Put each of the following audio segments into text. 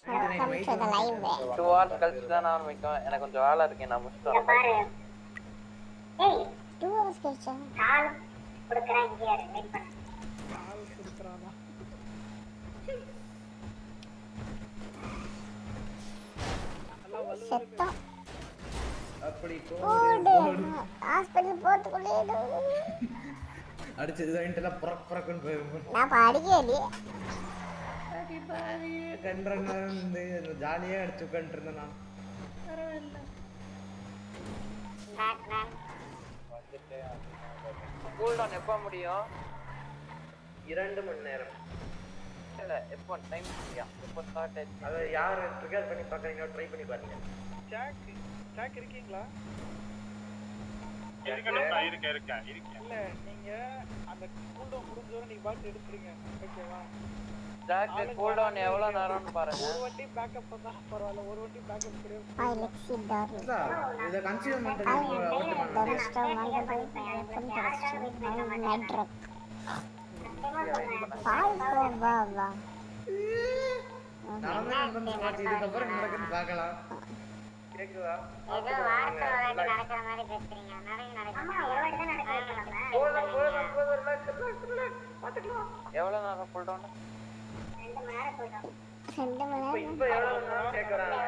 Welcome to the live two hours கழிச்சு தான் ஆரம்பிக்கும் எனக்கு கொஞ்சம் வேலை இருக்கு நான் முடிச்சுட்டு வரேன் பாரு ஏய் டூ ஹவர்ஸ் கழிச்சா கால் கொடுக்குறேன் இங்கே இரு வெயிட் பண்ணு செத்தோம் அப்படி ஓடு ஹாஸ்பிட்டல் போறதுக்குள்ளே அடிச்சது தான் புறக் புறக்குன்னு போயிருக்கும் நான் இப்ப அடிக்கவே இல்லையே ரெண்டரை நேரம் வந்து ஜாலியாக அடிச்சு உட்காந்துட்டு இருந்தேன் நான் பேக் மேன் கூல் டவுன் எப்போ முடியும் இரண்டு மணி நேரம் இல்ல எப்போ டைம் முடியும் எப்போ ஸ்டார்ட் ஆயிடுச்சு அதை யார் ட்ரிகர் பண்ணி பார்க்குறீங்களோ ட்ரை பண்ணி பாருங்க ஜாக் ஜாக் இருக்கீங்களா இருக்கேன் இருக்கேன் இருக்கேன் இருக்கேன் இல்ல நீங்க அந்த கூல்டவுன் முடிஞ்சோட நீங்க பாட்டு எடுத்துருங்க ஓகேவா ஜாக்கு கூல் டவுன் எவ்வளோ நேரம்னு பாருங்க ஒரு வண்டி பேக்கப் தான் பரவாயில்ல ஒரு வண்டி பேக்கப் கிடையாது ஐ லெட் சி டார்லிங் இல்ல, இதை கன்சிடர் I பண்ணிட்டு ஓட்டு the பண்ணலாம் rest of wonderful welcome to the stream. I'm Medrock. பால் வா வா நடந்தே நடந்து பார்த்து இதுக்கப்புறம் என்ன நடக்குன்னு பார்க்கலாம் கேக்குதா ஏதோ வாரத்துல ஒரு வாட்டி நடக்கிற மாதிரி பேசுறீங்க நடங்க நடங்க ஆமா ஒரு வாட்டி தான் நடக்க போதும் போதும் போதும் relax, relax, relax. பார்த்துக்கலாம் எவ்வளோ நேரம் கூல் டவுன் ரெண்டு மணி நேரம் போயிட்டோம் ரெண்டு மணி நேரம் இப்போ எவ்வளவு நேரம் கேட்குறாங்க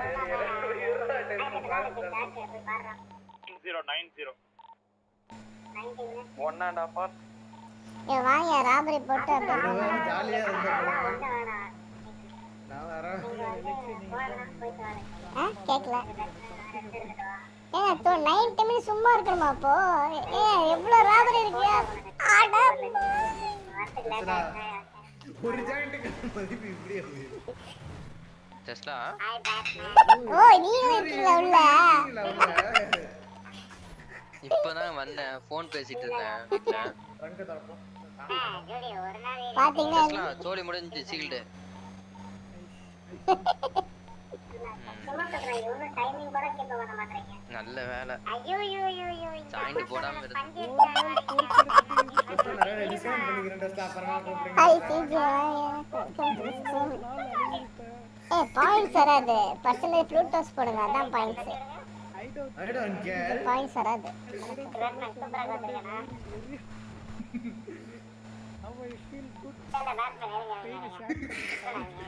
போய் பாடுறான் zero nine zero ninety minutes one and half hours ஏ வாங்க ராபரி போட்டு அப்படியே ஜாலியா இருந்தேன் வந்து வேணாம் நான் வரேன் போகலாம் போயிட்டு வரேன் ஆ கேட்கல ஏங்க தோ நைன்டி மினிட்ஸ் சும்மா இருக்கணுமா அப்போ ஏ எவ்வளோ ராபரி இருக்கியா ஆட வரத்துக்கு லேட் ஆயிடுச்சு ஒரு ஜாயிண்ட்டுக்கு மதிப்பு இப்படியே போகுது. டெஸ்லா ஹாய் பேக் மேன் ஓ நீங்க இருக்கீங்களா உள்ள இல்ல, அவங்க இப்போதான் வந்தேன் ஃபோன் பேசிட்டு இருந்தேன் வீட்டில் trunk அ திறப்போம். ஜோடி ஒரு நாள் இரு. பாத்தீங்கன்னா டெஸ்லா சோலி முடிஞ்சு சீல்டு சும்மா சொல்றேன் இவனும் டைமிங் கூட keep பண்ண மாட்டேங்க நல்ல வேலை ஐயோ ஐயோ ஐயோ ஐயோ இந்த சாய்ந்து போடாம இரு. பஞ்சு எடுத்தாங்க அப்புறம் நிறைய discount பண்ணிக்கிறேன் டெஸ்ட் அப்புறமா கூப்பிடுங்க. ஹாய் சிஜி ஏ பாயிண்ட்ஸ் வராது பர்சன்டேஜ் ப்ளூட்டோஸ் போடுங்க அதான் points I don't care. Points வராது பேட்மேன் சூப்பராக வந்திருக்கேனா நம்ம ஃபீல் குட் இல்ல பேட்மேன் இருங்க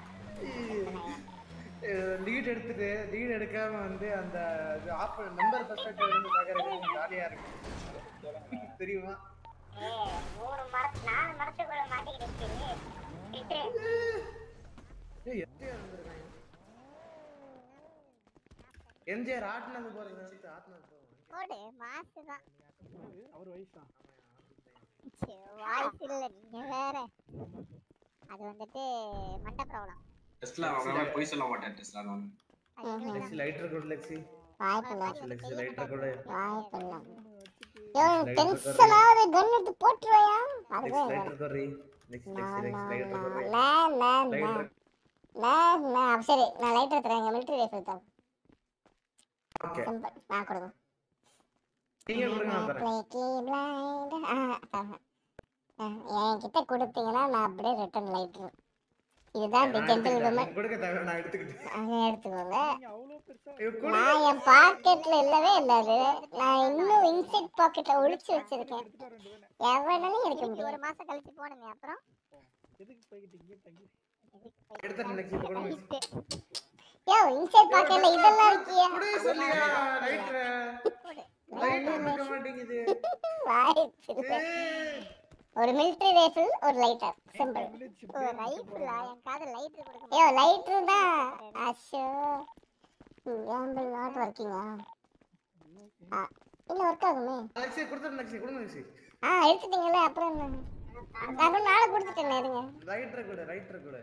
லீட் எடுத்துட்டு லீட் எடுக்காம வந்து அந்த ஆப் நம்பர் பெர்ஸ்பெக்டிவ் இருந்து பார்க்கறது ஜாலியா இருக்கு தெரியுமா ஏய் மூணு மரத்து நாலு மரத்துக்குள்ள மாட்டிக்கிட்டு விட்டுரு ஏய், எம்ஜிஆர் வந்திருக்காங்க. எம்ஜிஆர் ஆட்டினது போறது நினைச்சு ஆட்டினது போகும் போடு மாசு தான் அவர் வயசா வாய்ஸ் இல்ல நீங்க வேற அது வந்துட்டு மண்ட ப்ராப்ளம் டெஸ்ட்ல அவன் போய் சொல்ல மாட்டேன் டெஸ்ட்ல நான் லெக்ஸி லைட்டர் கூட லெக்ஸி வாய்ப்பு இல்ல லெக்ஸி லைட்டர் கூட வாய்ப்பு இல்ல யோ டென்ஷன் ஆகுது கன் எடுத்து போட்டுருவையா லெக்ஸி அதுவே லைட்டர் கொரி லெக்ஸி லெக்ஸி லெக்ஸி லைட்டர் கொரி நான் நான் லைட்டர் நான் நான் சரி நான் லைட் எடுத்துறேன் மிலிட்டரி ரைஃபிள் தான் ஓகே சிம்பிள் நான் கொடுங்க நீங்க கொடுங்க நான் தரேன் Flaky blind. ஆ, ஆ, ஆ, என்கிட்ட கொடுத்தீங்கன்னா நான் அப்படியே ரிட்டர்ன் லைட்ரு இதுதான் தி ஜென்டில் உமன் கொடுக்க தேவை நான் எடுத்துக்கிட்டேன் அதை எடுத்துக்கோங்க நீங்க அவ்வளோ பெருசா ஐயோ, கொடு. நான் என் பாக்கெட்ல இல்லவே இல்ல அது நான் இன்னும் இன்சைட் பாக்கெட்ல ஒளிச்சு வச்சிருக்கேன் எடுத்துட்டு வர வேண்டியதானே எவ்வளவு எடுக்க முடியும் ஒரு மாசம் கழிச்சு போடுங்க அப்புறம் எதுக்கு போய்கிட்டு இங்கே தங்கி எடுத்துறேன் லெக்ஸி இப்போ கொடுங்க யோ இன்சைட் பாக்கெட்ல இதெல்லாம் இருக்கியா கொடு சொல்லியா லைட்டர் லைட்டர் கொடுக்க மாட்டேங்குது வாய்ப்பு இல்ல. ஏய். ஒரு மிலிட்டரி ரைஃபிள் ஒரு லைட்டர் சிம்பிள் ஒரு ரைஃபிளா என் காது லைட்டர் கொடுக்க ஐயோ லைட்டர் தான் அஷோ ஏம்பிள் நாட் ஒர்க்கிங்கா இல்ல ஒர்க் ஆகுமே லெக்ஸி கொடுத்துறேன் லெக்ஸி கொடுங்க லெக்ஸி ஆ எடுத்துட்டீங்களே அப்புறம் என்ன நான் கூட நாளை கொடுத்துட்டேன் இருங்க ரைட்டர் கூட ரைட்டர் கூட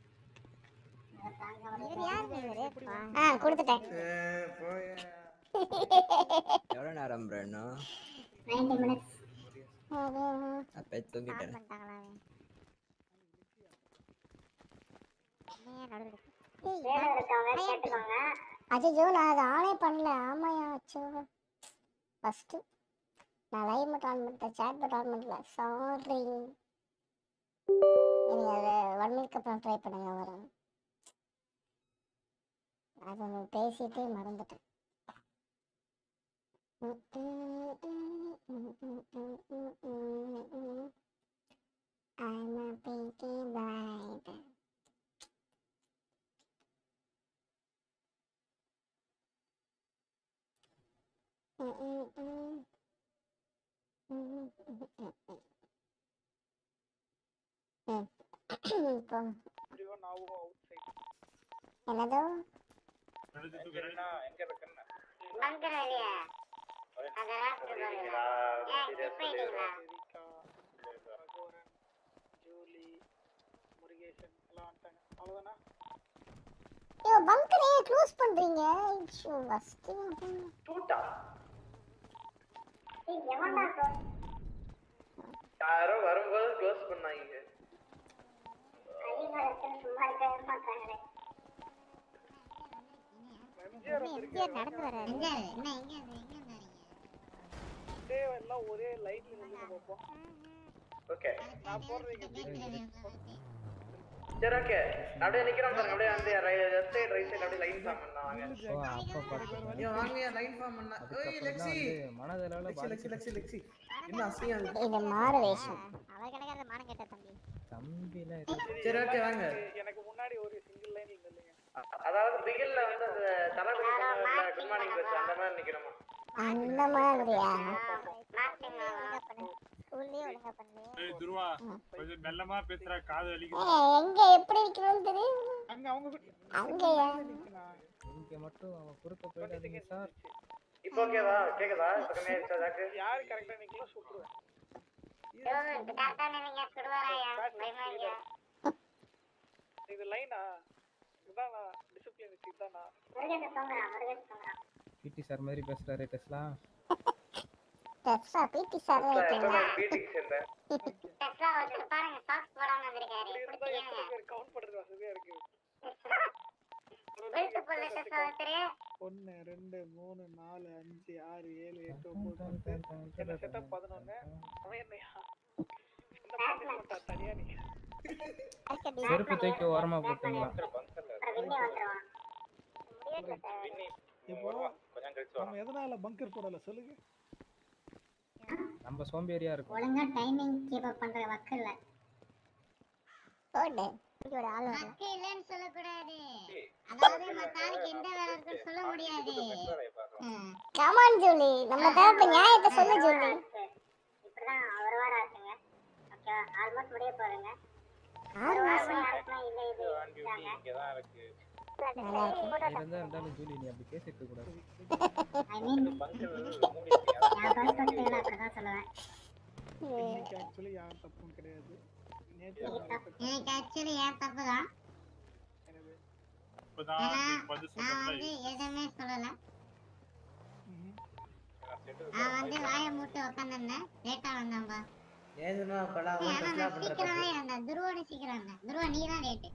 இவர் யாரு இவரு ஆ கொடுத்துட்டேன் ஏய், போயா எவ்வளோ நேரம் ப்ரோண்ணா நைன்டி மினிட்ஸ் அப்போ தூங்கிட்டேன் பண்ணிட்டாங்களா வேலை இருக்கவங்க கேட்டுக்கோங்க அஜிஜோ நான் அதை ஆனே பண்ணல ஆமாயா அச்சோ ஃபஸ்ட்டு நான் லைவ் மட்டும் ஆன் பண்ணிட்டேன் சேட் மட்டும் ஆன் பண்ணல சாரி நீங்கள் அதை ஒன் மினிட்க்கு அப்புறம் ட்ரை பண்ணுங்க வரும் அது பேசிட்டு மறந்துட்டேன் I'm a pinky blind. இப்போ Everyone now outside. என்னதோ எங்க இருக்குன்னு பங்கர் வெளியே அதெல்லாம் சொல்லுவாங்களா ஏன் கிளிக் பண்ணிட்டீங்களா எரிகா ரகுவரன் ஜூலி முருகேசன் எல்லாம் வந்துட்டாங்க அவ்வளவுதானா ஐயோ பங்கரே க்ளோஸ் பண்றீங்க ஐயோ ஃபர்ஸ்ட் டூட்டா ஏய் எவன்டா சொல் யாரோ வரும்போது க்ளோஸ் பண்ணாங்க அதிகாரத்தில் சும்மா இருக்கவே மாட்டாங்களே எம்ஜிஆர் எம்ஜிஆர் நடந்து வராரு எங்க என்ன எங்க எங்க வரீங்க அப்படியே எல்லாம் ஒரே லைன்ல நின்று பார்ப்போம் ஓகே நான் போடுறீங்க சரி ஓகே அப்படியே நிக்கிறோம் பாருங்க அப்படியே வந்து லெஃப்ட் சைடு ரைட் சைடு அப்படியே லைன் ஃபார்ம் பண்ணாங்க ஓ அப்போ பார்த்து ஐயோ வாங்க லைன் ஃபார்ம் பண்ணா ஏய் அதுக்கப்புறம் தான் லெக்ஸி வந்து மனதளவில் லெக்ஸி லெக்ஸி லெக்ஸி லெக்ஸி என்ன அசிங்கம் இது? இது மாறு வேஷம் அவர் கிடைக்காத மானம் கேட்ட தம்பி தம்பிலாம் எதுவும் சரி ஓகே வாங்க எனக்கு முன்னாடி ஒரு சிங்கிள் லைன் இல்லைங்க அ- அதாவது பிகில்ல வந்து அந்த தளபதி குட் மார்னிங் பேச அந்த மாதிரி நிக்கணுமா அந்த மாதிரியா மார்டின் ஒழுங்கா பண்ணு ஸ்கூல்லயே ஒழுங்கா பண்ணு ஏய் துருவா கொஞ்சம் மெல்லமா பேசுறா காது வலிக்குது ஏய், எங்க எப்படி நிக்கணும்னு தெரியும் அங்க அவங்க அங்கயா நிக்கலாம் இங்கே மட்டும் அவன் குறுக்க போயிடாதீங்க சார் இப்போ ஓகேவா கேக்குதா இப்போ கம்மியாயிருச்சா ஜாக்கு யாரு கரெக்டா நிக்கலாம் சுட்டுருவேன் கரெக்டா நீங்க சுடுவாராயா பயமா இல்லையா இது லைனா இதுதான் டிசிப்ளின் இதுதானா முருகன் தூங்குறான் முருகன் தூங்குறான் பிடி சார் மாதிரி பேசுகிறாரு டெஸ்லாம் டெஸ்டா பிடி சார் எப்போ இருக்கீங்களா மீட்டிங் சேர்ந்தேன் டெஸ்லா வச்சு பாருங்க சாக்ஸ் போடாம வந்திருக்காரு இப்படி இருந்தா பிடிச்சிக்கங்க எத்தனை பேர் கவுண்ட் பண்றது வசதியா இருக்கு வெயிட் புல்லு டெஸ்லா வச்சுரு ஒன்னு ரெண்டு மூணு நாலு அஞ்சு ஆறு ஏழு எட்டு ஒன்பது பத்து என்ன செட்டப் பதினொன்னு அவன் என்னையா இந்த பனிஷ்மெண்ட் தனியா நீ செருப்பு தூக்கி ஓரமாக போட்டுங்களா அப்புறம் விண்ணி வந்துருவான் இப்போ நம்ம எதனால பங்கர் போடல சொல்லுங்க நம்ம சோம்பேறியா இருக்கும் ஒழுங்கா டைமிங் கீப் அப் பண்ற வக்கு இல்ல போடு இப்படி ஆள் வரும் வக்கு இல்லன்னு சொல்லக்கூடாது அதாவது மத்தாருக்கு எந்த வேலை இருக்குன்னு சொல்ல முடியாது கமான் ஜூலி நம்ம தரப்பு நியாயத்தை சொல்லு ஜூலி இப்படிதான் ஒரு வாரம் ஆச்சுங்க ஓகேவா ஆல்மோஸ்ட் முடிய போறேங்க ஒரு ஆல்மோஸ்ட் வாரம் யாருக்குமே இல்ல இது இதாங்க. நல்லா இருக்கு இருந்தா இருந்தாலும் ஜூலி நீ அப்படி பேசிட்டு இருக்க கூடாது I mean, என் perspective ல அப்படிதான் சொல்லுவேன் இன்னைக்கு ஆக்சுவலி யார் தப்பும் கிடையாது நேற்று எனக்கு ஆக்சுவலி ஏன் தப்பு தான் எனவே இப்பதான் ஏன்னா நீ பதில் நான் சொல்றதுல வந்து எதுவுமே சொல்லல ம்ஹும். நான் வந்து வாயை மூட்டு உட்காந்துருந்தேன் லேட்டா வந்தேன்பா ஏதுனா படா ஏய், ஆனா நான் சீக்கிரமே இருந்தேன் துருவோட சீக்கிரம் இருந்தேன் துருவா நீ தான் லேட்டு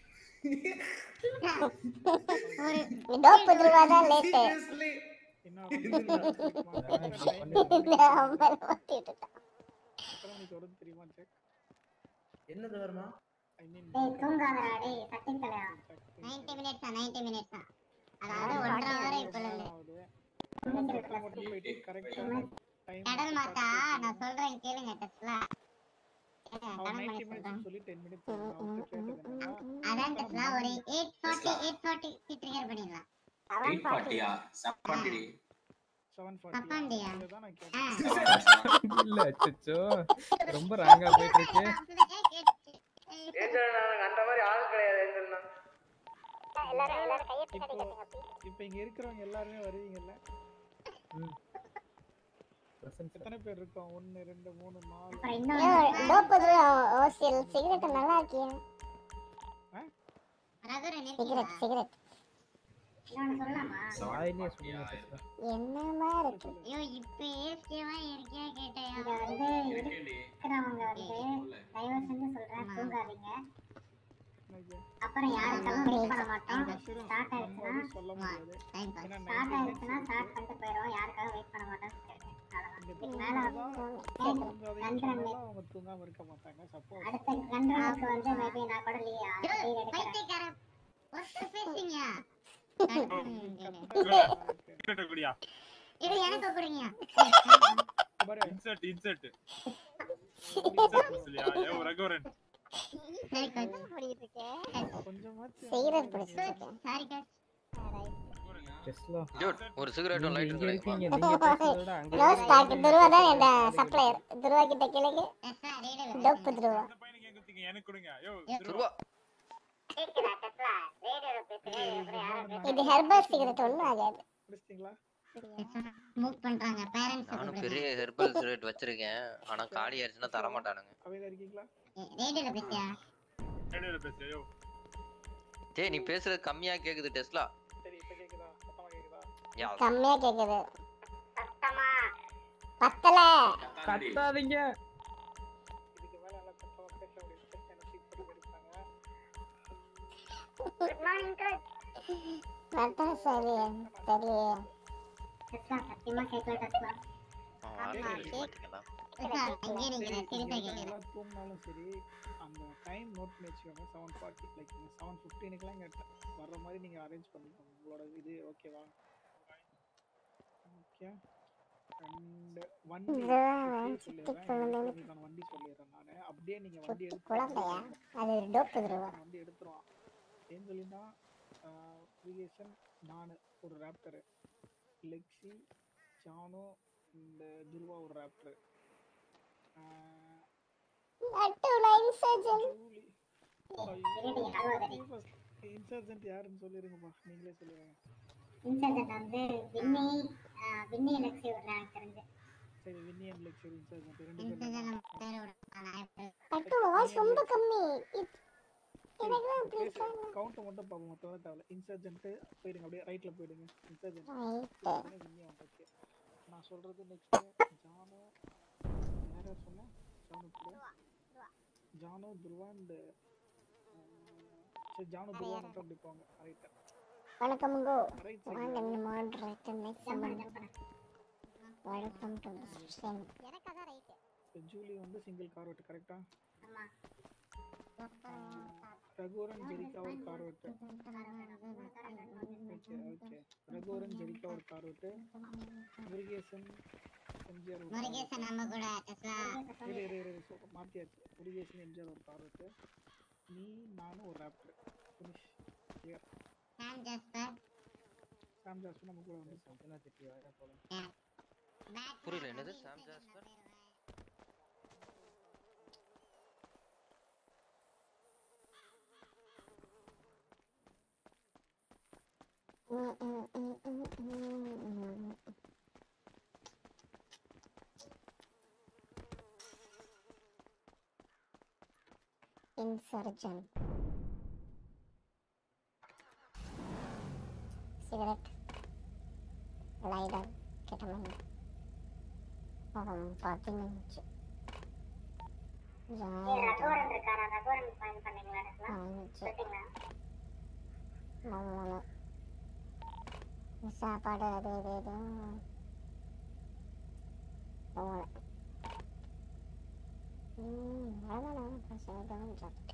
ஒரு டோப்பு துருவா தான் லேட்டு சீரியஸ்லி என்ன எத்தனை மணிக்கு வரும் தெரியுமா செக் என்னது வருமா ஐ மீன் டேய் தூங்காதடா டேய் சத்தியம் தலையா 90 மினிட்ஸ் தான் 90 மினிட்ஸ் தான் அதாவது ஒன்றரை வரை இப்ப இருந்து ஆகுது மட்டும் போயிட்டு கரெக்டா டைம் கடல் மாத்தா நான் சொல்றேன் கேளுங்க டெஸ்லா அவன் கடல் 90 பண்ணி சொல்றேன் மினிட்ஸ் சொல்லி 10 மினிட்ஸ் கேட்டதுன்னா அதான் டெஸ்லா ஒரு 840 840 ட்ரிகர் பண்ணிடலாம் எயிட் ஃபார்ட்டியா செவன் ஃபார்ட்டி 740 தப்பாண்டியா இதுதான் நான் ஆ. கேட்டேன் இல்ல அச்சோ ரொம்ப ராங்கா போயிட்டு இருக்கு ஏஞ்சல் நாங்க அந்த மாதிரி ஆள் கிடையாது ஏஞ்சல்னா எல்லாரும் எல்லாரும் கையை இப்போ பின்னாடி கட்டுங்க please. இப்போ இங்க இருக்கிறவங்க எல்லாருமே வருவீங்கல்ல பிரசன்ஸ் எத்தனை பேர் இருக்கோம் ஒன்னு ரெண்டு மூணு நாலு அப்புறம் ஐயோ, இன்னொரு டோப்பு துருவா ஓசியல் சிகரெட் நல்லா இருக்கியா ரகுர சிகரெட் சிகரெட் இன்னொன்னு சொல்லலாமா வாயிலே சொல்லுங்க டெஸ்லா என்னமா இருக்கு ஐயோ இப்ப ஏஸ்கேவா இருக்கியா கேட்டேன் இங்க வந்து இருக்கேன்டி இருக்கிறவங்க வந்து தயவு செஞ்சு சொல்றேன் தூங்காதீங்க ஓகே அப்புறம் யாருக்கெல்லாம் வெயிட் பண்ண மாட்டோம் ஸ்டார்ட் நம்ம ஆயிடுச்சுன்னா வந்து சொல்ல முடியாது டைம் பாஸ் ஏன்னா ஸ்டார்ட் 90 ஆயிடுச்சுன்னா ஸ்டார்ட் பண்ணிட்டு போயிடுவோம் யாருக்காக வெயிட் பண்ண மாட்டோம் இந்த இதுக்கு மேல தூங்காதீங்கன்னு ரெண்டரை சொன்னாலும் அவங்க தூங்காம இருக்க மாட்டாங்க சப்போஸ் அடுத்த ரெண்டு நாளுக்கு வந்து மேபி நான் கூட லீவ் லீவ் எடுக்கிறேன் பைத்தியக்கார ஒருத்தர் பேசுங்க இன்சர்ட் குடியா இது எனக்கு கொடுங்க பாரு இன்சர்ட் இன்சர்ட் இன்சர்ட் சொல்லியா ஏ ரகுவரன் சரி கோச் பண்ணிட்டு இருக்கேன் கொஞ்சமாச்சும் செய்யறது பிடிச்சிருக்கேன் சாரி கோச் டெஸ்லா Dude, ஒரு சிகரெட்டும் நீங்க லைட்டும் இங்க இருக்கீங்க கிடைக்குமா நீங்க பேசுறத விட அங்க நோ ஸ்டாக் துருவா தான் என் சப்ளையர் துருவா கிட்ட கேளுங்க டெஸ்லா ரீடர் டோப்பு துருவா இந்த பையனுக்கு எங்க குத்திங்க எனக்கு கொடுங்க யோ துருவா கேக்குதா டெஸ்லா ரீடர் பேசுறேன் அப்புறம் யாரும் இது ஹெர்பல் சிகரெட் ஒன்றும் ஆகாது முடிச்சிட்டீங்களா மூவ் பண்றாங்க பேரண்ட்ஸ் நானும் பெரிய ஹெர்பல் சிகரெட் வச்சிருக்கேன் ஆனா காலி ஆயிடுச்சுன்னா தர மாட்டானுங்க அவையில இருக்கீங்களா ரேடியோல பேசியா ரேடியோல பேசு யோ டேய் நீ பேசுறது கம்மியா கேக்குது டெஸ்லா சரி இப்ப கேக்குதா சத்தமா கேக்குதா யா கம்மியா கேக்குது சத்தமா பத்தல கத்தாதீங்க இதுக்கு மேல நல்லா சத்தமா பேச முடியாது செக் பண்ணி சீட் பண்ணி எடுப்பாங்க குட் மார்னிங் கோச் அதான் சரி சரி டெஸ்லா சத்தியமா கேட்கல டெஸ்லா மாட்டீங்களா டெஸ்லா எங்கே நீங்க திருப்பி கேக்குறேன் எல்லாம் தூங்கினாலும் சரி அந்த டைம் நோட் பண்ணி வச்சுக்கோங்க செவன் ஃபார்ட்டி லைக் செவன் ஃபிஃப்டீனுக்குலாம் இங்கே வர்ற மாதிரி நீங்கள் அரேஞ்ச் பண்ணிக்கோங்க உங்களோட இது ஓகேவா ஓகே அண்ட் வண்டி இதுவா இப்பயே சித்தி சொல்லிடுறேன் குழந்தை. உங்களுக்கு நான் வண்டி சொல்லிடுறேன் நான் அப்படியே நீங்கள் வண்டி சுத்தி எடுத்து குழந்தையா அது ஒரு டோப்பு துருவா நான் வண்டி எடுத்துருவான் ஏன்னு சொல்லினா விகேஷன் நான் ஒரு ரேப்டரு லெக்ஸி ஜானு இந்த துருவா ஒரு ரேப்டரு நட்டுல இன்சர்ஜன் இன்சர்ஜென்ட் யாருன்னு சொல்லிருங்கப்பா நீங்களே சொல்லுங்க இன்சர்ஜென்ட் வந்து வின்னி வின்னி எலக்ஸி விடுறேன் எனக்கு தெரிஞ்சு சரி வின்னி அண்ட் லெக்ஸர் இன்சர்ஜென்ட் ரெண்டு பேரும் இன்சர்ஜென்ட் பேர் விடுறேன் நட்டு வாய்ஸ் ரொம்ப கம்மி இப்- எனக்கு தான் அப்படி இருக்காங்க கவுண்ட் மட்டும் பார்ப்போம் மொத்தம் தேவை இன்சர்ஜென்ட் போயிடுங்க அப்படியே ரைட்ல போயிடுங்க இன்சர்ஜென்ட் ரைட்டு வின்னி ஓகே நான் சொல்றது நெக்ஸ்ட் ஜானு யார் யார் சொன்னேன் ஜானு கூட ஜானு துருவா அண்ட் சரி ஜானு துருவா மட்டும் அப்படி போங்க ரைட் வணக்கம் கோ ரைட் வாங்க இந்த moderator next welcome to stream எனக்கு அதான் ரைட் ஜூலி வந்து சிங்கிள் கார் வெட்டு கரெக்டா ஆமா ரகுவரன் ஜெரிகா ஒரு கார் வெட்டு ஓகே ஓகே ரகுவரன் ஜெரிகா ஒரு கார் வெட்டு முருகேசன் எம்ஜிஆர் ஒரு car வெட்டு. முருகேசன் நம்ம கூட டெஸ்லா இரு இரு இரு சோ மாத்தியாச்சு முருகேசன் எம்ஜிஆர் ஒரு கார் வெட்டு நீ நானும் ஒரு raptor finish clear Sam Jasper Sam Jasmine நம்ம கூட வந்து சந்தனா திட்டி வர போல பேட் புரியல என்னது Sam Jasper insurgent cigarette lighter கெட்டமன் பதினஞ்சு ரகுவரன் இருக்காரா ரகுவரன் ஃபைன் பண்ணீங்களா டெஸ்லா பதினஞ்சு சொல்லிட்டீங்களா மூணு சாப்பாடு அது இது இது மூணு ம் அவ்வளோதான் பசங்க சாப்பிட்டு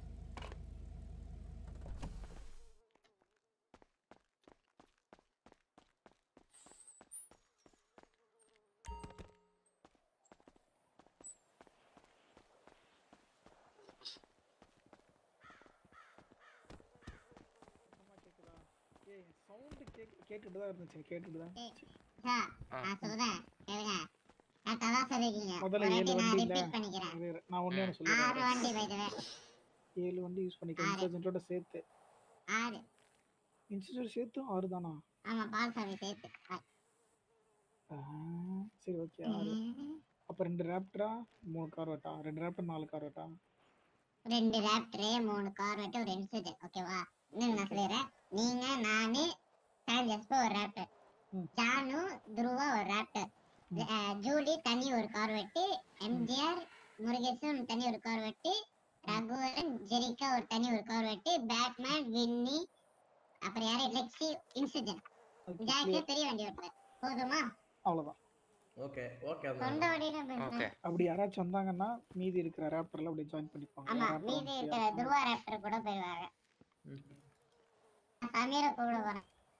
சுத்தமா கேக்குதா ஏய் சவுண்ட் கேக் கேட்டுட்டு தான் இருந்துச்சு கேட்டுட்டு தான் இருந்துச்சு. சார் நான் சொல்றேன் கேளுங்க கரெக்டா தான் சொல்லிருக்கீங்க முதல்ல ஒரு ஏழு வாட்டி நான் வண்டி இல்ல ரிப்பீட் பண்ணிக்கிறேன் இரு, இரு. நான் ஒண்ணே ஒன்று ஆறு சொல்லிடுறேன் வண்டி போயிடுவே ஏழு வண்டி யூஸ் பண்ணிக்கிறேன் ஆறு. இன்சர்ஜென்ட்டோட சேர்த்து ஆறு இன்சர்ஜென்ட் சேர்த்து ஆறு தானா ஆமா பால் சாமி சேர்த்து ஆ, சரி ஓகே ஆறு அப்ப ரெண்டு ரேப்டரா மூணு கார் வெட்டா ரெண்டு ரேப்டர் நாலு கார் வெட்டா ரெண்டு ரேப்டரு மூணு கார் வெட்டு ஒரு இன்சிடென்ட் ஓகேவா இன்னும் நான் சொல்லிடுறேன் நீங்க நானு சாம் ஜஸ்போ ஒரு ரேப்டர் ம். ஜானு துருவா ஒரு ரேப்டர் அஹ், ஜூலி தனி ஒரு கார் வெட்டு எம்ஜிஆர் முருகேசன் தனி ஒரு கார் வெட்டு ரகுவரன் ஜெரிகா ஒரு தனி ஒரு கார் வெட்டு பேட்மேன் வின்னி அப்புறம் யாரு லெக்ஸி இன்சிடென்ட் Okay, ஜாக்கே clear. பெரிய வண்டி ஓட்டுறாரு போதுமா அவ்வளவுதான் ஓகே ஓகே சொந்த வண்டியில ஓகே பேசுறேன் அப்படி யாராச்சும் வந்தாங்கன்னா மீதி இருக்கிற ரேப்டர்ல அப்படியே ஜாயின் பண்ணிப்பாங்க ஆமா rapper மீதி வந்து இருக்கிற துருவா ரேப்டர் கூட போயிடுவாங்க சமீர கூட போறேன்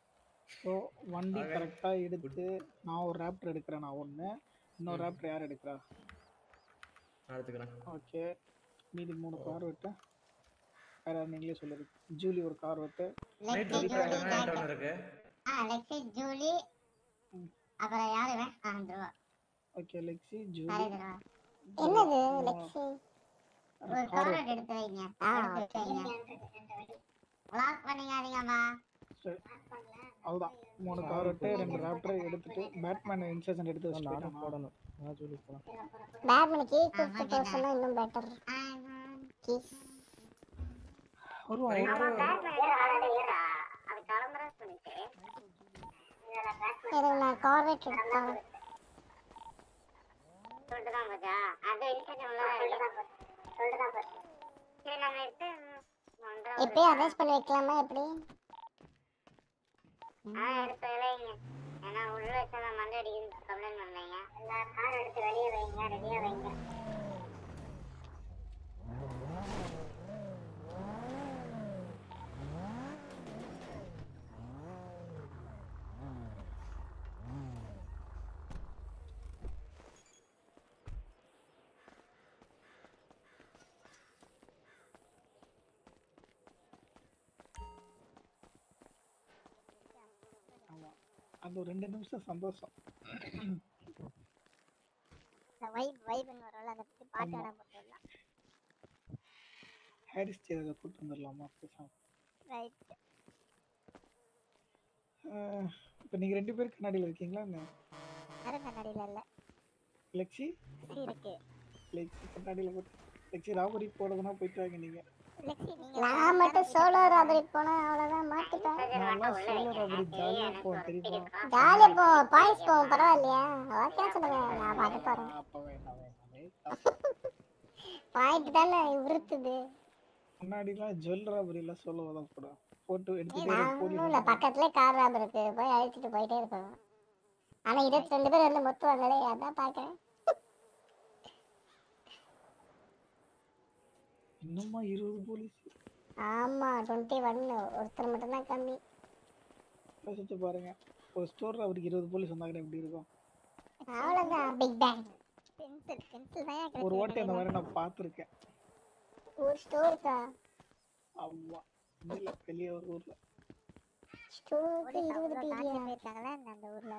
ஸோ வண்டி ஆக- கரெக்டாக எடுத்து நான் ஒரு ரேப்டர் எடுக்கிறேன் நான் ஒன்று இன்னொரு ம். ரேப்டர் யார் எடுக்கிறா நான் எடுத்துக்கிறேன் ஓகே மீதி மூணு கார் வெட்டு வேற யார் நீங்களே சொல்லுது ஜூலி ஒரு கார் வெட்டு நைட் லெக்ஸி ஜூலி ஒன்று ஜாக்கெட் இருக்கு ஆ லெக்ஸி ஜூலி அப்புறம் யாரு இவன்? ஆ துருவா ஓகே லெக்ஸி சரி ஜூலி துருவா என்னது லெக்ஸி ஒரு கார் கார்டு எடுத்து வைங்க ஆ, எடுத்து வைங்க லாக் பண்ணிக்காதீங்கம்மா அதுதான் மூணு கார் வெட்டு ரெண்டு ரேப்டர் எடுத்துட்டு பேட்மேன் இன்செஷன் எடுத்து வச்சுட்டு நானும் போயிட்டானா? போடணும் நான் ஜூலி போடணும் பேட்மேன் கீ கொடுத்து போக சொன்னா இன்னும் பெட்டர் கீஸ் வருவான் Night வருவான். அது கிளம்புற சொல்லிட்டு எனக்கு நான் கார்வேட் எடுத்தேன் சொல்லிட்டு தான் போச்சா அது இன்சென்ட் உள்ள சொல்லிட்டு தான் போச்சு சரி நம்ம எடுத்து ஒன்றரை இப்பயே அரேஞ்ச் பண்ணி வைக்கலாமா எப்படி ஆ எடுத்து விளையுங்க ஏன்னா உள்ள வச்சா மண்டை அடிக்குன்னு கம்ப்ளைண்ட் பண்ணீங்க எல்லா கார் எடுத்து வெளியே வைங்க ரெடியா வைங்க ஆமா அந்த ஒரு ரெண்டு நிமிஷம் சந்தோஷம் வைப் வைப்னு வரல அதை பத்தி பாட்டு ஆமா. வேணா போட்டுடலாம் ஹாரிஸ் சேரதை கூட்டு வந்துடலாமா பேசாம ரைட் இப்போ நீங்கள் ரெண்டு பேரும் கண்ணாடியில் இருக்கீங்களா என்ன யாரும் கண்ணாடியில இல்ல லெக்ஸி லெக்ஸி இருக்கு லெக்ஸி கண்ணாடியில் போட்டு லெக்ஸி ராபரி போடுறதுனா போயிட்டு வாங்க நீங்கள் லெக்ஸி நீங்க நான் மட்டும் சோலோ ராபரி போனா அவ்வளவுதான் மாட்டிப்பேன் நான்லாம் சோலோ ராபரி ஜாலியாக போவேன் தெரியுமா ஜாலியா போவோம் பாய்ஸ் போவோம் பரவாயில்லையா ஓகே சொல்லுங்க நான் பாட்டு போறேன் அப்போ வேண்டாம் வேண்டாமே பாயிண்ட் தானே உறுத்துது முன்னாடிலாம் ஜுவல் ராபரிலாம் சோலோ தான் போடுவேன் போட்டு எடுத்துட்டு நான் போலி ஒன்றும் இல்லை பக்கத்துலேயே கார் ராபர் இருக்கு போய் அழைச்சிட்டு போயிட்டே இருப்பேன் ஆனா இருபத்தி ரெண்டு பேர் வந்து மொத்துவாங்களே அதான் பார்க்கறேன் இன்னுமா இருபது போலீஸ் ஆமா டுவெண்ட்டி ஒன் ஒருத்தர் மட்டும்தான் கம்மி யோசிச்சு பாருங்க ஒரு ஸ்டோர் ராபரிக்கு இருபது போலீஸ் வந்தாங்கன்னா எப்படி இருக்கும் அவ்வளோதான் பிக் பேங் பென்சில் பென்சில் தான் ஒரு ஓட்டை இந்த மாதிரி நான் பார்த்துருக்கேன் ஒரு ஸ்டோருக்கா ஆமா இல்லை வெளியே ஒரு ஊரில் ஸ்டோருக்கு இருபது பீடியா போயிருக்காங்களா அந்த ஊர்ல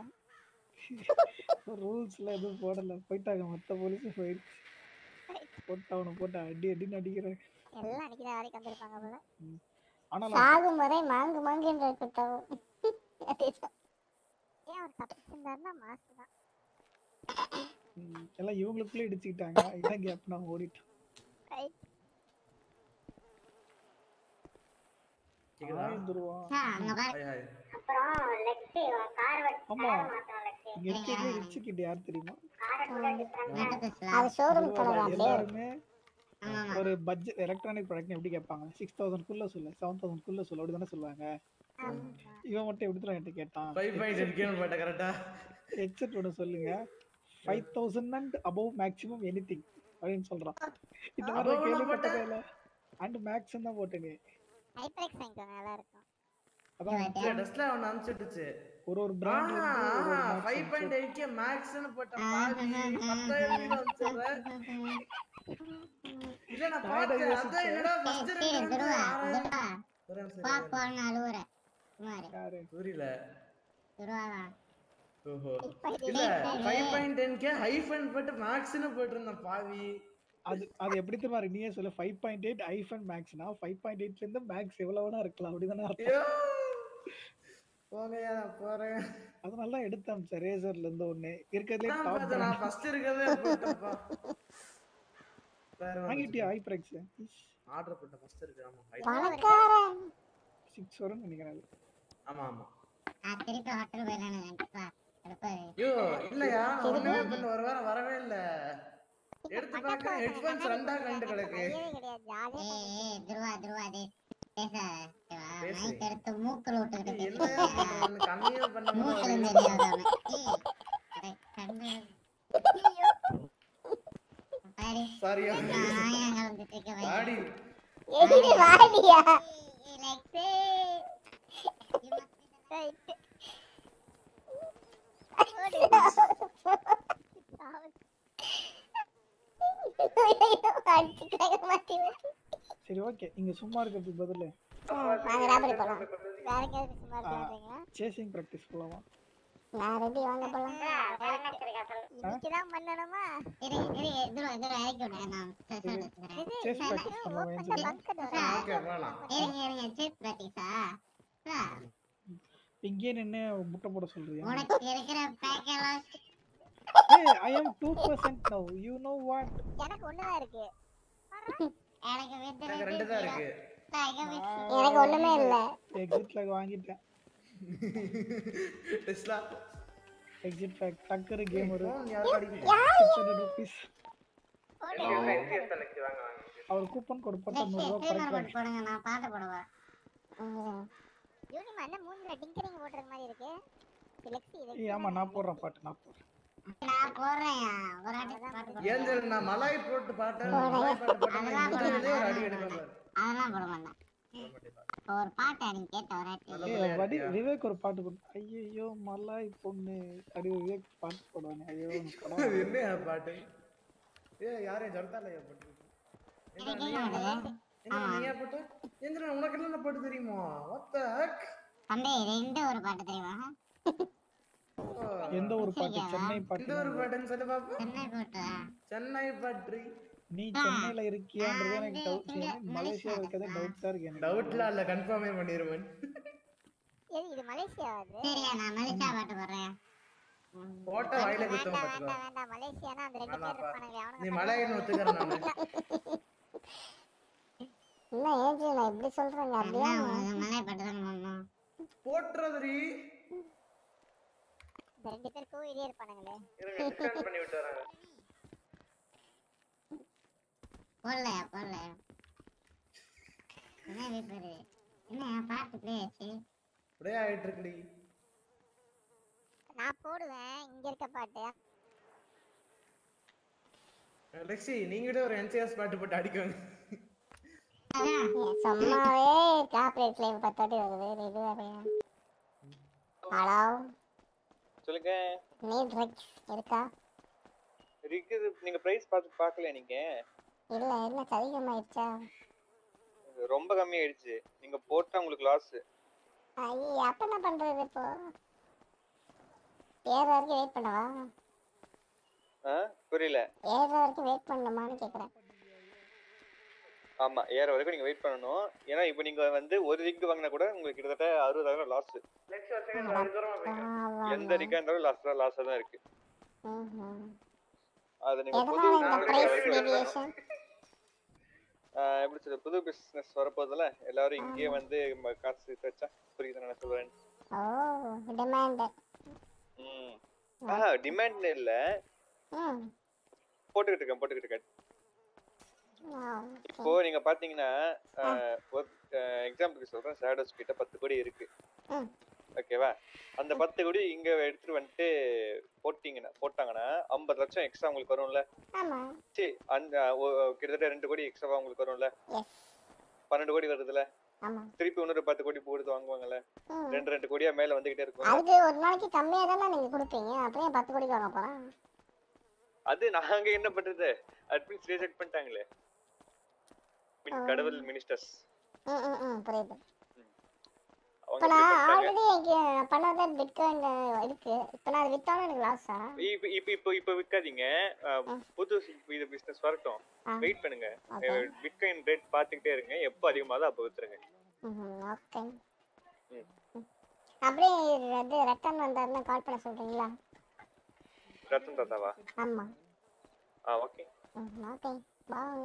ரூல்ஸ்ல எதுவும் போடல போயிட்டாங்க மொத்த போலீஸும் போயிடுச்சு போட்டு அவனை போட்டு அடி அடின்னு அடிக்கிறேன் எல்லாம் அன்னைக்கு தான் வரைக்கும் வந்திருப்பாங்க போல ஆனாலும் சாகும் வரை மாங்கு மாங்கு என்ற குத்தம் அதேதான். ஏன் அவர் தப்பிச்சிருந்தாருன்னா மாசு தான் ம், எல்லாம் இவங்களுக்குள்ளே இடிச்சுக்கிட்டாங்க இதான் கேப் நான் ஓடிட்டேன் ரைட் கேக்குதா ஆயிரம் ரூபா அங்க பாரு ஹாய் ஹாய் அப்புறம் லெக்ஸி கார் வச்சு ஆமா மாத்தலாம் லெக்ஸி இங்க இருக்கீங்களே ரிச்சு கிட்ட யார் தெரியுமா காரை கூட டிஃபரெண்ட் அது ஷோரூம் கலர் அப்படியே எல்லாருமே ஒரு பட்ஜெட் எலக்ட்ரானிக் ப்ராடக்ட் எப்படி கேட்பாங்க சிக்ஸ் தௌசண்ட் குள்ள சொல்லு செவன் தௌசண்ட் குள்ள சொல்லு அப்படி தானே சொல்லுவாங்க இவன் மட்டும் எப்படி தான் என்கிட்ட கேட்டான் ஃபைவ் பாயிண்ட் இருக்கேன்னு போட்டேன் கரெக்டா ஹெட்செட் ஒன்று சொல்லுங்க five thousand and above maximum anything அப்படின்னு சொல்றான் இந்த மாதிரி Above னா கேள்விப்பட்டதே இல்லை அண்ட் மேக்ஸ் தான் போட்டேனே ஹைப்பரெக்ஸ் வாங்கிக்கோங்க நல்லா இருக்கும் அதான் இல்ல டெஸ்ட்ல அவன் அனுப்பிச்சுட்டுச்சு ஒரு ஒரு brand five point eight K மேக்ஸ்னு போட்டேன் பாதி பத்தாயிரம் ரூபாய் அனுப்பிச்சுடுறேன் இல்ல நான் பார்த்தேன் அதான் என்னடா ஃபர்ஸ்ட் சரி துருவா துருவா ஒரு நிமிஷம் பா இரு. போன அழுவுற சுமாரு யாரு புரியல துருவாதான் ஓஹோ இல்ல five point ten K hyphen போட்டு மேக்ஸ்னு போட்டிருந்தேன் பாவி அது அது எப்படி தெரியுமா இருக்கு? நீயே சொல்ல ஃபைவ் பாயிண்ட் எயிட் ஐஃபன் மேக்ஸ்னா ஃபைவ் பாயிண்ட் எயிட்ல இருந்து மேக்ஸ் எவ்வளவு வேணா இருக்கலாம் அப்படிதானே அர்த்தம் ஐயோ போங்கயா நான் போறேன் அதனால தான் எடுத்து அமிச்சேன் ரேசர்ல இருந்து ஒண்ணு இருக்கிறதுலே அதான் டாப் பார்த்தேன், நான் ஃபர்ஸ்ட் இருக்கவே போட்டேன்ப்பா வேற வாங்கிட்டியா ஐப்ரெக்ஸ் ஆர்டர் பண்ண ஃபர்ஸ்ட் இருக்கு ஆமா high- பணக்காரன் சிக்ஸ் வரும்னு நினைக்கிறேன் அது. ஆமா ஆமா நான் திருப்பி ஹோட்டல் போயிடலான்னு நினைப்பா எடுப்பாரு ஐயோ இல்லையா நான் ஒண்ணுமே பண்ண ஒரு வாரம் வரவே இல்ல எடுத்து பார்க்க ஹெட்போன்ஸ் ரெண்டா கண்டு கிடக்கு கிடையவே கிடையாது ஜாலியா ஏய் ஏய் துருவா துருவா டேய் பேசாத பேசு. மைக் எடுத்து மூக்குல விட்டுக்கிட்டு என்னையா பண்றது கம்மியா பண்ண மூக்குல முடியாது இருந்து தெரியாதாம ஏய் அடே, கண்ணு பாரு சாரியா நாயா கலந்துட்டு இருக்க வை. வாடி எதிரி வாடியா ஏய், லெக்ஸு. ரைட் ஓகே இங்க சும்மா இருக்கிறதுக்கு பதிலு வாங்க ராபரி போலாம் வேற எங்கேயாவது சும்மா இருக்காங்களா சேசிங் ப்ராக்டிஸ் போலாமா நான் ரெடி வாங்க போலாம் இன்னைக்கு தான் பண்ணணுமா இரு இரு இதுல இதுல இறக்கி விடு நான் செஸ் எடுத்துக்கிறேன் இது Chess நான் practice பண்ணலாம், open Angel. bucket door. Okay போலாம் இருங்க இருங்க செஸ் பிராக்டிஸா இங்கேயே நின்னு முட்டை போட சொல்றியா உனக்கு இருக்கிற பேக்கெல்லாம் ஏய் ஐ அம் 2% now you know what எனக்கு ஒண்ணுதான் இருக்கு எனக்கு வித்து எனக்கு ரெண்டு தான் இருக்கு எனக்கு ஒண்ணுமே இல்ல எக்ஸிட்ல வாங்கிட்டேன் டெஸ்லா எக்ஸிட் பேக் டக்கர் கேம் ஒரு ஃபோன் யாருக்கு அடிக்குது 600 rupees NCS செலக்ட் வாங்க வாங்க அவர் கூப்பன் கோட் போட்டா 100 ரூபாய் குறைக்கிறாங்க போடுங்க நான் பாட்டு போடுவேன் யூனிமா என்ன மூஞ்சில டிங்கரிங் போடுற மாதிரி இருக்கு லெக்ஸி ஏய் ஆமா நான் போடுறேன் பாட்டு நான் போடுறேன் நான் போடுறேன் ஒரு ஆட்டி பாட்டு போடுறேன் ஏஞ்சல் நான் மலாய் போட்டு பாட்டேன் மலாய் பாட்டு போட்டேன் இதுலயே ஒரு அடி எடுக்க பாரு அதெல்லாம் போட மாட்டேன் இப்போ ஒரு பாட்டை நீ கேட்ட ஒரு ஆட்டி ஏய் வடி விவேக் ஒரு பாட்டு போடு ஐயோ மலாய் பொண்ணு அடி விவேக் பாட்டு போடுவானே ஐயோ எனக்கு படம் அது என்ன பாட்டு ஏ யாரையும் ஜர்த்தாலையா போட்டு எனக்கு கேட்க மாட்டேது என்ன நீயா போட்டு ஏந்திரன் உனக்கு என்ன பாட்டு தெரியுமா what the heck தம்பி ரெண்டு ஒரு பாட்டு தெரியுமா எந்த ஒரு பாட்டு சென்னை இந்த பாட்டு ஒரு பாட்டுன்னு சொல்லி பாப்போம் சென்னை பாட்டு சென்னை பற்றி நீ சென்னையில இருக்கியான்றது எனக்கு டவுட் மலேசியா இருக்கிறது டவுட் தான் இருக்கு எனக்கு டவுட்லாம் இல்ல கன்ஃபார்மே பண்ணிருவேன் எது இது மலேசியா அது சரியா நான் மலேசியா பாட்டு போடுறேன் போட்ட வாயில குத்தம் வேண்டாம் பாத்துக்கோ வேண்டாம் வேண்டாம் மலேசியானா அந்த ரெண்டு பேர் வேணாப்பா. இருப்பானுங்க நீ அவனுங்க மலையன்னு ஒத்துக்கிறேன் நானு என்ன ஏஜி நான் இப்படி சொல்றேங்க அப்படியே அதான் உங்களுக்கு மலை பாட்டு தான் போடணும் போட்டுறதுரி இந்த ரெண்டு பேர் கோவிலே இருப்பானுங்களே இருங்க டிஸ்கஸ் பண்ணி விட்டு வராங்க போடலையா போடலையா என்ன பேரு என்ன பாட்டு பிளே ஆச்சு அப்படியே ஆயிட்டு இருக்குடி நான் போடுவேன் இங்க இருக்க பாட்டு லெக்ஸி நீங்க ஒரு என்சிஎஸ் பாட்டு போட்டு அடிக்கோங்க அதான் ஏன் சும்மாவே கார்பரேட் கிளைம் பத்தாட்டி வருது இது வேறையா ஹலோ சொல்லுங்க நீ ட்ரக்ஸ் இருக்கா இருக்குது நீங்க பிரைஸ் பார்த்து பார்க்கல நீங்க இல்ல என்ன அதிகமாயிடுச்சா ரொம்ப கம்மி ஆயிடுச்சு நீங்க போட்டா உங்களுக்கு லாஸ் ஐயோ அப்ப என்ன பண்றது இப்போ ஏற வரைக்கும் வெயிட் பண்ணவா புரியல ஏற வரைக்கும் வெயிட் பண்ணணுமான்னு கேக்குறேன் ஆமா ஏற வரைக்கும் நீங்க வெயிட் பண்ணணும் ஏன்னா இப்போ நீங்க வந்து ஒரு ரிக் வாங்கினா கூட உங்களுக்கு கிட்டத்தட்ட அறுபதாயிரம் லாஸ் லெக்ஸி ஒரு செகண்ட் ஒரு தூரமா போய்க்க எந்த ரிக்கா இருந்தாலும் லாஸ் தான் லாஸா தான் இருக்கு ம்ஹும். அது நீங்க புது எதனால இந்த பிரைஸ் டீவியேஷன் ஆஹ் எப்படி சொல்ற புது பிசினஸ் வரப்போதுல எல்லாரும் இங்கேயே வந்து ம- காசு சேர்த்து வச்சா புரியுது நான் சொல்றேன் ஓ டிமாண்ட் ம் ஆஹா டிமாண்ட் இல்ல ம் போட்டுக்கிட்டு இருக்கேன் போட்டுக்கிட்டு இருக்கேன் இப்போ நீங்க பாத்தீங்கன்னா எக்ஸாம்பிளுக்கு சொல்றேன் ஷேடோஸ் கிட்ட பத்து கோடி இருக்கு ம். ஓகேவா அந்த பத்து கோடி இங்க எடுத்துட்டு வந்துட்டு போட்டீங்கன்னா போட்டாங்கன்னா ஐம்பது லட்சம் எக்ஸ்ட்ரா உங்களுக்கு வரும்ல ஆமா சரி அந்த ஒ- கிட்டத்தட்ட ரெண்டு கோடி எக்ஸ்ட்ராவா உங்களுக்கு வரும்ல எஸ் பன்னெண்டு கோடி வருதுல ஆமா திருப்பி இன்னொரு பத்து கோடி போட்டு வாங்குவாங்கல்ல ம். ரெண்டு ரெண்டு கோடியா மேல வந்துகிட்டே இருக்கும் அதுக்கு ஒரு நாளைக்கு கம்மியா தானே நீங்க கொடுப்பீங்க அப்புறம் ஏன் பத்து கோடிக்கு வாங்க போறேன் அது நாங்க என்ன பண்றது அட்மின்ஸ் ரிஜெக்ட் பண்ணிட்டாங்களே மீன் கடவுள் மினிஸ்டர்ஸ் ம் ம் ம் புரியுது அவங்க இப்போ நான் reject பண்ணிட்டாங்க. ஆல்ரெடி எனக்கு பண்ணது பிட்காயின் இருக்கு இப்போ நான் அது வித்தாலும் எனக்கு லாஸா இப்ப இப்ப இப்போ இப்போ விற்காதீங்க அஹ், புது இது பிசினஸ் வரட்டும் ஆ. வெயிட் பண்ணுங்க Okay. பிட்காயின் ரேட் பார்த்துக்கிட்டே இருங்க எப்போ அதிகமாகுதோ அப்போ வித்துருங்க ம் ஓகே ம். அப்படியே இது ரத்தன் வந்தாருன்னா கால் பண்ண சொல்றீங்களா ரத்தன் தாத்தாவா ஆமா ஆ ஓகே ம் ஓகே பாய்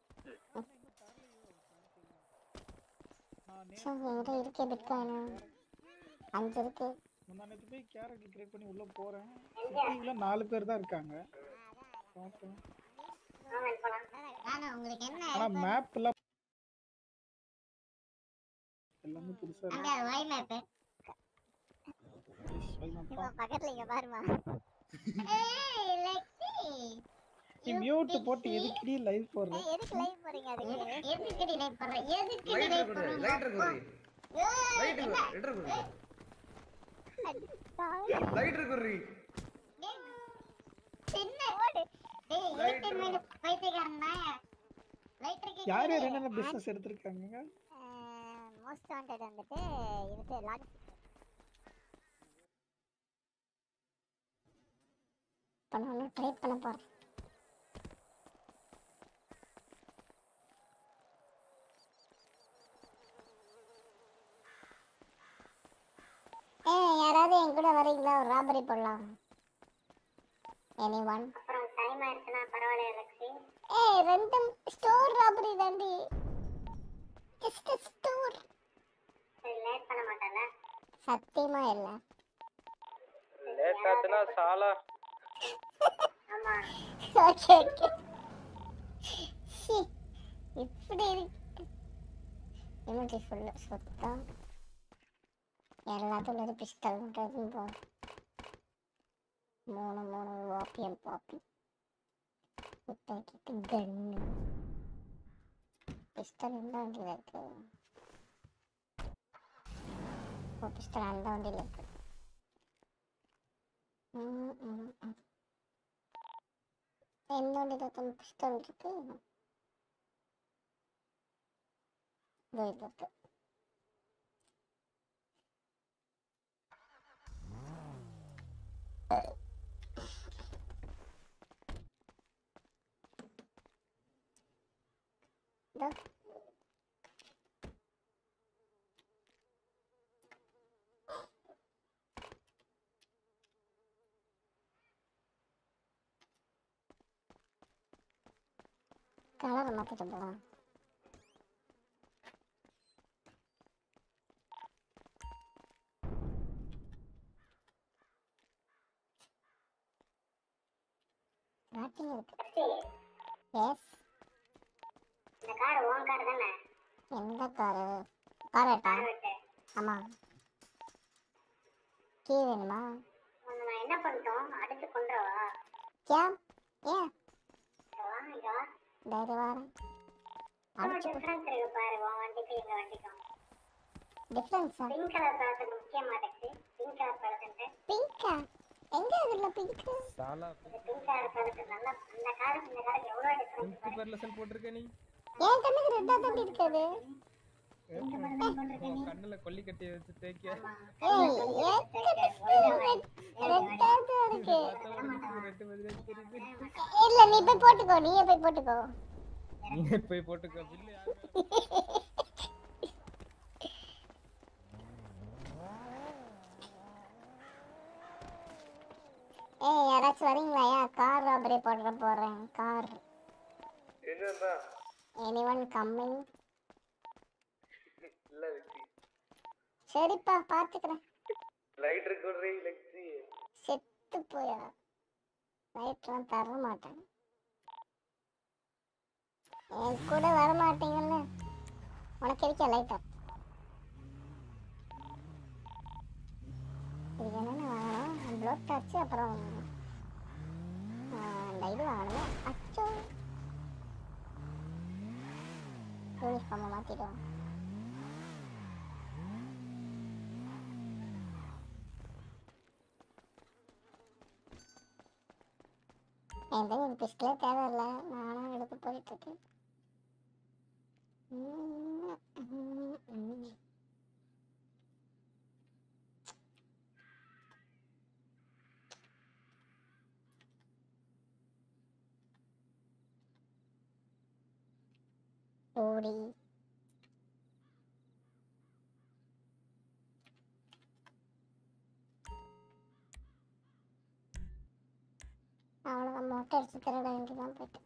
ஸோ என்கிட்ட இருக்கே பிட்காயின் அஞ்சு இருக்கு நான் நேற்று போய் கேரக்டர் கிரியேட் பண்ணி உள்ள போறேன் சிட்டில நாலு பேர் தான் இருக்காங்க பார்ப்போம். நானும் உங்களுக்கு என்ன ஆனா மேப் எல்லாம் எல்லாமே புதுசா இருக்கு அங்க ஒய் மேப்பு Yes, why not? இப்போ பக்கத்துல இங்க பாருமா ஏய் லெக்ஸி நீ மியூட் போட்டு எதுக்குடி லைவ் போடுற ஏய், எதுக்கு லைவ் போறீங்க அதுக்கு எதுக்கு டிலே பண்ற எதுக்கு லைட் டிலே இருக்குது பண்ற லைட் இருக்குது லைட் இருக்குது லைட் இருக்குது லைட் இருக்குது சின்ன டேய் 18 மினிட் பைத்தியக்காரன் தான் லைட்டருக்கு யார் யார் என்னென்ன பிசினஸ் எடுத்திருக்காங்க மோஸ்ட் வாண்டட் வந்துட்டு இதுக்கு லாஜிஸ்டிக் இப்போ நான் ஒன்றும் ட்ரை பண்ண போகிறேன் ஏ யாராவது என் கூட வரீங்களா ஒரு ராபரி போடலாம் எனி ஒன் அப்புறம் டைம் ஆயிடுச்சுன்னா பரவாயில்ல லக்ஷ்மி ஏய் ரெண்டும் ஸ்டோர் ராபரி தாண்டி ஜஸ்ட் ஸ்டோர் சரி லேட் பண்ண மாட்டேன்ல சத்தியமா இல்லை லேட் ஆச்சுன்னா சாலா ஆமா ஓகே ஓகே ஷி இப்படி இருக்கு இமேஜ் ஃபுல்லு சுத்தம் எல்லாத்தையும் உள்ளது பிஸ்டல்ன்றது போதும் மூணு மூணு ஓபியம் பாப்பி துப்பாக்கிக்கு கன்னு பிஸ்டல் எந்த வண்டியில் இருக்கு ஓ பிஸ்டல் அந்த வண்டியில் இருக்கு ம் ம் ம் என்னோட ரத்தம் பிஸ்டல் இருக்கு இதோ இது இருக்கு இதோ. கலரை மாற்றிட்டு போகலாம் ராட்டிங் இருக்கு எஸ் இந்த கார் உன் கார் தானே எந்த காரு காரட்டா விட்டு ஆமாம் கீ வேணுமா உன்னை நான் என்ன பண்ணிட்டோம் அடுத்து கொண்டுவா கியா ஏன் வா இங்க வா தைரிய வாரம் அடிச்சு டிஃபரன்ஸ் இருக்கு பாரு உன் வண்டிக்கும் எங்க வண்டிக்கும் டிஃப்ரென்ஸா பிங்க் கலர் பழத்துக்கு முக்கியமா இருக்கு பிங்க் கலர் பழத்துட்டு பிங்கா எங்க இதுல பிங்க் சாலா இந்த பிங்க் கலர் பழத்து நல்லா இந்த காருக்கு இந்த காருக்கு எவ்வளவு டிஃபரன்ஸ் பிங்க் பெர்லசல் போட்டிருக்க நீ ஏன் கண்ணுக்கு ரெட்டா தாண்டி இருக்குது உன் கண்ணுல கொல்லி கட்டி வச்சு தேய்க்க ஏய் ஏன் ரெட்டா தான் இருக்கு ரெட்டு பதிலே தெரியுது இல்ல நீ போய் போட்டுக்கோ நீயே போய் போட்டுக்கோ நீ போய் போட்டுக்கோ பில்லு ஏய் யாராச்சும் வரீங்களா ஏன் கார் ராபரி போடுற போறேன் கார் என்னன்னா எனி ஒன் கம்மிங் இல்ல லெக்ஸி சரிப்பா பாத்துக்கிறேன் லைட் இருக்கு லெக்ஸி செத்து போயா லைட்லாம் தர மாட்டேன் என் கூட வர மாட்டீங்கல்ல உனக்கு எதுக்கே லைட்டர் இது என்னென்ன வாங்கணும் ப்ளோட் டாச்சு அப்புறம் ஆ, அந்த இது வாங்கணும் அச்சோ யூனிஃபார்மை மாற்றிடுவோம் என்கிட்ட ஒரு பிஸ்டலே தேவையில்ல நானும் எடுத்து போயிட்டு இருக்கேன் உம், உம், உம். ஓடி அவ்வளோதான் மொட்டை அடிச்சு திருட வேண்டியதான் போயிட்டு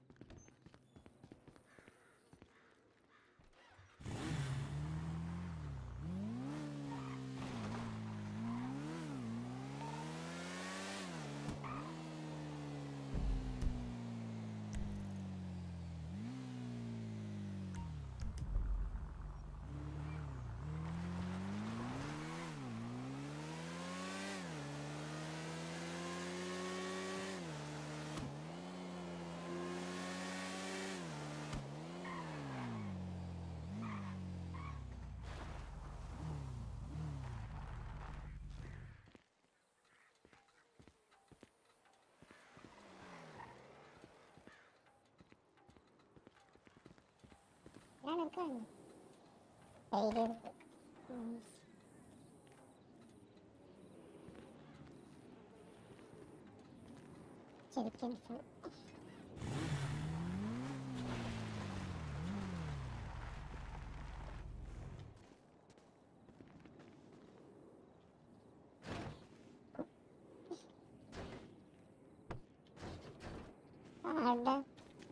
என்னன்னு இருக்காங்க தைரியம் இருக்கு ம். சரி சரி சரி அட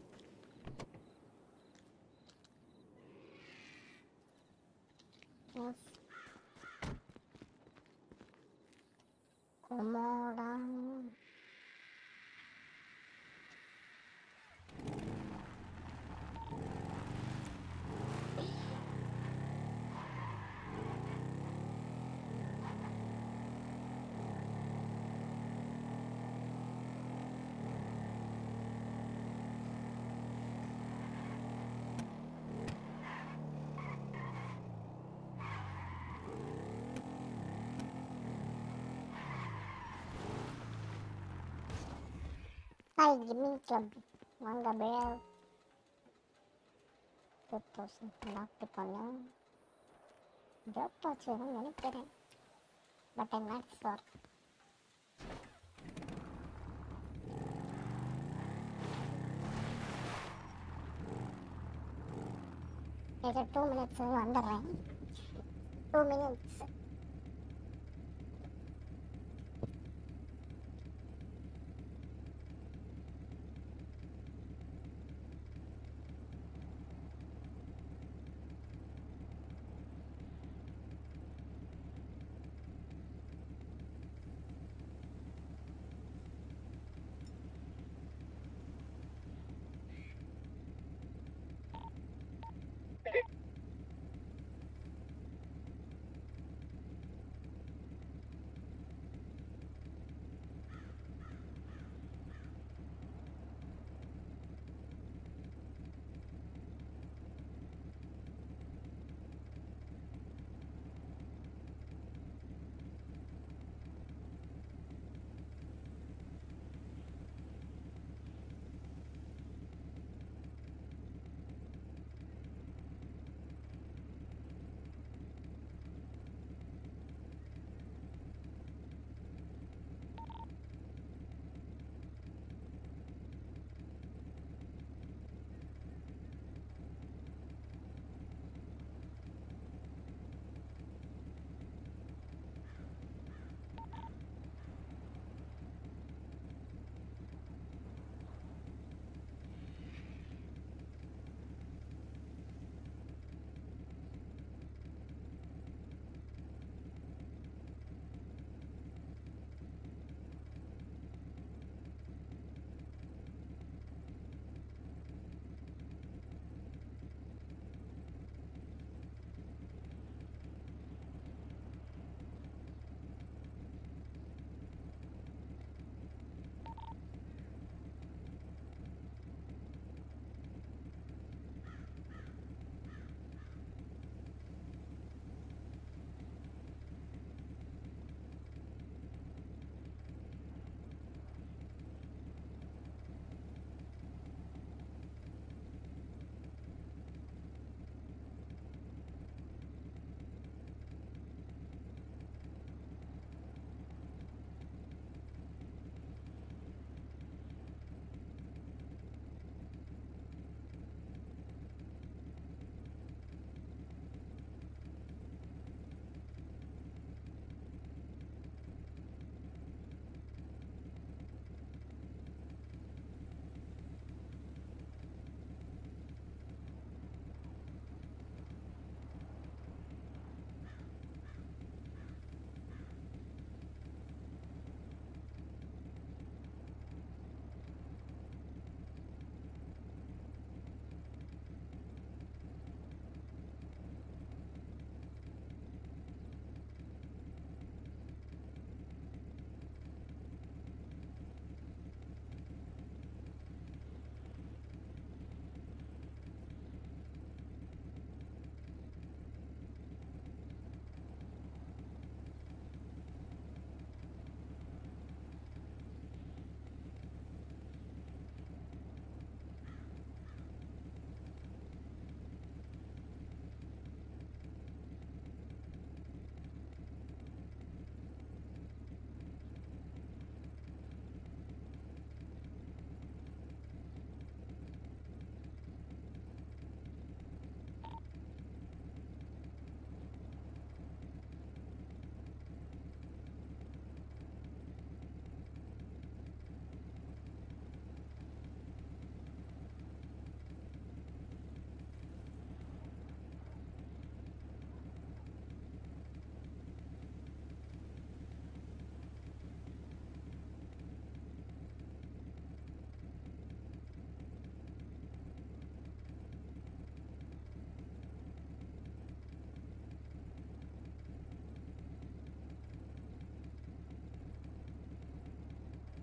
Yes. Komodan. Hi, Jimmy Club. வாங்க பே டூ தௌசண்ட் லாக் பண்ணேன் ஜாப் ஆச்சுன்னு நினைக்கிறேன் பட் ஐம் நாட் ஷோர் இது டூ மினிட்ஸ் வந்துடுறேன் டூ மினிட்ஸ்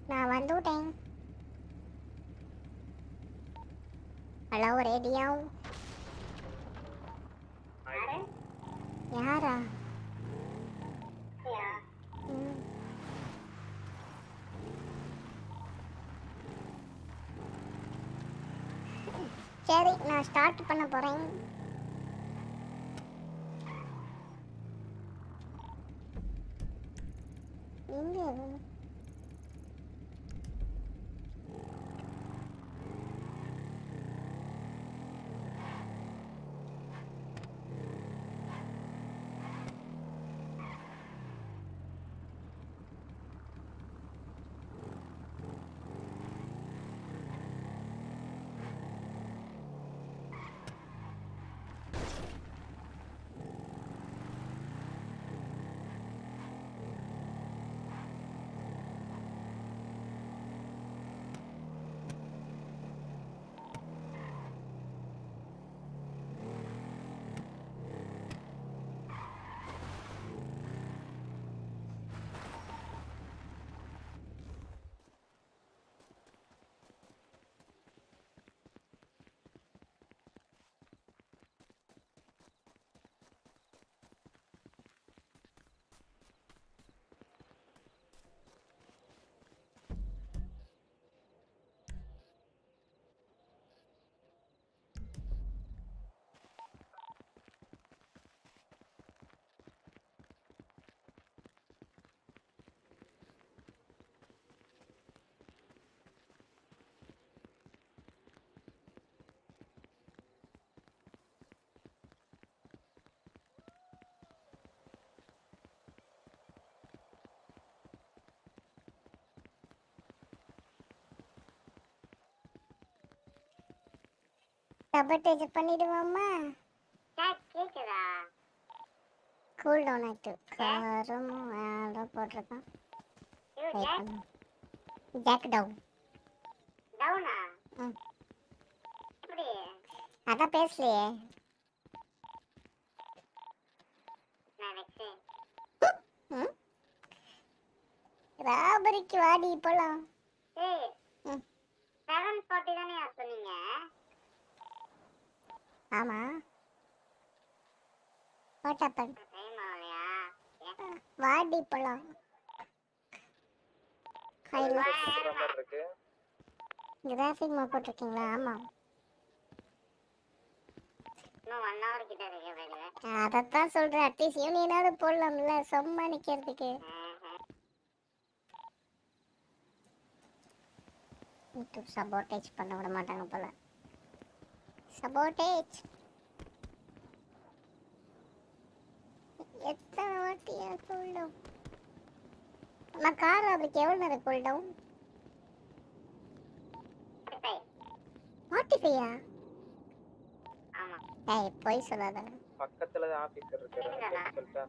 நான் வந்துட்டேன் ஹலோ ரேடியோ யாரா ம். சரி நான் ஸ்டார்ட் பண்ண போறேன் எங்க இது? சபட்டேஜ் பண்ணிடுவோமா கேக்குதா கூல் டவுன் ஆயிட்டு காரம் அதெல்லாம் போட்டிருக்கான் வெயிட் பண்ணு ஜாக் டவுன் டவுனா ம். எப்படி அதான் பேசலையே நான் வெச்சேன் ம் ராபரிக்கு வாடி போலாம் ஏய் ம். செவன் ஃபார்ட்டி தானே சொன்னீங்க ஆமா வாட் ஹேப்பன் டைம் ஆகலையா வாடி போலாம் கையில் இருக்கு கிராஃபிக் மா போட்டிருக்கீங்களா ஆமா இன்னும் ஒன் ஹவர் கிட்ட இருக்கு வெளியே அதைத்தான் சொல்றேன் அட்லீஸ்ட் யூனியனாவது போடலாம்ல சும்மா நிக்கிறதுக்கு யூடியூப் சபோட்டேஜ் பண்ண விட மாட்டாங்க போல சபோட்டேஜ் எத்தனை வாட்டியா கூல் டவுன் நான் கார் அவருக்கு எவ்வளோ நேரம் கூல் டவுன் ஃபார்ட்டி ஃபைவா ஆமா ஏய் பொய் சொல்லாத பக்கத்துல தான் ஆபீசர் இருக்காரு சொல்லிட்டா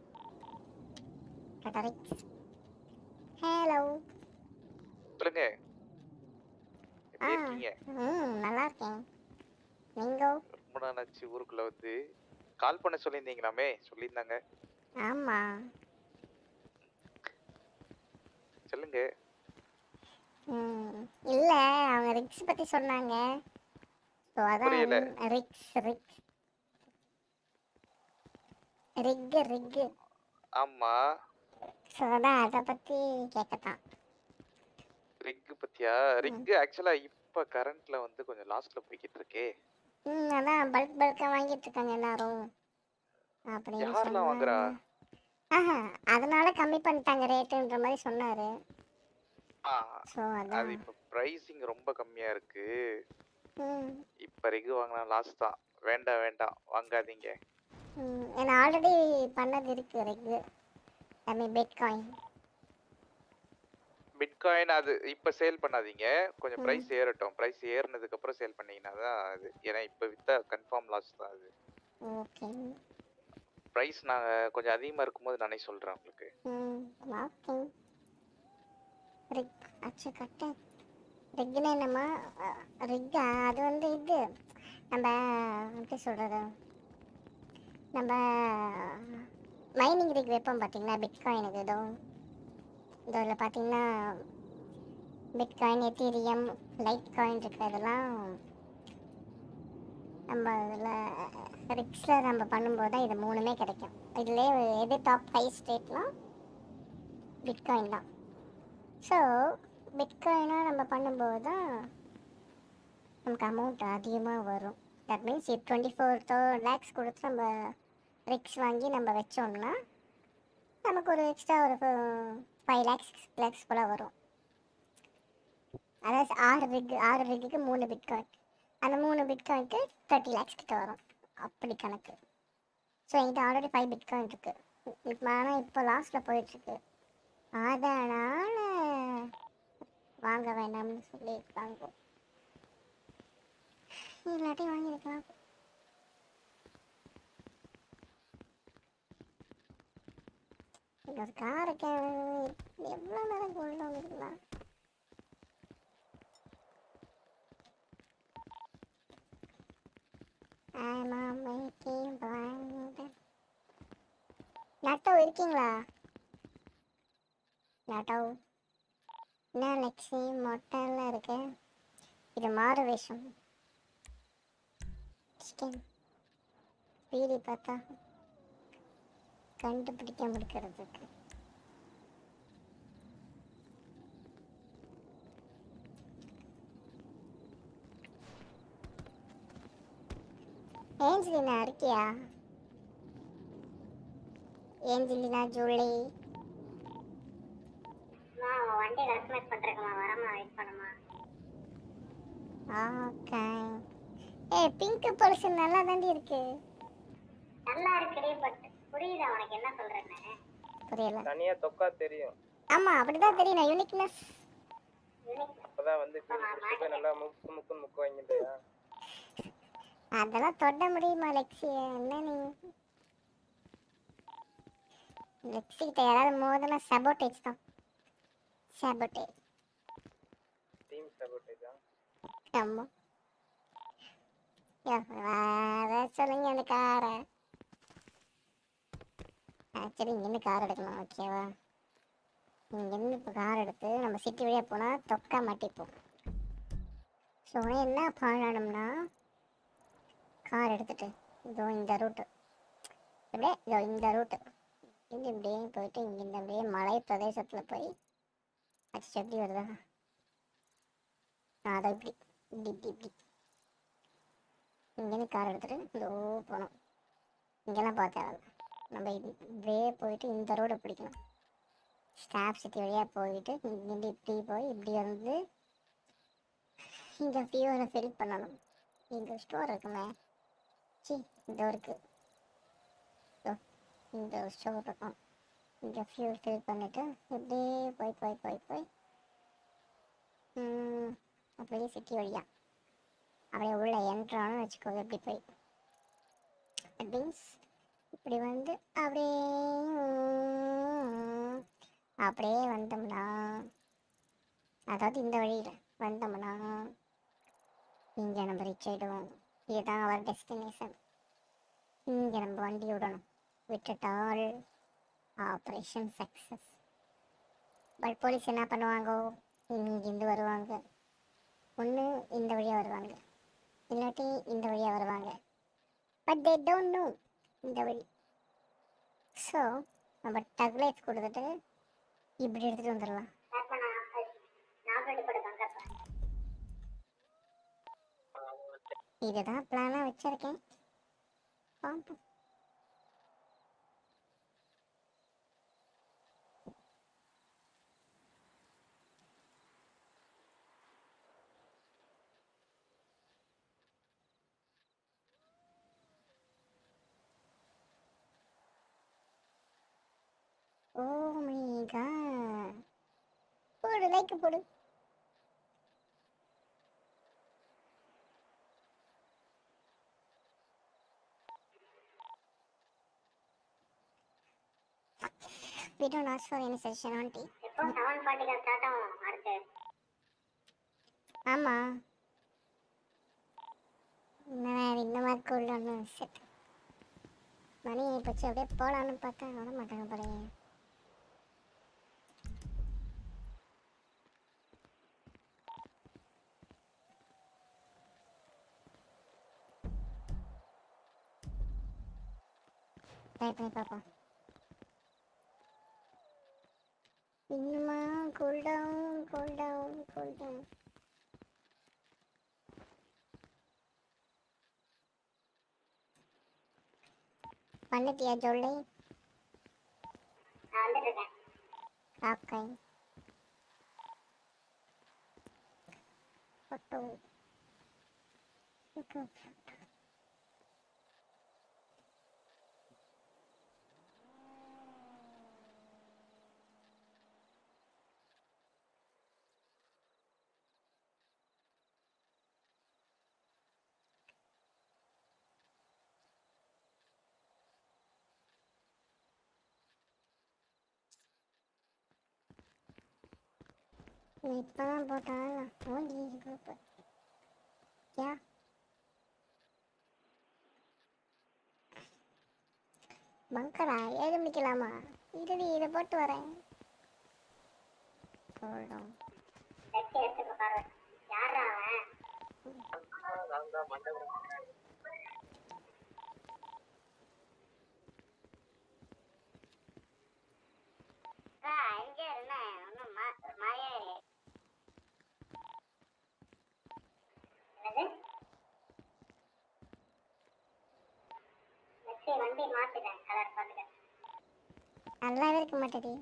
கட்டரிக்ஸ் ஹலோ சொல்லுங்க ஆ எப்படி இருக்கீங்க ம் நல்லா இருக்கேன் நீங்க ரொம்ப நாள் ஆச்சு ஊருக்குள்ள வந்து கால் பண்ண சொல்லியிருந்தீங்களாமே சொல்லியிருந்தாங்க ஆமா சொல்லுங்க ம் இல்ல அவங்க ரிக்ஸ் பத்தி சொன்னாங்க ஸோ புரியல. அதான் ரிக்ஸ் ரிக்ஸ் ரிக் ரிக் ஆமா ஸோ அதான் அதை பத்தி கேட்கத்தான் ரிக் பத்தியா ரிக் ஆக்சுவலா இப்ப கரண்ட்ல வந்து கொஞ்சம் லாஸ்ட்ல போய்கிட்டு இருக்கே ம் அதான் பல்க் பல்கா வாங்கிட்டு இருக்காங்க எல்லாரும் அப்படின்னு யாரெல்லாம் வாங்குறா? சொன்னாங்க. ஆஹா அதனால கம்மி பண்ணிட்டாங்க ரேட்டுன்ற மாதிரி சொன்னாரு ஆ, ஸோ அது அதான் இப்ப பிரைசிங் ரொம்ப கம்மியா இருக்கு ம் இப்ப ரிக் வாங்கினா லாஸ்ட் தான் வேண்டாம் வேண்டாம் வாங்காதீங்க ம் ஏன்னா ஆல்ரெடி பண்ணது இருக்கு rig I mean bitcoin bitcoin அது இப்ப சேல் பண்ணாதீங்க கொஞ்சம் ம். பிரைஸ் ஏறட்டும் பிரைஸ் ஏறினதுக்கு அப்புறம் சேல் பண்ணீங்கன்னா தான் அது ஏன்னா இப்ப வித்தா கன்ஃபார்ம் லாஸ் தான் அது ஓகே பிரைஸ் நான் கொஞ்சம் அதிகமா இருக்கும்போது நானே சொல்றேன் உங்களுக்கு ம் ஓகே ரிக் அச்சு கட்டு ரிக்னா என்னம்மா ரிக்கா அது வந்து இது நம்ம எப்படி சொல்கிறது நம்ம மைனிங் ரிக் வைப்போம் பார்த்தீங்களா பிட்காயினுக்கு ஏதோ இதில் பார்த்தீங்கன்னா பிட்காயின் எத்தீரியம் லைட் காயின் இருக்கிறதெல்லாம் நம்ம இதில் ரிக்ஸில் நம்ம பண்ணும்போது தான் இது மூணுமே கிடைக்கும் இதுலேயே எது டாப் ஃபைவ் ஸ்டேட்லாம் பிட்காயின் தான் ஸோ பிட்காயினாக நம்ம பண்ணும்போது தான் நமக்கு அமௌண்ட் அதிகமாக வரும் that means twenty four thou lakhs கொடுத்து நம்ம ரிக்ஸ் வாங்கி நம்ம வச்சோம்னா நமக்கு ஒரு எக்ஸ்ட்ரா ஒரு ஃபைவ் லேக்ஸ் சிக்ஸ் லேக்ஸ் போல் வரும் அதாவது ஆறு ரிக் ஆறு ரிக்குக்கு மூணு பிட்காயின் அந்த மூணு பிட்காயினுக்கு தேர்ட்டி லேக்ஸ் கிட்ட வரும் அப்படி கணக்கு ஸோ என்கிட்ட ஆல்ரெடி ஃபைவ் பிட்காயின் இருக்கு இப்போ ஆனால் இப்போ லாஸ்ட்டில் போயிட்டுருக்கு அதனால் வாங்க வேண்டாம்னு சொல்லியிருக்காங்க இல்லாட்டி வாங்கியிருக்கலாம் ஒரு காருக்கு எவ்வளோ நேரம் கொண்டு வந்துருக்கலாம் I'm a making blind. நட்டோ இருக்கீங்களா நட்டோ என்ன லெக்ஸி மொட்டைலாம் இருக்கு இது மாறு வேஷம் சிக்கன் பீடி பார்த்தா கண்டுபிடிக்க முடிக்கிறதுக்கு ஏஞ்சலினா இருக்கியா ஏஞ்சலினா ஜூலி வண்டி கஸ்டமைஸ் பண்றேக்கமா வரமா வெயிட் பண்ணுமா ஓகே ஏய் பிங்க் பர்சன் நல்லா தாண்டி இருக்கு நல்லா இருக்குடி பட் புரியுதா உனக்கு என்ன சொல்றேன்னு புரியல தனியா தொக்கா தெரியும் ஆமா அப்படிதான் தெரியும் யூனிக்னஸ் அப்பதான் வந்து போய் நல்லா முக்கு முக்குன்னு முக்கு வாங்கிட்டியா அதெல்லாம் தொட முடியுமா லெக்ஸிய என்ன நீ லெக்ஸி கிட்ட யாராவது மோதனா சபோட்டேஜ் தான் சபோட்டேஜ் டீம் சப்போர்ட்டேஜா ஆமா யா, வேற சொல்லுங்க அந்த காரை ஆக்சுவலி இங்கேருந்து கார் எடுக்கணும் ஓகேவா இங்கேருந்து இப்போ கார் எடுத்து நம்ம சிட்டி வழியாக போனால் தொக்கா மாட்டிப்போம் ஸோ என்ன பண்ணணும்னா கார் எடுத்துட்டு இதோ இந்த ரூட்டு இப்படியே இதோ இந்த ரூட்டு இங்கே இப்படியே போயிட்டு இங்கே அப்படியே மலை பிரதேசத்தில் போய் அச்சு எப்படி வருதா ஆ, அதான் இப்படி இப்படி இப்படி இப்படி இங்கேருந்து கார் எடுத்துட்டு இதோ போகணும் இங்கெல்லாம் போக தேவையில்ல நம்ம இது இப்படியே போயிட்டு இந்த ரோடை பிடிக்கணும் ஸ்டாப் சிட்டி வழியாக போயிட்டு இங்கேருந்து இப்படி போய் இப்படி வந்து இந்த ஃபியூரை ஃபில் பண்ணணும் இங்கே ஸ்டோர் இருக்குமே சி இந்த இருக்கு இதோ, இந்த ஸ்டோர் இருக்கும் இங்கே ஃபியூல் ஃபில் பண்ணிவிட்டு இப்படியே போய் போய் போய் போய் ம், அப்படியே சிட்டி வழியா அப்படியே உள்ள என்ட்ரானு வச்சுக்கோ எப்படி போய் மீன்ஸ் இப்படி வந்து அப்படியே அப்படியே வந்தோம்னா அதாவது இந்த வழியில் வந்தோம்னா இங்கே நம்ம ரீச் ஆகிடுவோம் இதுதான் அவர் டெஸ்டினேஷன் இங்கே நம்ம வண்டி விடணும் விட்டுட்டால் ஆப்ரேஷன் சக்ஸஸ் பட் போலீஸ் என்ன பண்ணுவாங்க இங்கேருந்து வருவாங்க ஒன்று இந்த வழியாக வருவாங்க இல்லாட்டி இந்த வழியாக வருவாங்க பட் தே டோன்ட் நோ இந்த வழி ஸோ நம்ம டக்லைட் கொடுத்துட்டு இப்படி எடுத்துகிட்டு வந்துடலாம் நான் ரெண்டு படம் பண்றப்ப இதுதான் பிளானாக வச்சுருக்கேன் பார்ப்போம் ஓ மை காட் போடு லைக் போடு We don't ask for any session, auntie. எப்போ செவன் ஃபார்ட்டிக்கு ஸ்டார்ட் ஆகும் அடுத்து ஆமா நான் இந்த மாதிரி கோல்டு ஒன்று செட் மணி ஆயிப்போச்சு அப்படியே போகலான்னு பார்த்தா வர மாட்டாங்க போலயே ட்ரை பண்ணி பார்ப்போம் இன்னுமா cool down cool down cool down பண்ணிட்டியா ஜொல்லி நான் வந்துட்டு இருக்கேன் ஓகே ஃபோட்டோ ஓகே இப்பதான் போட்டான் ஓடி குரூப் யா பங்கரா ஏழு மணிக்கலாமா இருடி இதை போட்டு வரேன் போடும் வெட்டி எடுத்துக்க பாரு யாரா அவன் அக்கா, எங்க இருந்த ஒன்றும் மாறியே இல்லை என்னது நெக்ஸ்ட் வண்டி மாத்திட்டேன் கலர் பார்த்துட்டேன் நல்லாவே இருக்க மாட்டேடி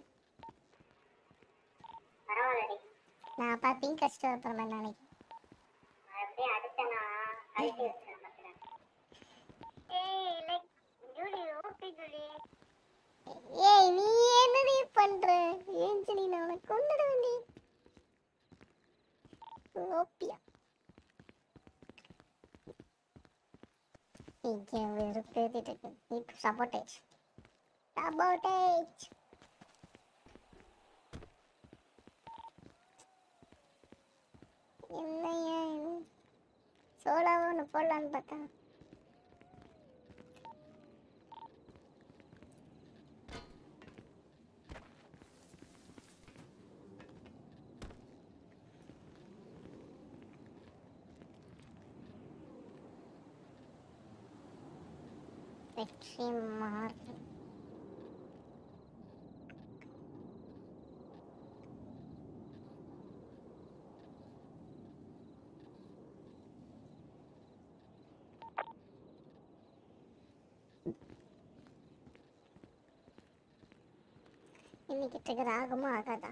பரவாயில்லடி நான் அப்பா பிங்க் கஷ்டம் அப்புறமா நாளைக்கு நான் எப்படியும் அடிச்சேன்னா கழட்டி வச்சிருக்கேன் பார்த்துட்டேன் ஏய் லைக் ஜூலி ஓகே ஜூலி ஏய் நீ என்னடி பண்ற ஏஞ்சலி நான் உனக்கு கொண்டுட வேண்டி ஓப்பியா இங்கே வெறுப்பேத்திட்டு இருக்கு இப்போ சப்போட்டேஜ் சப்போட்டேஜ் என்னையா இது சோலாவை ஒன்று போடலான்னு பார்த்தா வெற்றி மாறி இன்னைக்கு trigger ஆகுமா ஆகாதா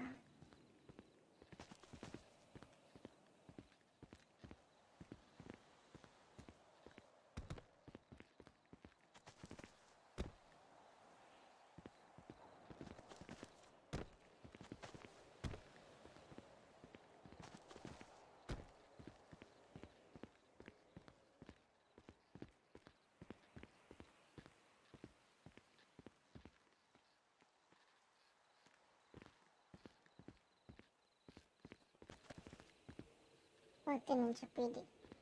பத்து நிமிஷம் பீடி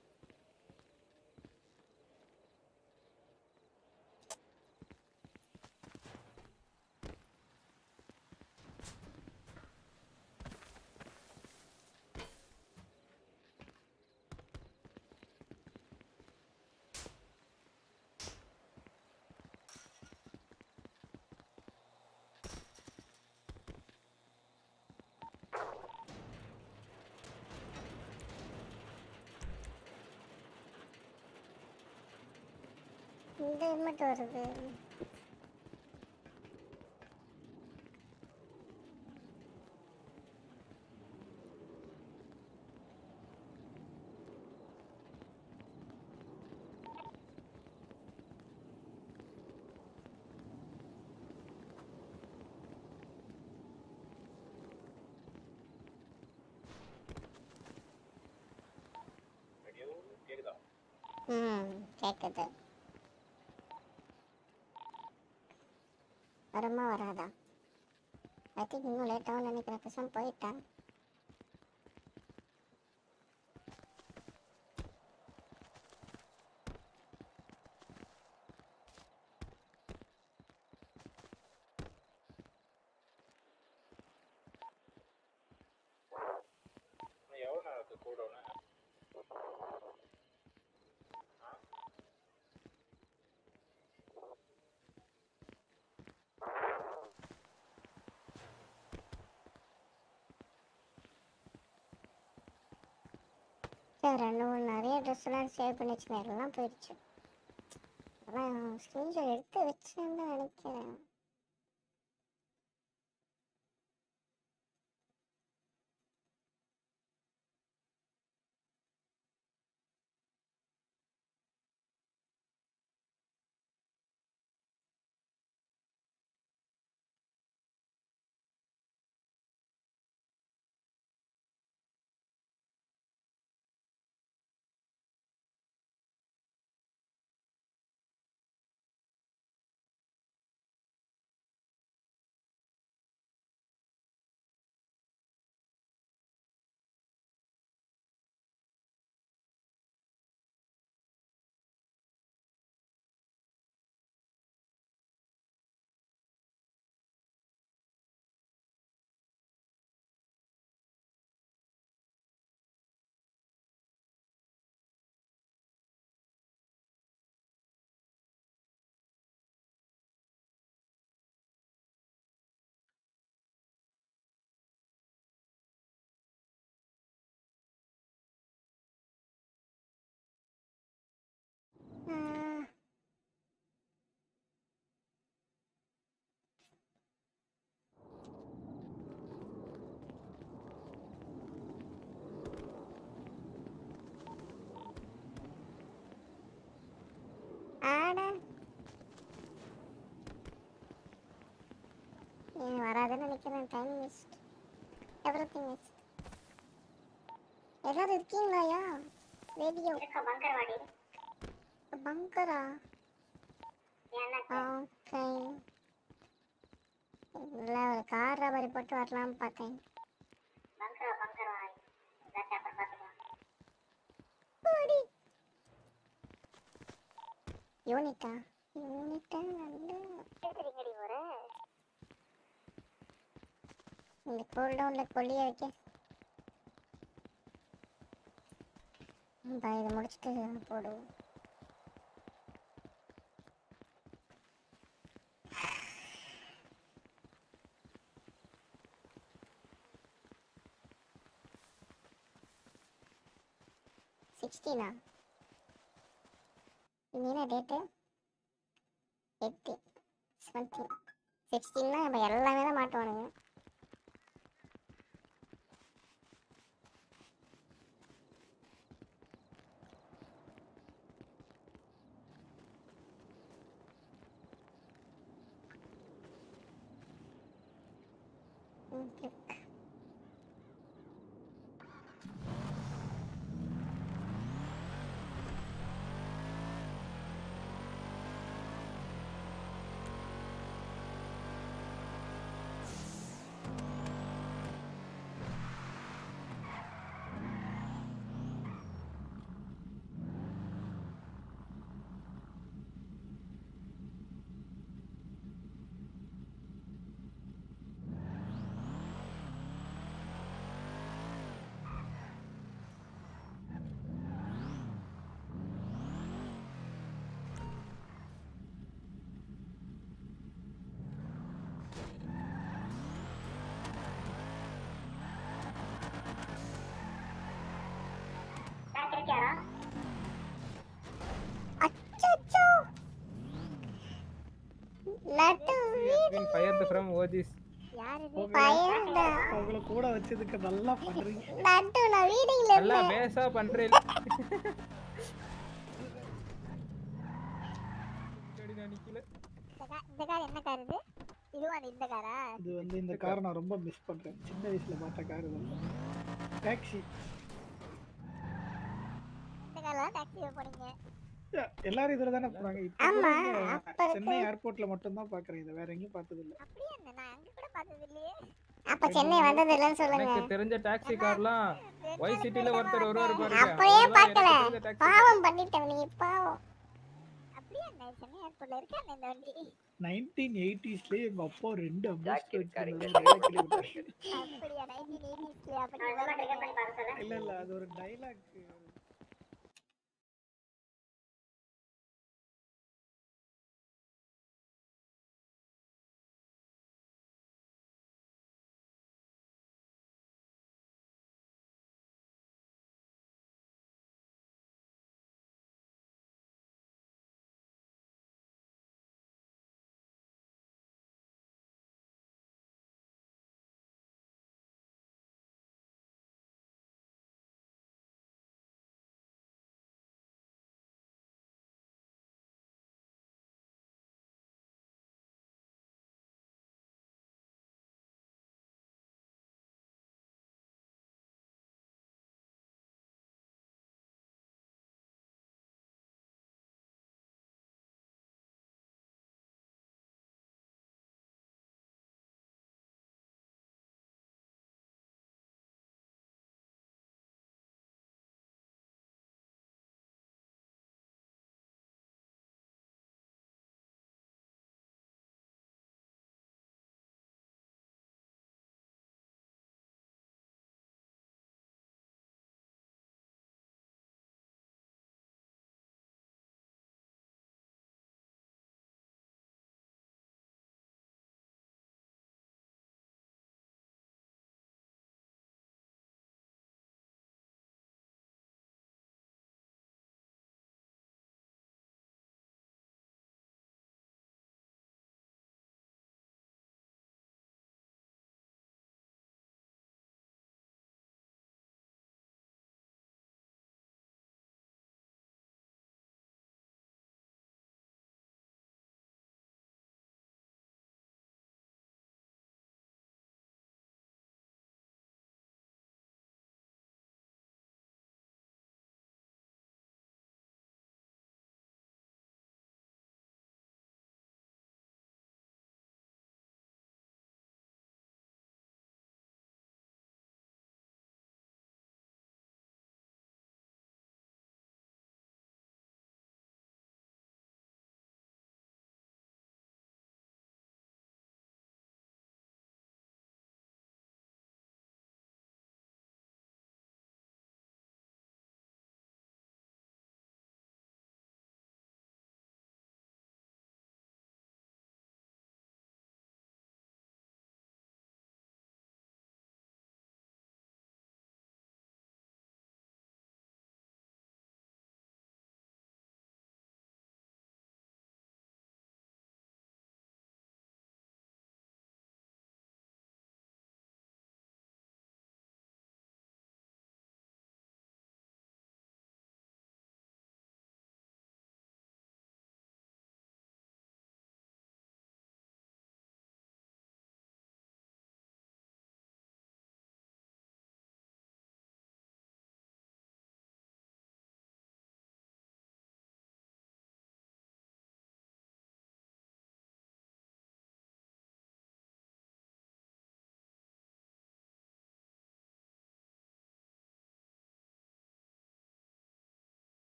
இந்த மட்டும் வருது கேக்குதா ம் கேட்குது வருமா வராதா ஐ திங்க் இன்னும் லேட்டாகவும் நினைக்கிறேன் பேசாம போயிட்டேன் எவ்வளவு நேரத்துக்கு கூட சரி ரெண்டு மூணு நிறைய ட்ரெஸ்லாம் சேவ் பண்ணி வச்சுருந்தேன் எல்லாம் போயிடுச்சு அதான் ஸ்க்ரீன்ஷாட் எடுத்து வச்சேன்னு தான் நினைக்கிறேன் ஆஹ் ஆட ஏன் வராதுன்னு நினைக்கிறேன் time waste everything waste எல்லாரும் இருக்கீங்களாயா ரேடியோ பங்கர்வாடி பங்கரா எனக்கு ஓகே இல்லை ஒரு கார் ரபரி போட்டு வரலாம்னு பார்த்தேன் பங்கரா பங்கர்வாடி இதாட்ட அப்புறம் பார்த்துக்கலாம் ஓடி யூனிட்டா யூனிட்டா வந்து எடுத்துறீங்கடி ஒரு இந்த கூல் டவுனில் கொல்லிய வைக்க பா இதை முடிச்சுட்டு போடுவோம் சிக்ஸ்டீனா இது என்ன டேட்டு எட்டு செவன்டீன் சிக்ஸ்டீன்னா நம்ம எல்லாமே தான் மாட்டுவானுங்க ம், click. பார்த்துருக்கியாரா அச்சச்சோ laddu been fired from OGs. யார் இது பயந்தா அவங்கள கூட வச்சதுக்கு நல்லா பண்றீங்க லட்டு நான் வீடிங்ல நல்லா இருந்தேன் பேசா பண்றேன் நிக்கல இந்த கா- இந்த கார் என்ன கார் இது இதுவா இந்த காரா இது வந்து இந்த காரை நான் ரொம்ப மிஸ் பண்றேன் சின்ன வயசுல பார்த்த கார் இது டாக்ஸி இந்த கார்ல டாக்ஸில போனீங்க எல்லாரும் இதுல தானே போறாங்க இப்ப ஆமா, கூட இங்க அப்ப இருக்கு. சென்னை ஏர்போர்ட்ல மட்டும் தான் பாக்குறேன் இதை வேற எங்கேயும் பார்த்தது இல்ல அப்படியே என்ன நான் அங்க கூட பார்த்தது இல்லையே அப்ப சென்னை வந்தது இல்லைன்னு சொல்லுங்க எனக்கு தெரிஞ்ச டாக்ஸி கார்லாம் ஒய் சிட்டில ஒருத்தர் வருவாரு பாருங்க அப்பயே அவர்தான் பார்க்கல எனக்கு தெரிஞ்ச taxi car. பாவம் பண்ணிட்டேன் நீ பாவம் அப்படியே என்ன சென்னை ஏர்போர்ட்ல இருக்கா இந்த வண்டி நைன்டீன் எயிட்டிஸ்லயே எங்க அப்பா ரெண்டு Jacket அம்பாஸ்டர் அப்படியா நைன்டீன் எயிட்டிஸ்ல அப்படி நான் ட்ரை பண்ணி பார்க்க சொல்றேன் இல்ல இல்ல அது ஒரு டைலாக்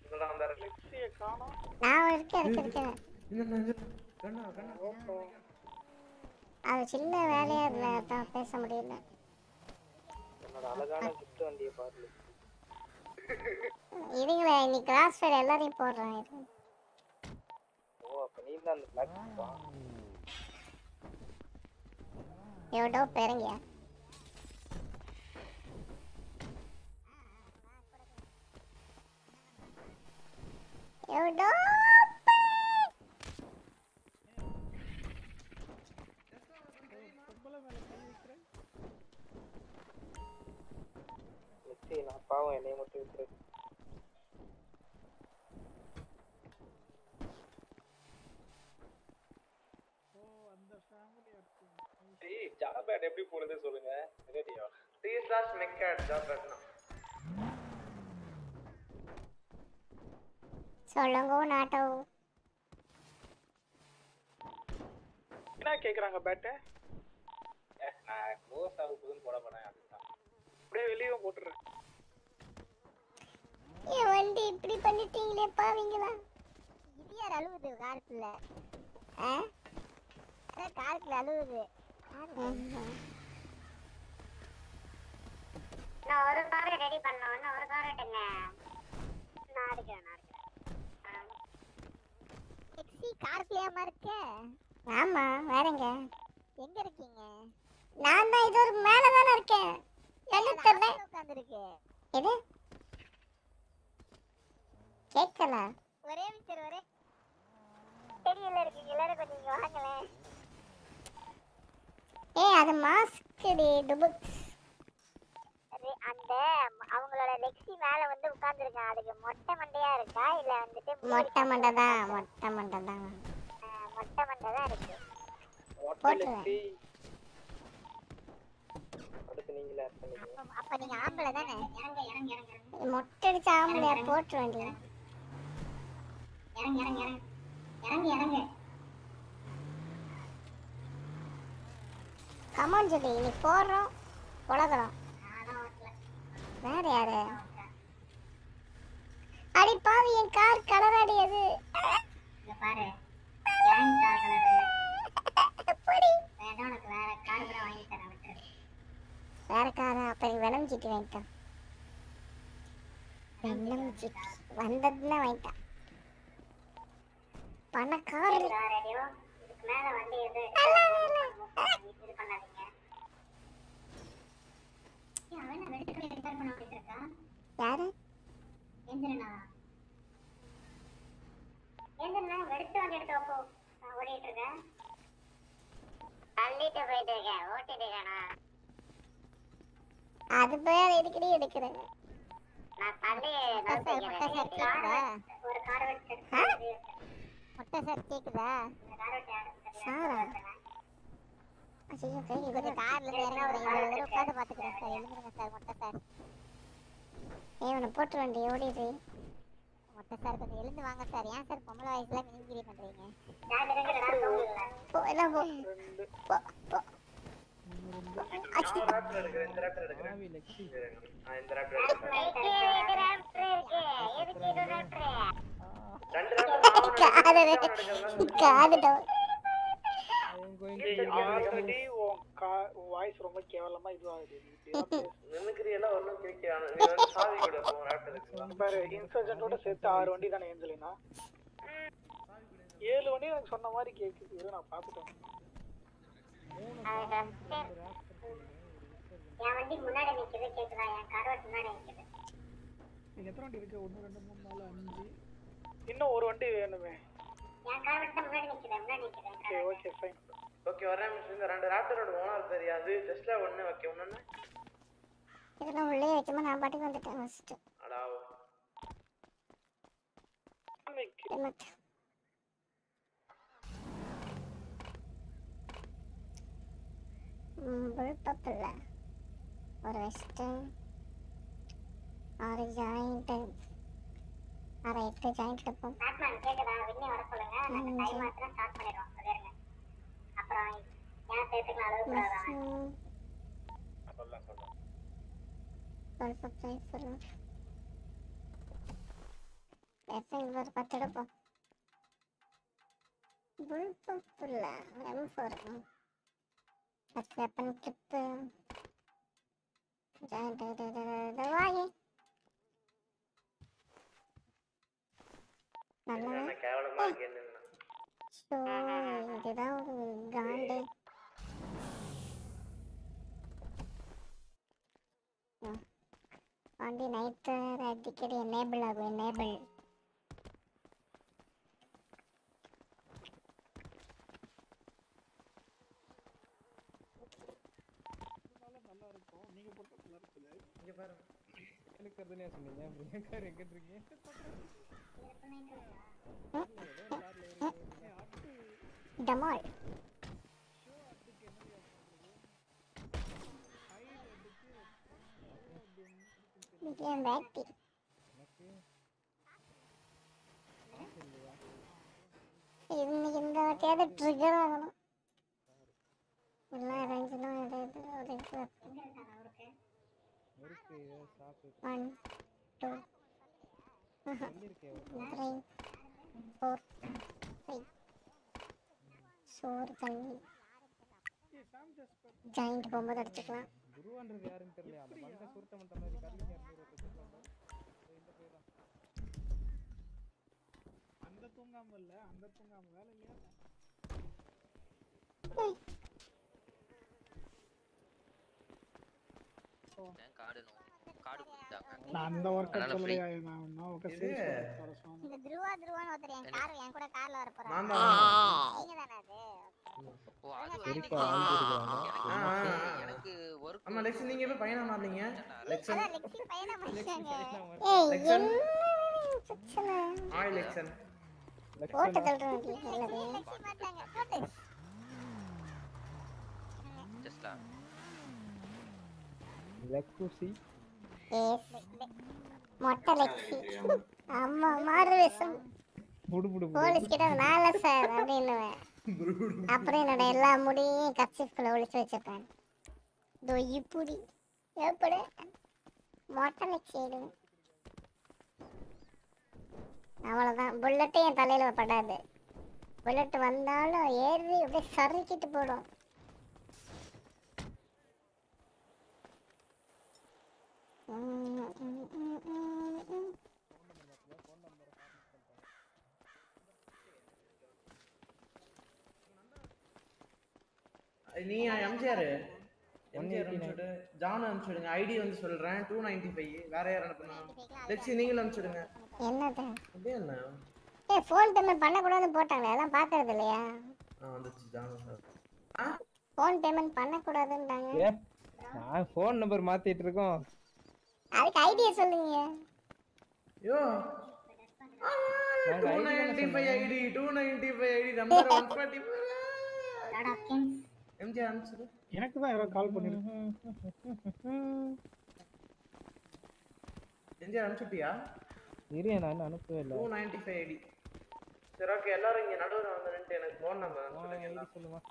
இதோட அந்த லெக்ஸியை காணோம் நான் இருக்கேன் இருக்கேன் இருக்கேன் இந்த இந்த கண்ணா கண்ணா அது சின்ன வேலையா இல்லை அதான் பேச முடியல என்னோட அழகான கிஃப்ட் வண்டியை பாரு இருங்களே இன்னைக்கு கிளாஸ் ஃபேர் எல்லாரையும் போடுறேன் இருங்க. ஓ அப்ப நீ தான் அந்த பிளாக் எவ்வளோ பெருங்க எவ்வளோ லெக்ஸி நான் பாவம் என்னைய மட்டும் விட்டுரு ஜாப் பேட் எப்படி போடுறது சொல்லுங்க ரெடியா டி ஸ்லாஷ் மெக்கேட் ஜாப் பேட்னா சொல்லுங்க நாட்டோ என்ன கேக்குறாங்க பேட்டு நான் க்ளோஸ் ஆக போதுன்னு போட போறேன் அதுதான் அப்படியே வெளியே போட்டுரு என் வண்டி இப்படி பண்ணிட்டீங்களே பாவீங்களா இது யார் அழுவுது காருக்குள்ள ஆ அதான் காருக்குள்ள அழுவுது நான் ஒரு காரை ரெடி பண்ணோம் இன்னும் ஒரு கார் எடுங்க நான் அடிக்கிறேன் நான் அடிக்கிறேன் டாக்ஸி காருக்குள்ளேயாமா இருக்க ஆமா வேறங்க எங்க இருக்கீங்க நான் தான் இது ஒரு மேல தானே இருக்கேன் என்ன தெரியல உட்கார்ந்திருக்கு எது கேட்கல ஒரே நிமிஷம் ஒரே தெரியல இருக்கீங்க எல்லாரும் கொஞ்சம் இங்க வாங்களேன் ஏய் அது மாஸ்க் டி டுபுக்ஸ் அந்த அவங்களோட லெக்ஸி மேல வந்து உட்கார்ந்துருக்கான் அதுக்கு மொட்டை மண்டையா இருக்கா இல்ல வந்துட்டு மொட்டை மண்டை தான் மொட்டை மண்டை தான் மொட்டை மண்டை தான் இருக்கு போட்டுருவேன். அடுத்து நீங்களே ஆட் பண்ணிக்கோங்க அப்ப நீங்க ஆம்பளை தானே இறங்க இறங்க இறங்க இறங்க மொட்டை அடிச்ச ஆம்பளையா போட்டு வேண்டிய இறங்க இறங்க இறங்க இறங்க இறங்க கமான் சொல்லி நீ போடுறோம் உலகிறோம் நானும் வரல வேற யாரு அடி பாவி என் கார் கலர் அடியது இங்க பாரு ஏன் கார் கலரு எப்படி வேணா உனக்கு வேற கார் கூட வாங்கி தரேன் விட்டுரு வேற காரா அப்ப நீ வெனம் சீட்டு வாங்கிட்டான் வெனம் சீட்டு வந்ததுன்னா வாங்கிட்டான் பணக்காரர் கார் ரெடியோ இதுக்கு மேல வண்டி எது இது பண்ணாதீங்க ஏய், அவன் என்ன வெடிச்சு ரிப்பேர் பண்ண ஓடிட்டு இருக்கா யாரு எந்திரனா எந்திரனா வெடிச்சு வண்டி எடுத்து வைப்போ நான் ஓடிட்டு இருக்கேன் தள்ளிட்டு போயிட்டு இருக்கேன் ஓட்டிட்டு இருக்கேனா அது போய் எதுக்கடி எடுக்கிறேன் நான் தள்ளி முட்டை சார், முட்டை சார் கேக்குதா? ஒரு கார் வச்சு ஆ? முட்டை சார் கேக்குதா கார் வச்சு சாரா ஐயோ கை கொஞ்சம் கார்ல இருந்து இறங்கி வரீங்க ஒரு தடவை உட்காந்து பாத்துக்கிறேன் சார் எழுந்துருங்க சார் முட்டை சார் ஏய் உன்னை போட்டு வண்டி ஓடிடு முட்டை சார் கொஞ்சம் எழுந்து வாங்க சார் ஏன் சார் பொம்பளை வயசுல மினிகிரி பண்றீங்க நான் இருக்கிறேன் தூங்கல போ எல்லாம் போ போ போ அச்சி. நான் ராப்டர் எடுக்கிறேன் இந்த ராப்டர் எடுக்கிறேன் பாவி லெக்ஸி நான் இந்த ராப்டர் எடுக்கிறேன் இது ராப்டர் இருக்கு எதுக்கு இது ராப்டர் ரெண்டு ராப்டர் காதவே காதுட்டோம் அவன் going ஏய், already உன் கா- உன் வாய்ஸ் ரொம்ப கேவலமா இதுவாகுது நீ இப்படிலாம் பேசு. மிமிக்ரி எல்லாம் ஒன்றும் கேட்க நீ வந்து சாவி கூட போ ராப்டருக்கு இங்க பாரு இன்சர்ஜென்ட்டோட சேர்த்து ஆறு வண்டி தானே ஏஞ்சலினா ஏழு வண்டி எனக்கு சொன்ன மாதிரி கேக்குது இரு நான் பாத்துட்டேன் என் வண்டி முன்னாடி நிக்குது கேக்குதா என் காரோட் முன்னாடி நிக்குது நீங்க எத்தனை வண்டி இருக்கு ஒன்று ரெண்டு மூணு நாலு அஞ்சு இன்னும் ஒரு வண்டி வேணுமே என் காரோட் தான் முன்னாடி நிக்குது முன்னாடி நிக்குது என் okay car. Okay fine okay ஒரே நிமிஷம் இந்த ரெண்டு ராப்டரோட ஓனர் தெரியாது டெஸ்ட்ல ஒன்று ஓகே ஒன்று இதெல்லாம் உள்ளே வைக்காம நான் பாட்டுக்கு வந்துட்டேன் ஃபர்ஸ்ட் அடா ரிமோட் புல்பப்பில் ஒரு வெஸ்ட்டு ஆறு ஜாயிண்ட்டு ஆறு எட்டு ஜாயிண்ட் எடுப்போம் பேட்மேன் கேக்குதா விண்ணி வர சொல்லுங்க நாங்க டைம் ஆச்சுன்னா ஸ்டார்ட் பண்ணிடுவோம் சொல்லிருங்க அப்புறம் ஏன் சேர்த்துக்கலாம் அளவு கூடாதா சொல்லலாம் சொல்லலாம் புல்பப் ரைஃபிள் எஃப்எல் ஒரு பத்து எடுப்போம் புல் பப்புல எம் ஃபோர் பத்து வெப்பன் கிளிப்பு வாங்கி நல்லா என்ன கேவலமா இருக்கு என்ன ஸோ இதுதான் ஒரு காண்டு ஆ. வண்டி நைட்டு அடிக்கடி எனேபிள் ஆகும் எனேபிள் நல்லா இருக்கும் நீங்க போட்ட நல்லா இருக்குது இங்க பாரு இருக்கிறதுனே சொன்னீங்க பிரியங்கா எங்க இருக்கீங்க டமால் என் பேட்டி இன்னைக்கு இந்த வாட்டியாவது ட்ரிகர் ஆகணும் எல்லா ரேஞ்சிலும் எதாவது ஒரு இது முறுக்கு சாப்பிட்டு ஒன் டூ சொல்லியிருக்கேன் த்ரீ ஃபோர் ஃபைவ் சோறு தண்ணி ஜாயிண்ட் போகும்போது அடிச்சுக்கலாம் குருவான்றது யாருன்னு தெரியல அந்த மண்டை சுருட்ட மண்டை மாதிரி கல்லிங்க இருநூறு வச்சிருக்காங்க இந்த பேர் தான் அந்த தூங்காம இல்ல அந்த தூங்காம வேலை இல்லையா ஏன் காடணும் காடு கொடுத்தாங்க நான் அந்த ஒர்க்கை அதனால free. சொல்லலையா நான் நான் ஒர்க்கை இது- சேல்ஸ் பண்ண சுவாமி இந்த துருவா துருவான்னு ஒருத்தர் என் கார் என் கூட கார்ல வர போறாரு நான் தான் நீங்க தானே அது ஓ அது பெருப்பா வந்து ஆழ்ந்து ஆ, ஆ, ஆ. எனக்கு ஒர்க் ஆமா லெக்ஸ் நீங்க எப்ப பையனா மாறீங்க லெக்ஸன் அதான் லெக்ஸி பையனா மாட்டாங்க லெக்ஸன் ஏய் லெக்ஸன். என்ன பிரச்சனை ஆய் லெக்ஸன் ஓட்ட தள்ளுறோம் நல்லது மாட்டாங்க போட்டு ஜஸ்டா லெக்குசி எஸ் மொட்டை லெக்ஸி ஆமா மாறு வேஷம் புடு புடு புடு போலீஸ் கிட்ட நாள சார் அப்படின்னுவேன் அப்புறம் என்னோட எல்லா முடியையும் கப்சிப்குள்ள ஒளிச்சு வச்சிருப்பேன் இதோ இப்படி எப்படி மொட்டை லெக்ஸி ஆயிடுவேன் அவ்வளோதான் புல்லட்டும் என் தலையில படாது புல்லட் வந்தாலும் ஏறி அப்படியே சறுக்கிட்டு போடும் ம், ம், ம், ம், ம். நீ எம்ஜிஆர் எம்ஜிஆர் அனுப்பிச்சுடு ஜான் அனுப்பிச்சுடுங்க ஐடி வந்து சொல்றேன் டூ நைன்டி ஃபைவ் வேற யார் அனுப்பணும் லெக்ஸி நீங்களும் அனுப்பிச்சுடுங்க என்னது அப்படியே என்ன ஏ ஃபோன் பேமெண்ட் பண்ணக்கூடாதுன்னு போட்டாங்களே அதெல்லாம் பார்க்கறது இல்லையா ஆ வந்துச்சு ஜான் சார் ஃபோன் பேமெண்ட் பண்ணக்கூடாதுன்றாங்க ஏ நான் ஃபோன் நம்பர் மாத்திட்டு இருக்கோம் அதுக்கு ஐடியா சொல்லுங்க யோ நாங்க டூ ID தானே நைன்டி ஃபைவ் சொன்னோம். ID two ninety five ID number one forty MGR அனுப்பிச்சுடு எனக்கு தான் யாரோ கால் பண்ணிருக்கு எம்ஜிஆர் அனுப்பிச்சுட்டியா இரு நான் இன்னும் அனுப்பவே இல்லை டூ நைன்டி ஃபைவ் ஐடி சரி ஓகே எல்லாரும் இங்க நடுவில் வந்து நின்னுட்டு எனக்கு ஃபோன் நம்பர் அனுப்பிச்சுடுங்க எல்லாம் சொல்லுமா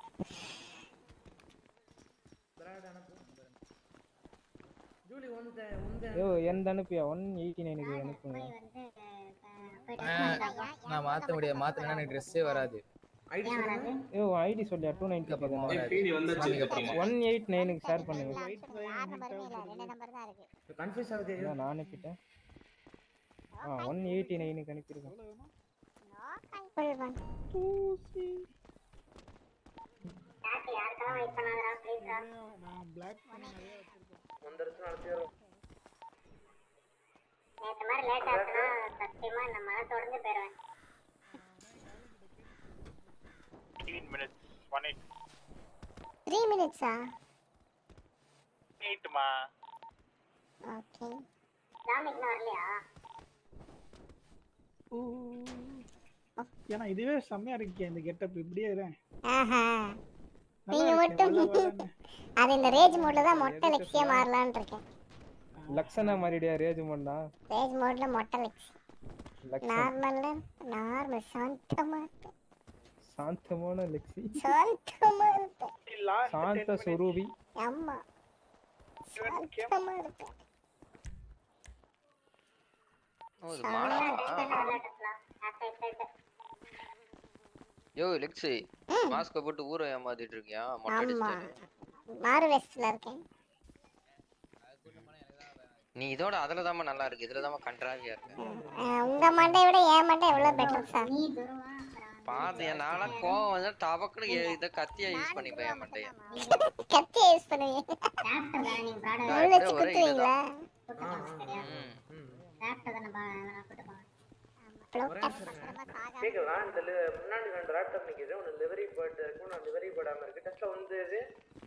பிராட் அனுப்பு ஜூலி உந்த உந்த யோ எந்த அனுப்பியா ஒன் எயிட்டி நைனுக்கு அனுப்புங்க நான் மாத்த முடியாது மாத்தலன்னா எனக்கு ட்ரெஸ்ஸே வராது ஐடி சொல்லுங்க யோ ஐடி சொல்லியா டூ நைன்டி பிடி வந்துருச்சு ஒன் எயிட் நைனுக்கு ஷேர் பண்ணுங்க யார் நம்பருமே இல்லை ரெண்டு நம்பர் தான் இருக்கு கன்ஃபியூஸ் ஆகுது இல்ல, நான் அனுப்பிட்டேன் ஆ ஒன் எயிட்டி நைனுக்கு அனுப்பியிருக்கேன் ஃபுல் ஒன் நான் பிளாக் பண்ணி நிறைய வச்சிருக்கேன் வந்துருச்சு நடத்தி வரும் நேற்று மாதிரி லேட் ஆச்சுன்னா சத்தியமா இந்த மழை தொடர்ந்து போயிடுவேன் மினிட்ஸ் ஒன் எயிட் த்ரீ மினிட்ஸா எயிட்மா ஓகே ராமிக் வரலையா ஏன்னா இதுவே செம்மையா இருக்கே இந்த கெட்டப் இப்படியே இரு. ஆஹா நல்லா நீங்க இருக்கே, மட்டும் வெள்ளை வெள்ளைன்னு. அது இந்த ரேஜ் மோட்ல தான் மொட்டை லெக்ஸியா மாறலாம்னு இருக்கேன் லக்ஷனா மாறிடியா ரேஜ் பண்ணா ரேஜ் மோட்ல மொட்டை லெக்ஸி லக்ஷன் நார்மல்ல நார்மல் சாந்தமா இருப்பேன் சாந்தமான லெக்ஸி சாந்தமா இருப்பேன் சாந்த சுரூபி ஆமா சாந்தமா இருப்பேன் ஓ இது மாஸ்கா யோ லெக்ஸி மாஸ்க போட்டு ஊரை ஏமாத்திட்டு இருக்கியா மொட்டை ஆமா அடிச்சிட்டு மாறு வெஸ்ட்ல இருக்கேன் நீ இதோட அதுல தாம்மா நல்லா இருக்கு இதுல தாம்மா கன்றாவியா இருக்கு அஹ் உங்க மண்டையை விட என் மண்டை எவ்வளவு பெட்டர் சார் பாத்து என் நாளா கோவம் வந்து டபக்குன்னு எ- இத கத்தியா யூஸ் பண்ணிப்பேன் என் மண்டைய கத்தியை யூஸ் பண்ணுவீங்க உள்ள வச்சு ஒரே குத்துவீங்களா கேக்குதா இந்த li- முன்னாடி ரெண்டு ரேப்டர் நிக்குது ஒன்னு லிவரி பேர்ட் இருக்கு ஒன்னு லிவரி போடாம இருக்கு டெஸ்ட்ல வந்து இது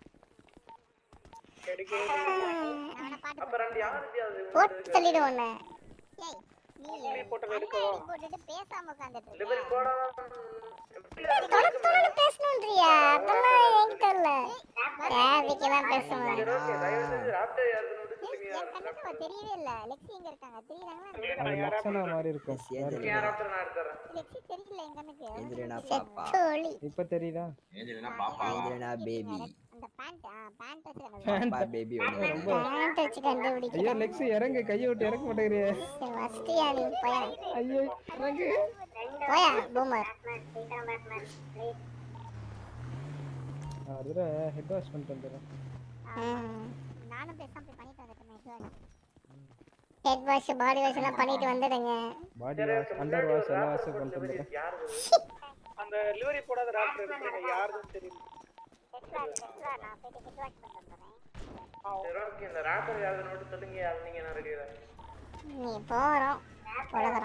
அப்ப ரெண்டு யாருக்கு அது போட்டு சொல்லிடுவோண்ணே போட்டது இருக்கோ போட்டுட்டு பேசாம உட்காந்துட்டு லிவரி போடாம தொண தொணன்னு பேசணுன்றியா அதெல்லாம் என்கிட்ட இல்ல தேவைக்கு தான் பேசுவேன் ஓகே தயவு செஞ்சு ராப்டர் யாருன்னு சொல்லுங்க என் கண்ணுக்கு அவ தெரியவே இல்ல லெக்ஸி எங்க இருக்காங்க அது தெரியுறாங்களா லக்ஷனா மாதிரி இருக்கும் யார் ராப்டர் நான் எடுத்துறேன் லெக்ஸி தெரியல என் கண்ணுக்கு ஏஞ்சலினா பாப்பா தோழி இப்ப தெரியுதா ஏஞ்சலினா பாப்பா ஏஞ்சலினா பேபி அந்த பேண்ட் பேண்ட் வச்சு Pant. பாப்பா பேபி ஒன்று ரொம்ப பேண்ட் வச்சு கண்டுபிடிக்கிறேன் ஐயோ லெக்ஸ் இறங்கு கையை விட்டு இறக்க மாட்டேங்கிறியே வசதியா நீ போயா ஐயோ இறங்கு போயா பூமர் அதுல ஹெட் வாஷ் பண்ணிட்டு வந்துடுறேன் நானும் பேசாம போய் பண்ணிட்டு வந்துட்டேன் ஹெட் வாஷ் பாடி வாஷ் எல்லாம் பண்ணிட்டு வந்துடுங்க பாடி வாஷ் அண்டர் வாஷ் எல்லா வாஷும் பண்ணிட்டு வந்துடுறேன் அந்த லிவரி போடாத ராப்டர் இருக்கு யாருன்னு தெரியும் நான் போயிட்டு ஹெட் வாஷ் பண்ணிட்டு வந்துடுறேன் சரி ஓகே இந்த ராப்டர் யாருன்னு மட்டும் சொல்லுங்க யாரு நீங்க நான் ரெடி நீ போறோம் உலகம்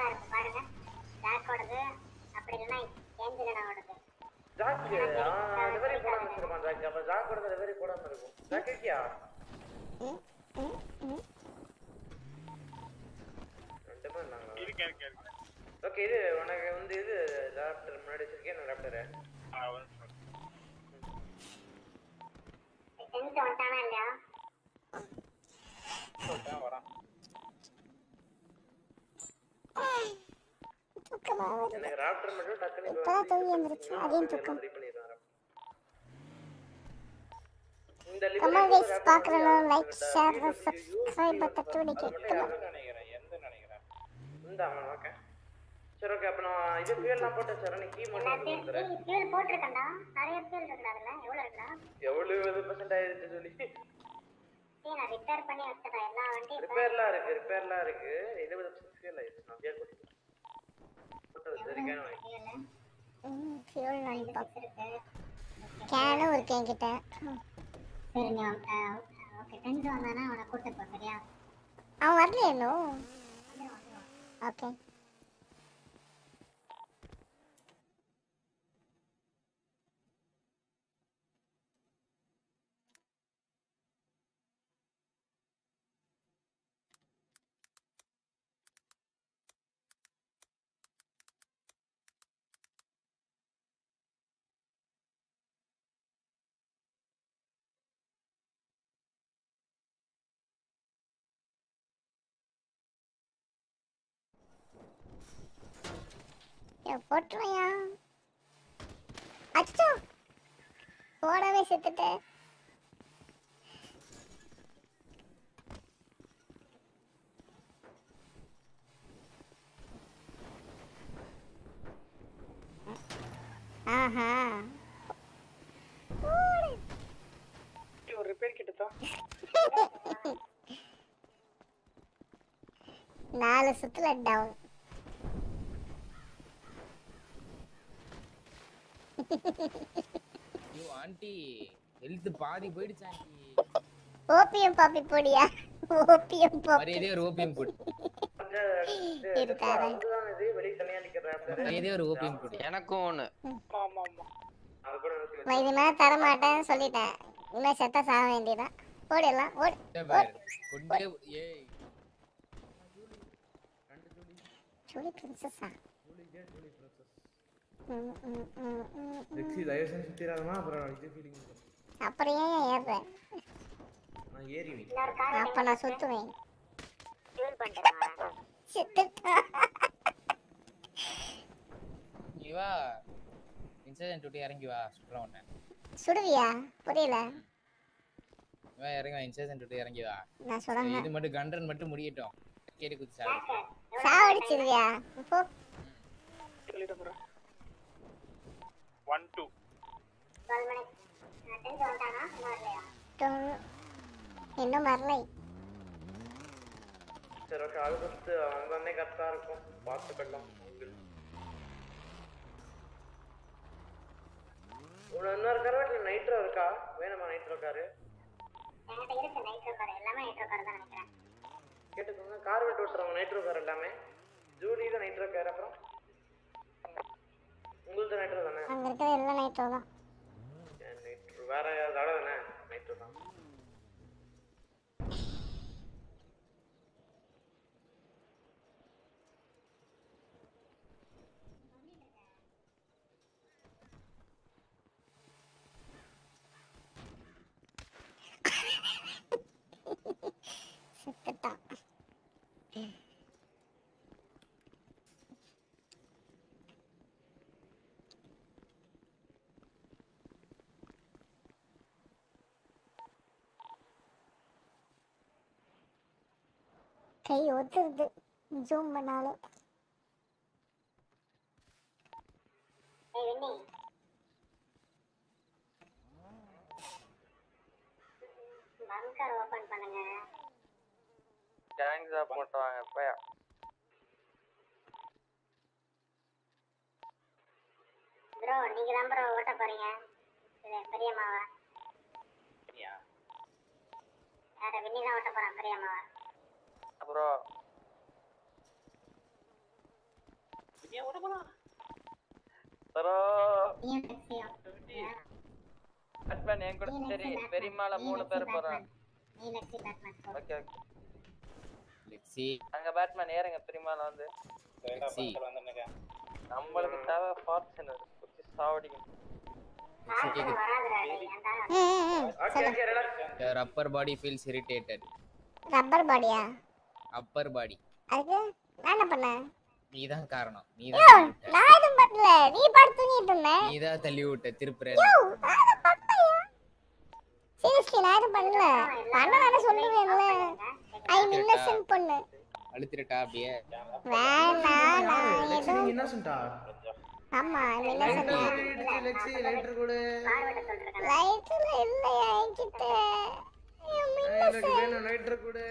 ஜாக் லிவரி போடாம வச்சிருப்பான் ஜாக் அப்ப ஜாக்கோட லிவரி போடாம இருக்கும் ஜாக் இருக்கியா ரெண்டுமே இருந்தாங்க இருக்கேன் இருக்கேன் இருக்கேன் ஓகே இது உனக்கு வந்து இது ராப்டர் முன்னாடி வச்சிருக்கேன் நான் ராப்டர் ஆ, ஒரு நிமிஷம். சொல்லிட்டேன் வரான் தூக்கமா வருது எனக்கு ராப்டர் மட்டும் டக்குனு இப்ப இப்பதான் வந்து தூங்கி எந்திரிச்சு அதையும் தூக்கம் ready பண்ணிடுறேன் இந்த கமல் லிவரி கைஸ் பார்க்கறணும் லைக் ஷேர் சப்ஸ்கிரைப் தட்டு வைக்க நினைக்கிறேன் எந்த நினைக்கிறேன் இந்த அவன் ஓகே சரி ஓகே அப்ப நான் இது ஃபியூல்லாம் போட்டு சார் நீ கீ மட்டும் கொடுத்துறேன் போட்டிருக்கேன்டா நிறைய பேர் இருக்குடா அதுல எவ்வளவு இருக்குடா எவ்வளவு பர்சன்ட் ஆயிருச்சு சொல்லி சரி நான் ரிப்பேர் பண்ணி வச்சிடறேன் எல்லா வண்டியும் ரிப்பேர்லாம் இருக்கு ரிப்பேர்லாம் இருக்கு எழுபது பர்சன்ட் ஃபியூல் ஆயிருச்சு நான் ஃபியூல் கொடுத்துறேன் போட்டு வச்சிருக்கேன் வாங்கி. ஃபியூல் லாலிபாப் கேனும் இருக்கு என்கிட்ட சரி நீ ஓகே டென்த் வந்தானா அவனை கூட்டு போ சரியா அவன் வரல இன்னும் ஓகே ஏ போட்டுருவையா அச்சோ போடவே செத்துட்டேன் ஆஹா ஒரு ரிப்பேர் கிட்ட தான் நாலு சுத்துல டவுன் ஐயோ ஆண்டி ஹெல்த் பாதி போயிடுச்சு ஆண்டி ஓபியம் பாப்பி பொடியா ஓபியம் பாப்பி மரியாதையே ஒரு ஓபிஎம் போட்டு இருக்காரு இதுதான் இது வெளியே தனியா நிக்கிற ராப்டர் மரியாதையே ஒரு ஓபிஎம் போட்டு எனக்கும் ஒண்ணு ஆமா ஆமா அது கூட நிறுத்தி நான் இது மேல தர மாட்டேன்னு சொல்லிட்டேன் இனிமே செத்தா சாக வேண்டியதான் ஓடிடலாம் ஓடி இதை பாரு கொண்டே ஏய் ஜூலி பிரின்சஸா ம், ம், ம், ம், ம். ரிக்ஸி தயவு செஞ்சு சுத்திராதமா அப்புறம் இது ஃபீலிங் அப்புறம் ஏன் ஏறுறேன் நான் ஏறிவி அப்ப நான் சுத்துவேன் செத்துட்டா நீ வா இன்சிடென்ட் விட்டு இறங்கி வா சுற்றுறேன் உன்னை சுடுவியா புரியல நீ வா இறங்கி வா இன்சிடென்ட் விட்டு இறங்கி வா நான் சுடங்க இது மட்டும் கண்டன் மட்டும் முடியட்டும் கேட்டு குதிச்சு சாப்பிட்டு சாவடிச்சிருவியா போ சொல்லிட்டு போறேன் ஒன் டூ டொ- இன்னும் வரலை சரி ஓகே அது ஃபஸ்ட்டு வந்தோடனே கரெக்டாக இருக்கும் பார்த்துக்கலாம் உனக்கு இன்னொரு கருவாட்டில் நைட்ரோ இருக்கா வேணுமா நைட்ரோ காரு என்கிட்ட இருக்கு நைட்ரோ கார் எல்லாமே நைட்ரோ கார் தான் நினைக்கிறேன் கேட்டுக்கோங்க கார் விட்டு விட்டுறவங்க நைட்ரோ கார் எல்லாமே ஜூலியில் நைட்ரோ கார் அப்புறம் உங்களுது நைட்ரோ தானே அங்க இருக்கிற எல்லாம் நைட்டோ தான் நைட்ரோ வேற தடவை தானே நைட்ரோ தான் செத்துட்டான் கை ஒத்துருது ஜூம் பண்ணாலும் ஏய் வெண்ணி பங்கர் ஓபன் பண்ணுங்க கேங்ஸ் ஆப் பண்ணுறாங்க இப்போ ப்ரோ நீங்க தான் ப்ரோ ஓட்ட போறீங்க இது பெரியம்மாவா யார வெண்ணி தான் ஓட்ட போறான் பெரியம்மாவா அப்புறம் ஏன் லட்சியம் பேட்மேன் என் கூட சரி பெரியம்மால மூணு பேர் போறாங்க நீ லட்சி பேட்மேன் ஓகே ஓகே லெக்ஸி அங்க பேட்மேன் ஏறுங்க பெரியம்மால வந்து லெக்ஸி நம்மளுக்கு தேவை ஃபார்ச்சுனர் குச்சி சாவடிக்கும் okay okay relax Your upper body feels irritated. Rubber பாடியா Upper body. அதுக்கு நான் என்ன பண்ணேன் நீதான் காரணம் யோ நீதான் நான் எதுவும் பண்ணல நீ படுத்து தூங்கிட்டு இருந்தேன் நீதான் தள்ளி விட்ட திருப்புற யோ நான் எதுவும் பண்ணலையா சீரியஸ்லி நான் எதுவும் பண்ணல பண்ண நானே சொல்லுவேன்ல ஐ இன்னசென்ட் பொண்ணு அழுத்திரட்டா அப்படியே வேணாம் நான் லெக்ஸி எதுவும் நீங்க என்ன சொல்லிட்டா ஆமா இன்னசென்ட் லைட்டர் லெக்ஸி லைட்டர் கொடு லைட்ல இல்லையா என்கிட்ட எனக்கு வேணும் லைட்டர் கொடு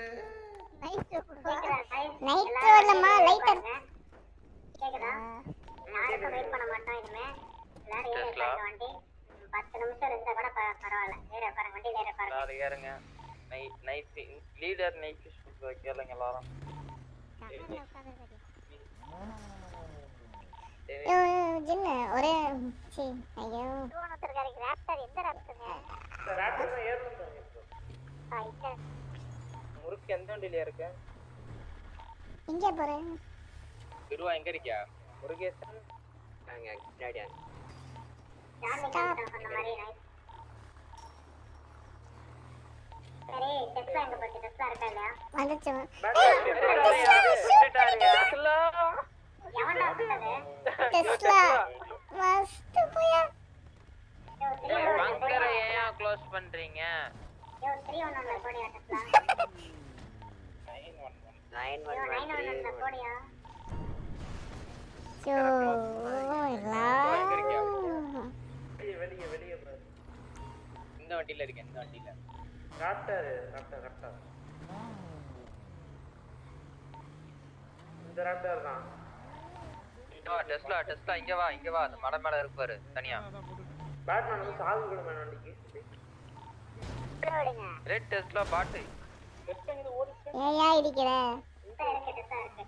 நைட் இல்லம்மா லைட்டர் கேக்குதா யாருக்கும் வெயிட் பண்ண மாட்டோம் இனிமே எல்லாரும் ஏறி உட்காருங்க வண்டி பத்து நிமிஷம் இருந்தா கூட ப- பரவாயில்ல ஏறி உட்காருங்க வண்டியில ஏறி உட்காருங்க எல்லாரும் ஏறுங்க நை நைட் லீடர் நைட் கேளுங்க எல்லாரும் யோ ஜின்னு ஒரே சி ஐயோ ஒருத்தர் ராப்டர் எந்த ராப்டருங்க ராட்டர் தான் ஏறணும் பாருங்க இப்போ. ஆ இந்த முறுக்கு எந்த வண்டியில இருக்கு எங்க போறேன் திருவா எங்க இருக்கியா முருகேசன் அங்க பின்னாடி ஜாமி காமிட்டோம் சொன்ன மாதிரி நைட் சரி டெஸ்லா எங்க போச்சு டெஸ்லா இருக்கா இல்லையா வந்துச்சு எவன்டா சொன்னது டெஸ்லா மஸ்ட் போயா பங்கரை ஏன் க்ளோஸ் பண்றீங்க யோ த்ரீ ஒன் ஒன்ல போடியா Tesla nine yo nine one ஒன்ல போடியா ஸோ எல்லாம் வெளியே வெளியே வெளியே பாரு இந்த வண்டியில இருக்கேன் இந்த வண்டியில ராப்டர் ராப்டர் ராப்டர் இந்த ராப்டர் தான் டெஸ்லா டெஸ்லா இங்க வா இங்க வா அந்த மலை மேல இருப்பாரு தனியா பேட்மேன் வந்து சாகு கூட மேன் வண்டிக்கு விடுங்க ரெட் டெஸ்லா பாட்டு ஏயா இடிக்கிற இந்த இருக்கு டெஸ்லா இருக்கு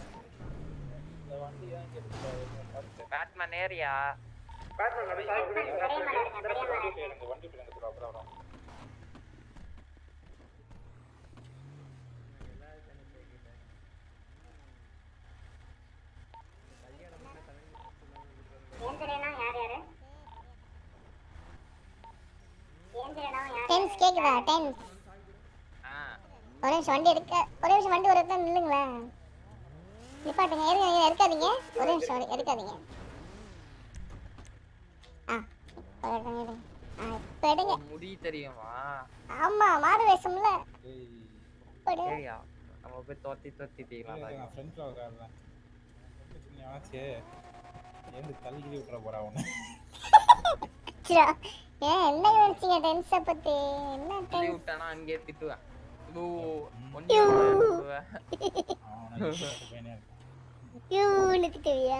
பேட்மேன் ஏரியா பேட்மேன் அப்படியே சாகு கூட பெரிய மலை இருக்கு பெரிய மலை இருக்கு ஏஞ்சலினா யார் யாரு ஏஞ்சலினா யார் டென்ஸ் கேக்குதா டென்ஸ் ஒரு நிமிஷம் வண்டி எடுக்க ஒரு நிமிஷம் வண்டி ஒரு இடத்துல நில்லுங்களேன் நிப்பாட்டுங்க இருங்க இருங்க எடுக்காதீங்க ஒரு நிமிஷம் இரு- எடுக்காதீங்க ஆ இப்போ எடுங்க எடுங்க ஆ இப்போ எடுங்க முடி தெரியுமா ஆமா மாறு வேஷம்ல இப்போ எடுங்க ஏரியா நம்ம போய் தோத்தி தோத்திட்டீங்களா நான் ஃப்ரெண்ட்ல உட்காருறேன் நீ ஆச்சு ஏந்து தள்ளி விட்டுற போறா உன்னை அச்சா, ஏன் என்ன நினைச்சீங்க டென்ஸை பத்தி என்ன சொல்லி டென்ஸ் விட்டானா அங்கேயே திட்டுவேன் ஓ யூ. ஒன்னு யூன்னு திட்டுவியா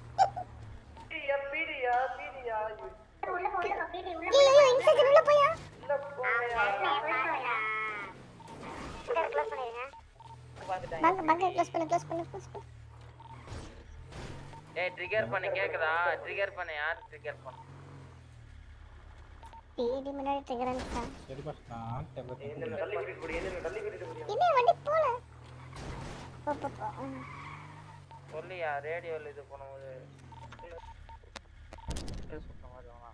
ஐயோ, ஐயோ, இன்செக்ஷன் உள்ள போயா பங்க் பங்க் க்ளோஸ் பண்ணு க்ளோஸ் பண்ணு க்ளோஸ் பண்ணு ஏய் ட்ரிகர் பண்ணு கேக்குதா ட்ரிகர் பண்ணு யார் ட்ரிகர் பண்ணு பிடி முன்னாடி ட்ரிகரன்ஸா சரிப்பா நான் டெம்பர் என்ன வண்டி போல போ போ போ ம். சொல்லியா ரேடியோல இது பண்ணும்போது சொல்ற மாதிரி வேணாம்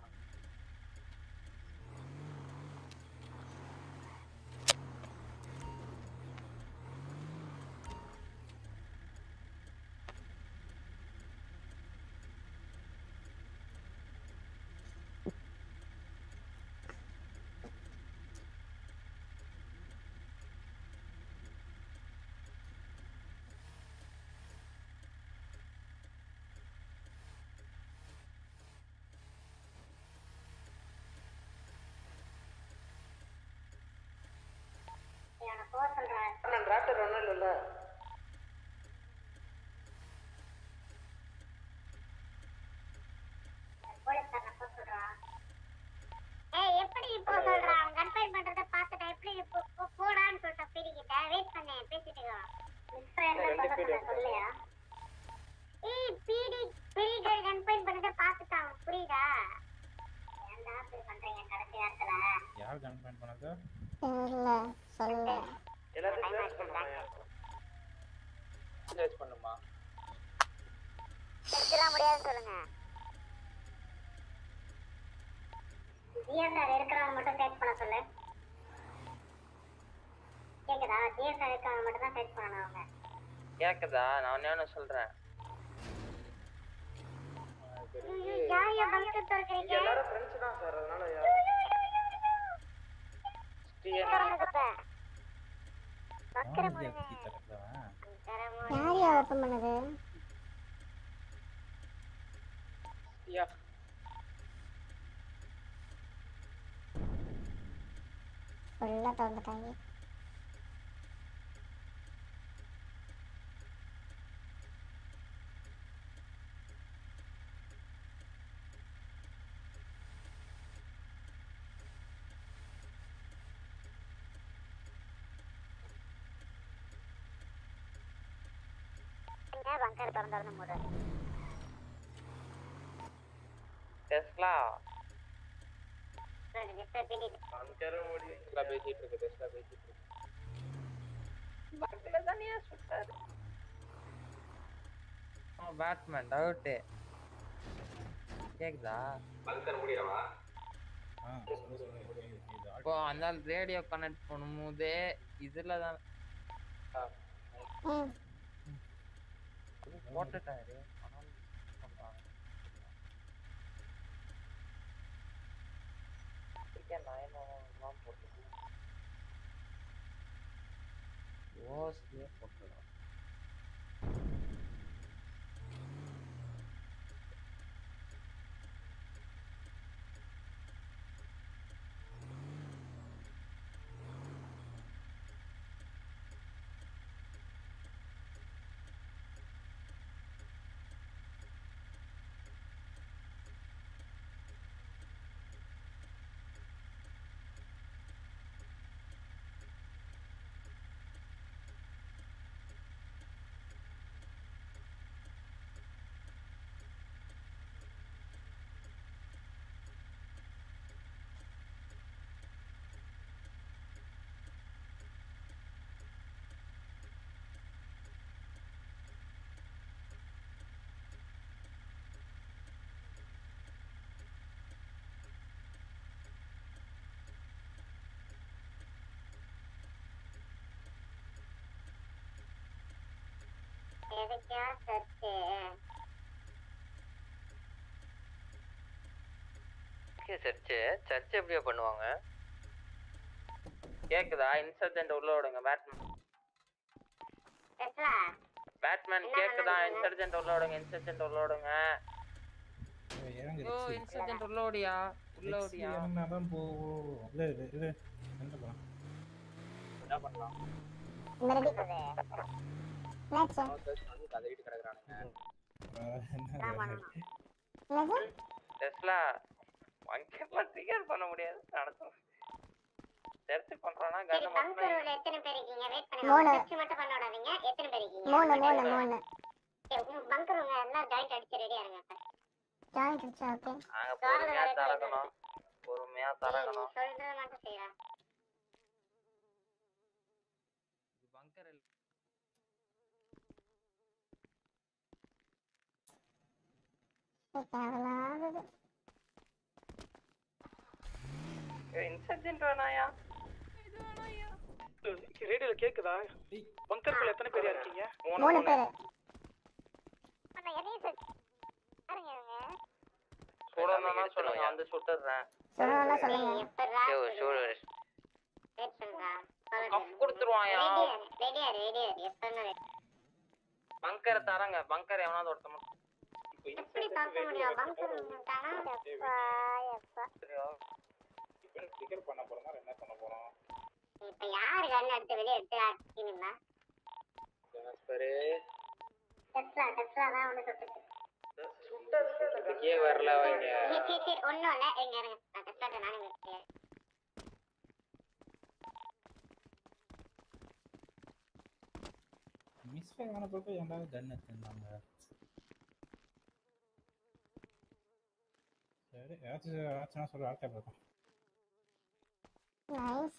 டிராக்டர் ஒன்றும் இல்லைல்ல ஏய் எப்படி இப்போ சொல்றான் கன்ஃபைன் பண்றத பார்த்துட்டு எப்படி இப்போ போ- போடான்னு சொல்லிட்ட பீடிக்கிட்ட வெயிட் பண்ணேன் பேசிட்டு இருக்கோம் சொல்லியா ஏய் பீடி பீடி கன்ஃபைன் பண்ணத பார்த்துட்டான் புரியுதா ஏன்டா இப்படி பண்றீங்க கடைசி நேரத்துல யார் கன்ஃபைன் பண்ணது இல்ல சொல்ல எல்லாத்தையும் சேர்ச் பண்ணுவாங்க சர்ச் பண்ணுமா எடுத்துலாம் முடியாதுன்னு சொல்லுங்க ஜிஎஸ்ஆர் இருக்கிறவங்க மட்டும் சர்ச் பண்ண சொல்லு கேக்குதா ஜிஎஸ்ஆர் இருக்கிறவங்க மட்டும் தான் சர்ச் பண்ணணும் அவங்க கேக்குதா நான் என்ன சொல்றேன் யார் யார் பங்கு திறக்கிறீங்க எல்லாரும் ஃப்ரெண்ட்ஸ் தான் சார் அதனால பக்கரை யார் முடுங்க கீ திறக்கிறவன் யார் யா ஓப்பன் பண்ணது யா ஃபுல்லா திறந்துட்டாங்க பங்கர் திறந்து திறந்து மூடு டெஸ்லா மிஸ்டர் பிடி டெஸ்லா பேசிட்டு இருக்கு டெஸ்லா பேசிட்டு இருக்கு பக்கத்துல தானே சுட்டாரு பேட்மேன் டவுட் கேக்குதா பங்கர் முடியவா ஆ சொல்லு சொல்லு இது இப்போ அந்த ரேடியோ கனெக்ட் பண்ணும்போது இதுல தான் ம் போட்டுட்டாரு ஆனாலும் பண்றாங்க. இதுக்கே nine oh one தான் போட்டுருக்கு. ஓஸ்லயே போட்டுருக்கான். எதுக்கா சர்ச்சு சர்ச்சு சர்ச் எப்படியா பண்ணுவாங்க கேக்குதா இன்சர்ஜென்ட் உள்ள விடுங்க பேட்மேன் டெஸ்லா பேட்மேன் கேக்குதா இன்சர்ஜென்ட் உள்ள விடுங்க இன்சர்ஜென்ட் உள்ள விடுங்க இறங்கு ஓ ரிக்ஸி. இன்சர்ஜென்ட் உள்ள ஓடியா உள்ள ரிக்ஸி ஓடியா இறங்குனாதான் போகும் இல்ல இது இது என்ன பண்ணலாம் என்ன பண்ணலாம் என்னாச்சு வந்து கதறிட்டு கிடக்குறானுங்க என்னது டெஸ்லா வங்கெல்லாம் ட்ரிகர் பண்ண முடியாது நடத்தும் செர்ச் பண்றானா சரி கண்ணு மட்டும் பங்கரோல எத்தனை பேர் இருக்கீங்க வெயிட் மூணு. பண்ணுங்க டெஸ்ட் மட்டும் பண்ண விடாதீங்க எத்தனை பேர் இருக்கீங்க மூணு மூணு மூணு பங்கருங்க எல்லாம் ஜாயிண்ட் அடிச்சு ரெடியா இருங்க இப்ப. ஜாயிண்ட் வச்சா ஓகே நாங்க பொறுமையா தரக்கணும் பொறுமையா ஏய், நீ தரக்கணும் சொல்றத மட்டும் செய்யறா பங்கர் தேவையில்லாதது இன்சர்ஜென்ட் வேணாயா ரேடியோல கேக்குதா பங்கருக்குள்ள எத்தனை பேர் இருக்கீங்க மூணு பேரு சுடணும்னா சொல்லுங்க வந்து சுட்டுறேன் சொல்லணும்னா சொல்லுங்க எப்படா சூடு வெயிட் பண்றா கப் கொடுத்துருவாயா ரெடியா ரெடியா எப்பன்னு பங்கரை தரங்க பங்கர் எவனாவது ஒருத்த மட்டும் எப்படி பார்க்க முடியும் பங்கர் தானா எப்பா எப்பா இப்போ ட்ரிகர் பண்ண போறோம்னா என்ன பண்ண போறோம் இப்ப யாரு கண்ணு எடுத்து வெளியே எடுத்து ஆக்கினீங்களா சரி டெஸ்லா டெஸ்லா தான் வந்து சுட்டுச்சு இதுக்கே வரல அவங்க சரி சரி சரி ஒண்ணும் இல்ல எங்க இருங்க நான் டெஸ்லா நானே வச்சுக்கிறேன் மிஸ் ஃபயர் ஆன பிறகு ஏன்டா கன் எடுத்துருந்தாங்க சரி ஏதாச்சும் ஏதாச்சும் சொல்ல ஆட்டை பார்ப்போம் நைஸ்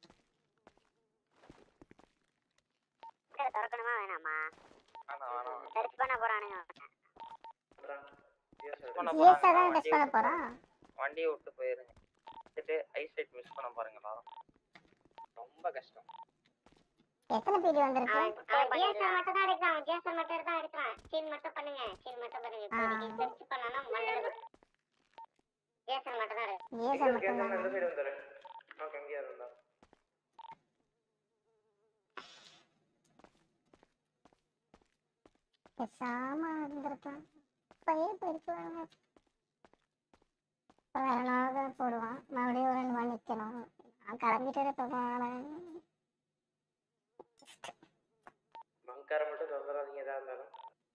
திறக்கணுமா வேணாமா வேணாம் வேணாம் டெஸ்ட் பண்ண போறானுங்க பண்ண ஜிஎஸ்ஆ போறாங்க தான் டெஸ்ட் பண்ண போறோம் வண்டியை விட்டு போயிருங்க வந்துட்டு ஐஸ் லைட் மிஸ் பண்ண பாருங்க எல்லாரும் ரொம்ப கஷ்டம் எத்தனை பீடி வந்திருக்கு ஜிஎஸ்ஆர் மட்டும் தான் எடுக்கலாம் ஜிஎஸ்ஆர் மட்டும் தான் எடுக்கலாம் சீல் மட்டும் பண்ணுங்க சீல் மட்டும் பண்ணுங்க இப்போதைக்கு செர்ச் பண்ணனா மண்டல ஜிஎஸ்ஆர் மட்டும் தான் எடுக்கலாம் ஜிஎஸ்ஆ மட்டும் இந்த தான் சைடு வந்துரு ஓகே அங்கேயே இருந்தா பேசாம இருந்திருக்கலாம் இப்பயே போயிருக்கலாங்க இப்போ வேற நாள் போடுவான் மறுபடியும் ஒரு ரெண்டு மணி நிற்கணும் நான் கிளம்பிட்டு இருப்பேன் பங்கார மட்டும் திறந்துடாதீங்க எதா இருந்தாலும்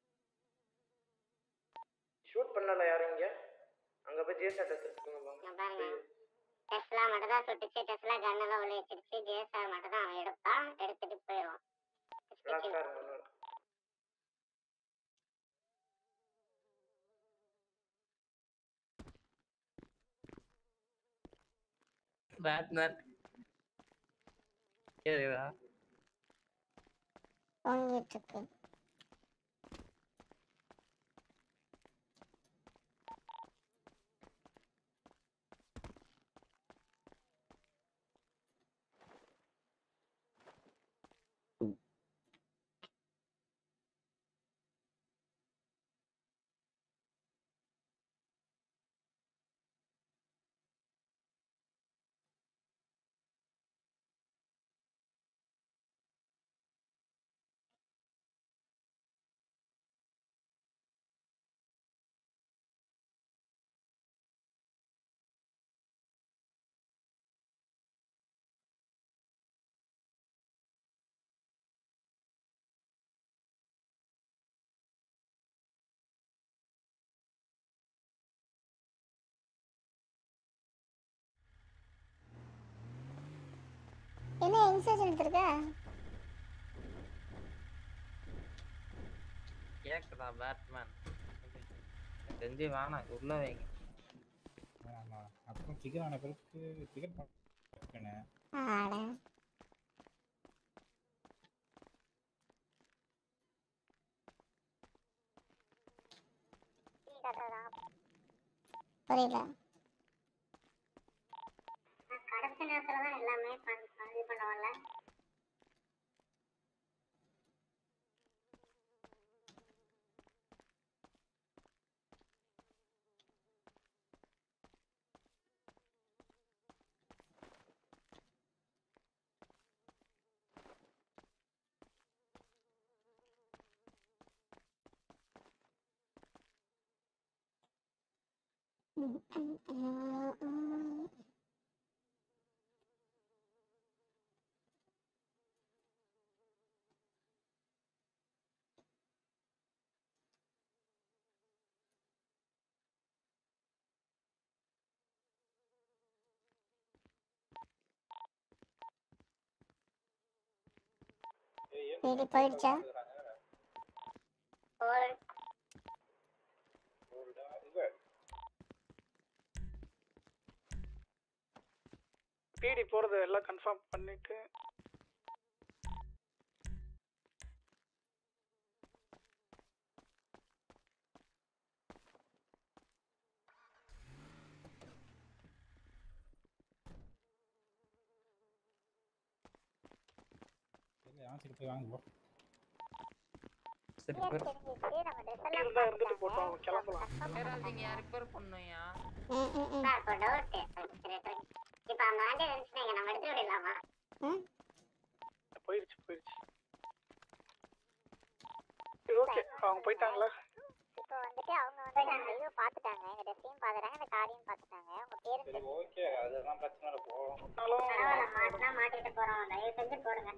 ஷூட் பண்ணல யாரும் இங்க அங்க போய் ஜேசா டெஸ்ட் எடுத்துக்கோங்க இங்க பாருங்க டெஸ்லா மட்டும் தான் சுட்டுச்சு டெஸ்லா கன்னெல்லாம் உள்ள வச்சிருச்சு ஜிஎஸ்ஆர் மட்டும் தான் அவன் எடுப்பான் எடுத்துட்டு போயிடுவான் லாஸ்டா இருக்கணும் பேட்மேன் கேக்குதா தூங்கிட்டு இருக்கு என்ன இன்சர்ஜன் எடுத்திருக்க கேக்குதா பேட்மேன் தெரிஞ்சு வேணாம் உள்ள வைங்க ஆமா அப்புறம் ட்ரிகர் ஆன பிறகு ட்ரிகர் பண்ணேன் ஆட புரியல கடைசி நேரத்துல தான் எல்லாமே பண்ண இது பண்ணுவாங்கல்ல சரி போயிடுச்சா பிடி போறது எல்லாம் கன்ஃபார்ம் பண்ணிட்டு சரி ஆன்சர் போய் வாங்க போ சரி இருந்தா இருந்துட்டு போட்டோம் அவங்க கிளம்பலாம் ரிப்பேர் பண்ணுயா சார் இப்போ டவுட் இப்போ அந்த வண்டி இருந்துச்சுன்னா நம்ம எடுத்து விடலாமா போயிருச்சு போயிருச்சு சரி ஓகே அவங்க போயிட்டாங்களா இப்போ வந்துட்டு அவங்க வந்து நம்ம இது பார்த்துட்டாங்க எங்க ட்ரெஸ்ஸையும் பார்த்துட்டாங்க இந்த காரையும் பார்த்துட்டாங்க உங்க பேரும் சரி ஓகே அதெல்லாம் பிரச்சனை இல்லை போ பரவாயில்ல மாட்டினா மாட்டிட்டு போறோம் தயவு செஞ்சு போடுங்க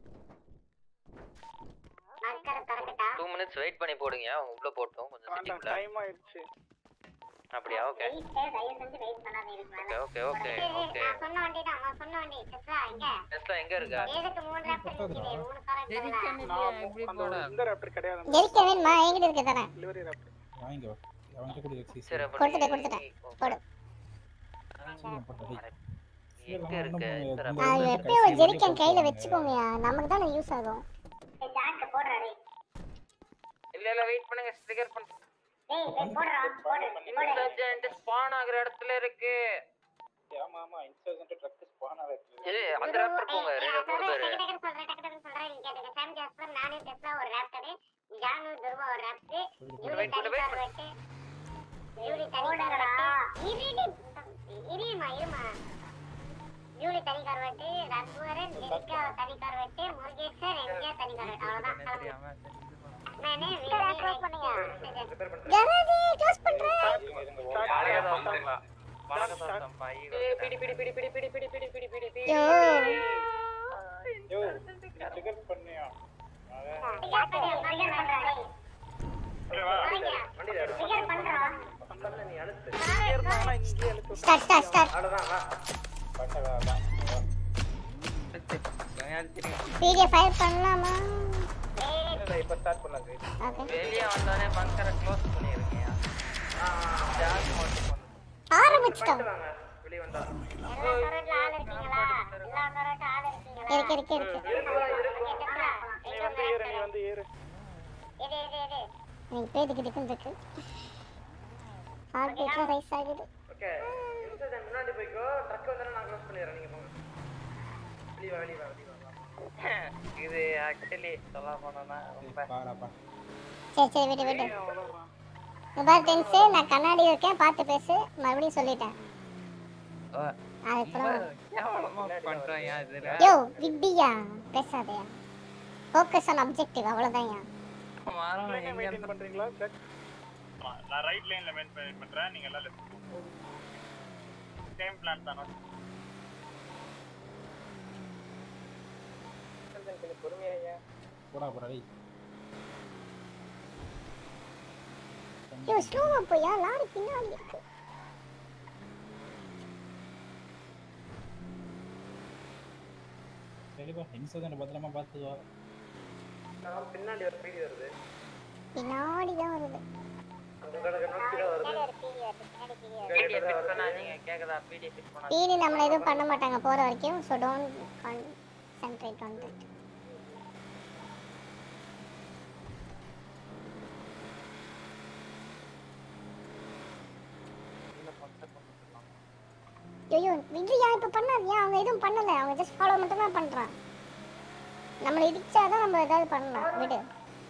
மக்கரை திறக்கட்டா டூ மினிட்ஸ் வெயிட் பண்ணி போடுங்க அவங்க உள்ள போட்டோம் கொஞ்சம் வேண்டாம் சிட்டிக்குள்ள டைம் ஆயிடுச்சு அப்படியா ஓகே வெயிட் தயவு செஞ்சு வெயிட் பண்ணாதீங்க இதுக்கு மேல ஓகே ஓகே சரி, ஓகே நான் சொன்ன வண்டி தான் நான் சொன்ன வண்டி டெஸ்லா எங்க டெஸ்லா எங்க இருக்கா எதுக்கு மூணு ரேப்டர் இருக்குது மூணு கார் அந்த இந்த ராப்டர் கிடையாது ஜெரிக்க வேணுமா என்கிட்ட இருக்கு தரேன் டெலிவரி ராப்டர் வாங்கிக்கோ அவன்கிட்ட கொடு எக்ஸி சரி அப்ப கொடுத்துட்டேன் கொடுத்துட்டேன் போடு சீக்கிரம் போட்டு டேய். எங்க இருக்கு சரி, அப்ப அது எப்பயும் ஒரு ஜெரிக்கன் கையில வச்சுக்கோங்கயா நமக்கு தானே யூஸ் ஆகும் ஜாக்க போடுறாரு இல்ல இல்ல வெயிட் பண்ணுங்க ஸ்டிக்கர் பண்ணு டேய் டேய் போடுறா போடு போடு இன்சர்ஜென்ட் ஸ்பான் ஆகுற இடத்துல இருக்கு ஆமா ஆமா இன்சர்ஜென்ட் ட்ரக் ஸ்பான் ஆயிடுச்சு ஏய் அந்த ரேப்பர் போங்க ரெண்டு மூணு பேரு டக்கு டக்கு சொல்றேன் டக்கு டக்கு சொல்றேன் நீங்க கேட்டுங்க சாம் ஜாஸ்பர் நானு டெஸ்லா ஒரு ரேப்டர் ஜானு துருவா ஒரு ரேப்டர் யூரி தனி கார் வெட்டு யூரி தனி கார் வெட்டு இருடி இருமா இருமா யூரி தனி கார் வெட்டு ரத்வரன் ஜெரிகா தனி கார் வெட்டு முருகேசர் எம்ஜிஆர் தனி கார் வெட்டு அவ்வளவுதான் நானே க்ளோஸ் பண்ணுங்க கராஜி க்ளோஸ் பண்றேன் பிடி பிடி பிடி பிடி பிடி பிடி பிடி பிடி பிடி பிடி யோ யோ ட்ரிகர் பண்ணியா start start start PDF file பண்ணலாமா இப்ப ஸ்டார்ட் பண்ணலாம் ஓகே வெளிய வந்தோடனே பங்கரை க்ளோஸ் பண்ணிருங்க ஜாக் மட்டும் பண்ணு ஆரம்பிச்சிட்டோம் வெளியே வந்தா எல்லா கரோட்ல ஆள் இருக்கீங்களா எல்லா கரோட்ல ஆள் இருக்கீங்களா இருக்கு இருக்கு இருக்கு நீ வந்து ஏறு நீ வந்து ஏறு இது இது இது எனக்கு பேய் திக்கு திக்குன்னு இருக்கு ஹார்ட் பீட்லாம் ரைஸ் ஆகுது ஓகே இன்சர்ஜென்ட் முன்னாடி போய்க்கோ ட்ரக் வந்தாலும் நான் க்ளோஸ் பண்ணிடுறேன் நீங்க போங்க வெளியே வா வெளியே வா வெளியே வா இது ஆக்சுவலி சொல்ல போனோம்னா ரொம்ப பாராப்பா சரி சரி விடு விடு இங்க பாரு டென்ஸு நான் கண்ணாடி இருக்கேன் பார்த்து பேசு மறுபடியும் சொல்லிட்டேன் அதுக்கப்புறம் கேவலமா பண்றான் இதுல யோ விப்பியா பேசாதயா ஃபோக்கஸ் ஆன் அப்ஜெக்டிவ் அவ்வளோதான்யா மரம் எங்க மெயின்டைன் பண்றீங்களா செக் நான் ரைட் லைன்ல மெயின்டைன் பண்றேன் நீங்க எல்லாம் லெஃப்ட் சேம் பிளான் தானே போடா போடா டேய் யோ ஸ்லோவா போயா லாரி பின்னாடி இருக்கு சரிப்பா இன்சர்ஜென்ட் பத்திரமா பார்த்துக்கோ நான் பின்னாடி ஒரு பீடி வருது பின்னாடி தான் வருது அந்த கடை நோக்கி தான் வருது பின்னாடி ஒரு பீடி வருது பின்னாடி பீடி வருது பிடி ஃபிட் பண்ணாதீங்க கேக்குதா பிடி ஃபிட் பண்ணாதீங்க பீடி நம்மள எதுவும் பண்ண மாட்டாங்க போற வரைக்கும் so don't concentrate on that ஐயோ விஜயா இப்போ பண்ணாதியா அவங்க எதுவும் பண்ணல அவங்க ஜஸ்ட் ஃபாலோ மட்டும் தான் பண்றான் நம்மளை இடிச்சாதான் நம்ம ஏதாவது பண்ணலாம் விடு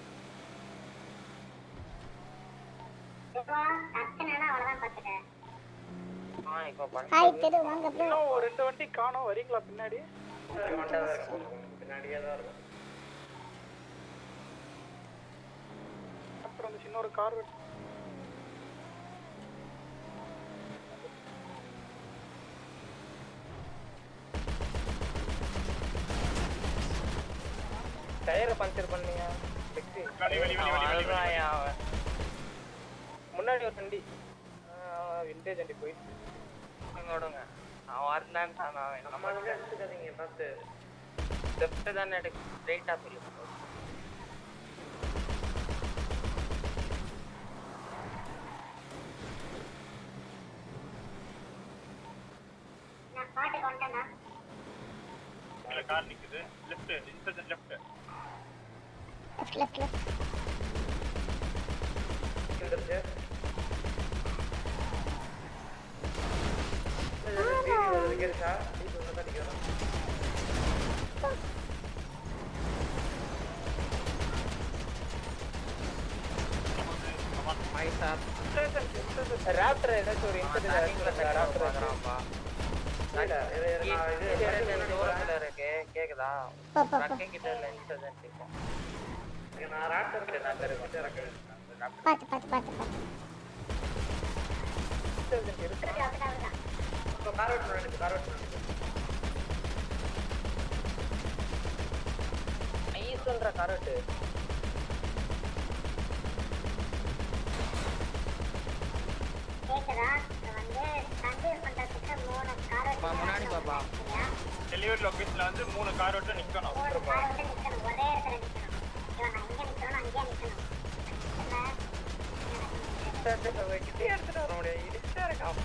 கத்துனா அவ்வளவுதான் பாத்துட்டேன் ஆ இப்போ பண்ண ஹாய் தெரு வாங்க ப்ரோ இன்னும் ஒரு ரெண்டு வண்டி காணோம் வரீங்களா பின்னாடி பின்னாடியே தான் இருக்கும் அப்புறம் அந்த சின்ன ஒரு கார் டயரை பஞ்சர் பண்ணீங்க டெக்ஸி வெளி, வெளி, வெளி, வெளி, வெளி, வெளி. அவன் அவன். முன்னாடி ஒரு வண்டி விண்டேஜ் வண்டி போயிட்டு விடுங்க அவன் வரலான்னு அவன் நம்ம எடுத்துக்காதீங்க பார்த்து லெஃப்ட் தானே எடுக்க ஸ்ட்ரைட்டா போய் நான் பாட்டு கொண்டேனா இதுல கார் நிக்குது left insurgent left left left left raptor ஏதாச்சும் ஒரு இன்சிடென்ட் ராப்டர் தூரத்துல இருக்கு கேக்குதா போ, போ, போ. ட்ரக்கிங் கிட்ட இல்ல இன்சர்ஜென்ட் இப்போ நான் ராப்டர் கிட்ட நான் தெரியும் இறக்குறேன் பார்த்து பார்த்து பார்த்து பார்த்து இப்போ கார் ஓட்டு நடக்குது கார் ஓட்டு நடக்குது ஐஸ்ன்ற கரண்ட் கேக்குதா இது வந்து கன்சியூஸ் பண்றதுக்கு மூணு கார் முன்னாடி பாப்பா டெலிவரி லொகேஷன்ல வந்து மூணு கார் ஓட்ட நிக்கணும் மூணு கார் வந்து நிக்கணும் ஒரே இடத்துல நிக்கணும் இவன் நான் இங்க நிக்கணும் அங்கேயே நிக்கணும் கிட்டே எடுத்துட்டு வர முடியாது இடிச்சா இருக்கான்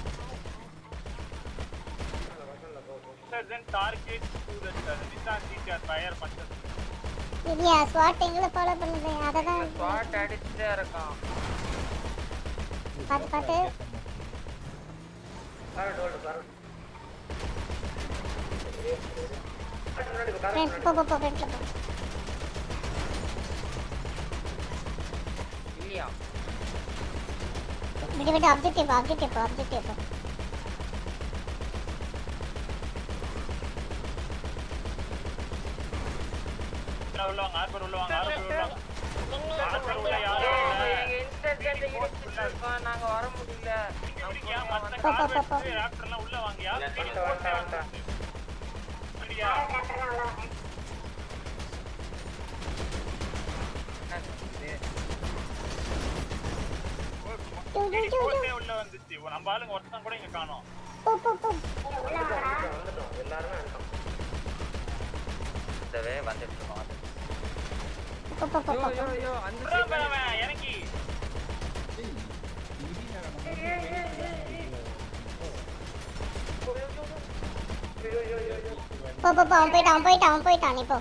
insurgent target to the Nissan CDR fire puncture இல்லையா ஸ்வாட் எங்களை ஃபாலோ பண்ணுது அதை தான் ஸ்பாட் அடிச்சுட்டே இருக்கான் பார்த்து பார்த்து கார் ஓட்டு ஓட்டு கார் ஓட்டு முன்னாடி கார் ஃப்ரெண்ட் போ போ போ ஃப்ரெண்ட்ல போ இல்லையா விடு விடு ஆப்ஜெக்டிவ் ஆப்ஜெக்டிவ் ஆப்ஜெக்டிவ் உள்ள வாங்க ஆர்பர் உள்ள வாங்க ஆர்பர் உள்ள வாங்க ஆர்பர் உள்ள யாரும் இல்ல எங்க இன்சர்ஜென்ட் இடிச்சிட்டு இருக்கோம் நாங்க வர முடியல பிடிக்கா மத்த போ, போ, கார் போ, போ. வெட்டு ராப்டர்லாம் உள்ள வாங்கயா வந்துட்டேன், வந்துட்டேன், வந்துட்டேன். சரியா டூ டூ டூ போட்டே உள்ள வந்துச்சு நம்ம ஆளுங்க ஒருத்தன் கூட இங்க காணோம் போ போ போ வந்துட்டோம் எல்லாருமே வந்துட்டோம் இதவே வந்துட்டு இருக்கோம் போ போ போ போ ஐயோ ஐயோ அந்த விட்றா பாரு அவன், இறங்கி போ போ போ அவன் போயிட்டான் அவன் போயிட்டான் அவன் போயிட்டான் நீ போ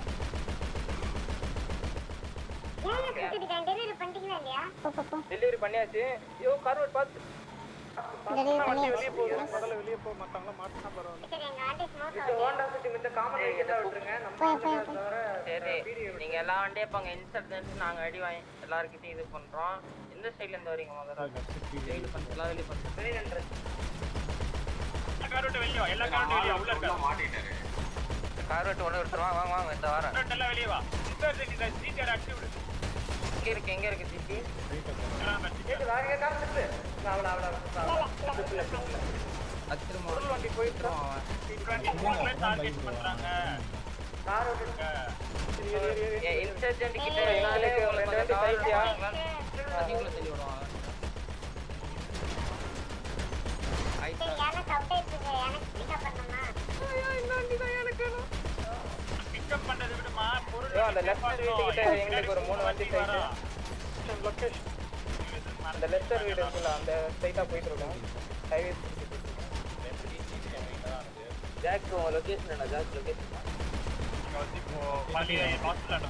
ஏன் கொடுத்துட்டேன் டெலிவரி பண்ணிட்டீங்களா இல்லையா போ போ போ டெலிவரி பண்ணியாச்சு ஐயோ கார்வெட் பார்த்து டெலிவரி வண்டி பண்ணியாச்சு வெளியே போகுது முதல்ல வெளியே போ மத்தவங்க மாட்டினா பரவாயில்ல சரி எங்க ஆண்டி ஸ்மோக் இந்த ஹோண்டா சிட்டி மித்த காமன் வெஹிக்கிள் விட்டுருங்க நம்ம போய் போய் போய் தவிர சரி நீங்க எல்லா வண்டியும் போங்க இன்சர்ஜென்ட் நாங்க அடி வாங்கி எல்லார்கிட்டயும் இது பண்றோம் எந்த சைடுல இருந்து வரீங்க முதல்ல வெளிய பண்ணு எல்லாம் வெளிய பண்ணு வெளியே நின்று எல்லா கார் விட்டு வெளியே வா எல்லா கார் விட்டு வெளியே வா, உள்ள இருக்காரு மாட்டிட்டாரு கார் வெட்டு ஒன்று எடுத்துருவா வாங்க வாங்க இந்த வாரம் கார் எல்லாம் வெளியே வா இன்சர்ஜன் இந்த சிடிஆர் அடிச்சு விடு எங்க இருக்கு எங்க இருக்கு சிட்டி எல்லாம் வச்சு கேட்டு வேற கார் நிறுத்து அவள அவள அத்திரமா வண்டி போயிட்டு அவன் டார்கெட் பண்றாங்க கார் ஓட்டு இன்சர்ஜென்ட் கிட்ட ஏய், நாளைக்கு உங்களுக்கு ரெண்டு கொஞ்சம் வண்டி கவலை சைக்கியா? அதுக்குள்ள தள்ளி விடுவாங்க சரி எனக்கு அப்டேட் இருக்கு எனக்கு பிக்கப் பண்ணணுமா பிக்கப் பண்றதை விடுமா பொருள் ஐயோ, அந்த லெஃப்ட் வீட்டுக்கிட்ட எங்களுக்கு ஒரு மூணு வண்டி சைடு லொகேஷன் அந்த லெஃப்ட் வீடு இருக்குல்ல அந்த ஸ்ட்ரைட்டா போயிட்டு இருக்கோம் ஹைவே ஜாக் உங்க லொகேஷன் என்ன ஜாக் லொகேஷன் வந்து இப்போ பள்ளி ஹாஸ்பிட்டல்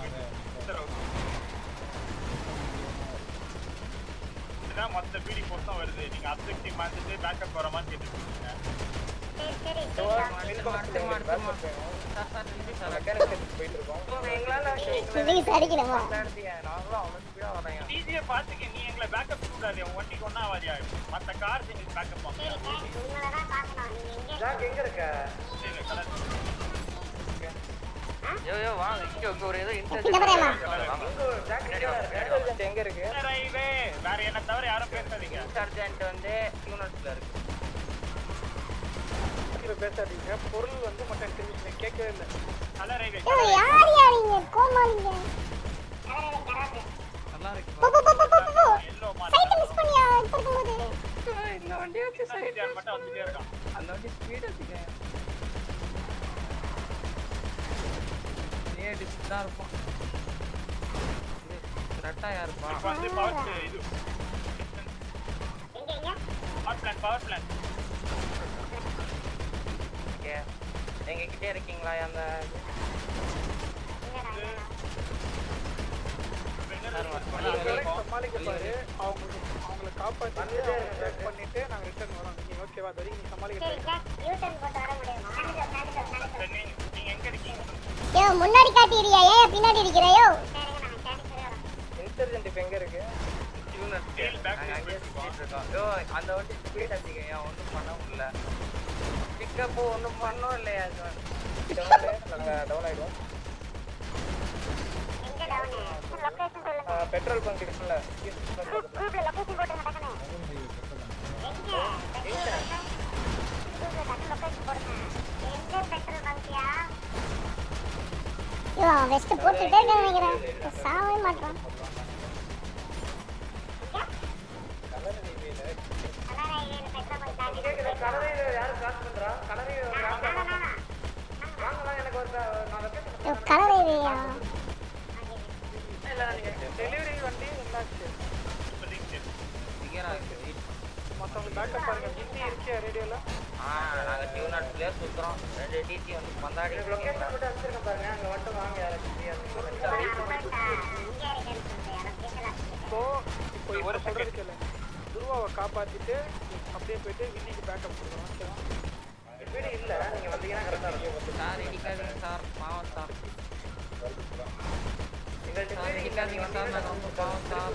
இதுதான் மொத்த பிடி போஸ்டும் வருது நீங்க அப்ஜெக்டிவ் மாத்திட்டு பேக்கப் வர மாதிரி கேட்டுருக்கீங்க சரி சரி மெக்கானிக் போயிட்டு இருக்கோம் எங்களால ரிலீஸ் அடிக்கணுமா நாங்களும் அவ்வளோ ஸ்பீடா வரையா டிஜியை பார்த்துக்க நீ எங்களை பேக்கப் கூடாது உன் வண்டிக்கு ஒன்றா வாரியா மற்ற கார் எங்களுக்கு பேக்கப் சரி உங்களை தான் பார்க்கணும் நீங்க எங்க ஜாக் எங்க இருக்க யோ யோ வாங்க இங்க இங்க ஒரு ஏதோ இந்த பரேமா இங்க ஜாக் எங்க இருக்க எங்க இருக்கு ரயில்வே வேற என்ன தவிர யாரும் பேசாதீங்க இன்சர்ஜென்ட் வந்து யூனிட்ஸ்ல இருக்கு கீழே பேசாதீங்க பொருள் வந்து மட்டும் இன்டர்வியூஷன் கேட்கவே இல்லை நல்ல ரயில்வே ஐயோ யார் யார் இங்க கோமாளிங்க இருக்கு போ போ போ போ போ போ சைட் மிஸ் பண்ணியா இப்ப இருக்கும்போது இந்த வண்டி வச்சு சைட் மட்டும் வந்துட்டே இருக்கான் அந்த வண்டி ஸ்பீட் வச்சுக்கேன் ஏ டிஸ்க் தான் இருப்பான் கரெக்டா யாருப்பா இப்ப வந்து பவர் இது power plan power plan okay எங்க கிட்டே இருக்கீங்களா அந்த சமாளிக்க பாரு அவங்க அவங்கள காப்பாத்தி check பண்ணிட்டு நாங்க ரிட்டர்ன் வரோம் நீங்க ஓகேவா அது வரைக்கும் நீ சமாளிக்க நீங்க எங்க இருக்கீங்க யோ முன்னாடி காட்டிறியா ஏன் பின்னாடி இருக்கிறையோ இன்சர்ஜென்ட் இப்ப எங்க இருக்கு நாங்க அங்கேயே சுத்திட்டு இருக்கோம் யோ அந்த வண்டி ஸ்பீட் வச்சுக்கங்க ஒன்றும் பண்ண முடியல பிக்கப் ஒன்றும் பண்ணோம் இல்லையா நாங்க டவுன் ஆயிடுவோம் லொகேஷன் சொல்லுங்க பெட்ரோல் பங்க் இருக்குல்ல குரூப்ல லொகேஷன் போட்டுங்க டக்குனு எங்க குரூப்ல டக்கு லொகேஷன் போடுங்க எங்க பெட்ரோல் பங்கியா யோ அவன் வெஸ்ட் போட்டுட்டே இருக்கான்னு நினைக்கிறேன் சாவே மாட்டான் யோ கலர் ஏரியா டெலிவரி வண்டி என்னாச்சு மத்தவங்க பேக்கப் பாருங்க ஹிந்தி இருக்கே ரேடியோல ஆ நாங்க டியூன் நாட்லயே சுத்துறோம் ரெண்டு டிசி வந்து பந்தாடி லொகேஷன் மட்டும் அனுப்பிச்சிருக்கேன் பாருங்க அங்க மட்டும் வாங்க யாராச்சும் ஃப்ரீயா இப்போ இப்போ ஒரு சொல்றது கேளு துருவாவை காப்பாத்திட்டு அப்படியே போயிட்டு வில்லிக்கு பேக்கப் கொடுக்குறோம் ஓகேவா வீடு இல்ல நீங்க வந்தீங்கன்னா கரெக்டா இருக்கும் சார் இடிக்காதீங்க சார் பாவம் சார் எங்கள்கிட்ட சார் இடிக்காதீங்க சார் நான் ரொம்ப பாவம் சார்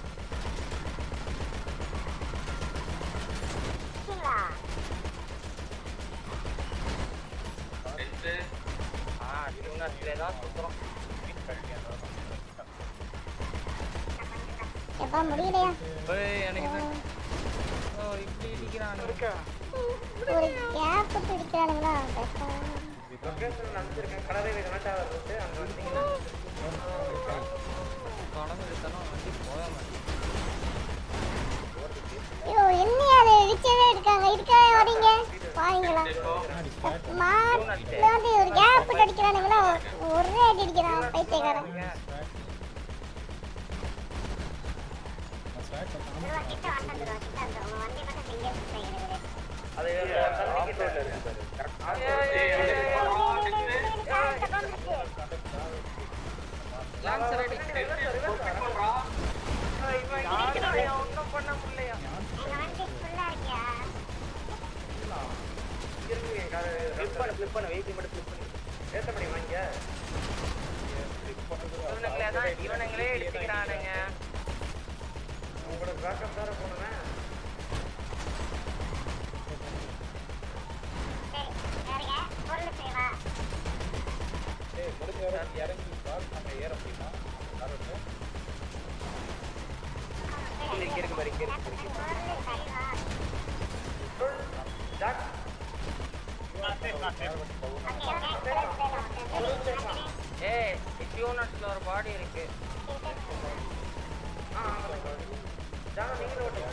ஆ டியூன் நாட்லயே தான் சுத்துறோம் எப்பா முடியலையா ஏய் எனக்கு தான் ஓ இப்படி இடிக்கிறான் இருக்கா ஒரு கேப் விட்டு அடிக்கிறானுங்களா பேசாம. லொகேஷன் அனுப்பிச்சிருக்கேன் கடலை கனெக்ட் ஆகிற ரூட்டு அங்க வந்தீங்கன்னா தொடர்ந்து எடுத்தாலும் வண்டி போக மாட்டேங்குது ஐயோ என்ன அது இடிச்சவே இருக்காங்க இருக்கவே வரீங்க வாங்களா மாட்டுல வந்து ஒரு கேப் விட்டு அடிக்கிறானுங்களா ஒரே அடி அடிக்கிறான் பைத்தியக்காரன் அது தண்ணிக்கிட்ட லான்சர் அடி ஒன்றும் பண்ண முடியலையா ஃபிளிப் பண்ணு ஃபிளிப் பண்ணு வெயிட் மட்டும் ஃபிளிப் பண்ணு ஏத்த முடியுமா இங்க இவனுங்களே தான் இவனுங்களே எடுத்துக்கிறானுங்க உங்களோட பேக்கப் தார போனேன் ஏய் முடிஞ்ச வரை நீ இறங்கி பார் நம்ம ஏற முடியுமா கார் வந்து இங்க இருக்கு பாரு இங்க இருக்கு ஜாக் ஏய் டியூனட்ஸ்ல ஒரு பாடி இருக்கு ஜான நீங்களும் ஓட்டுங்க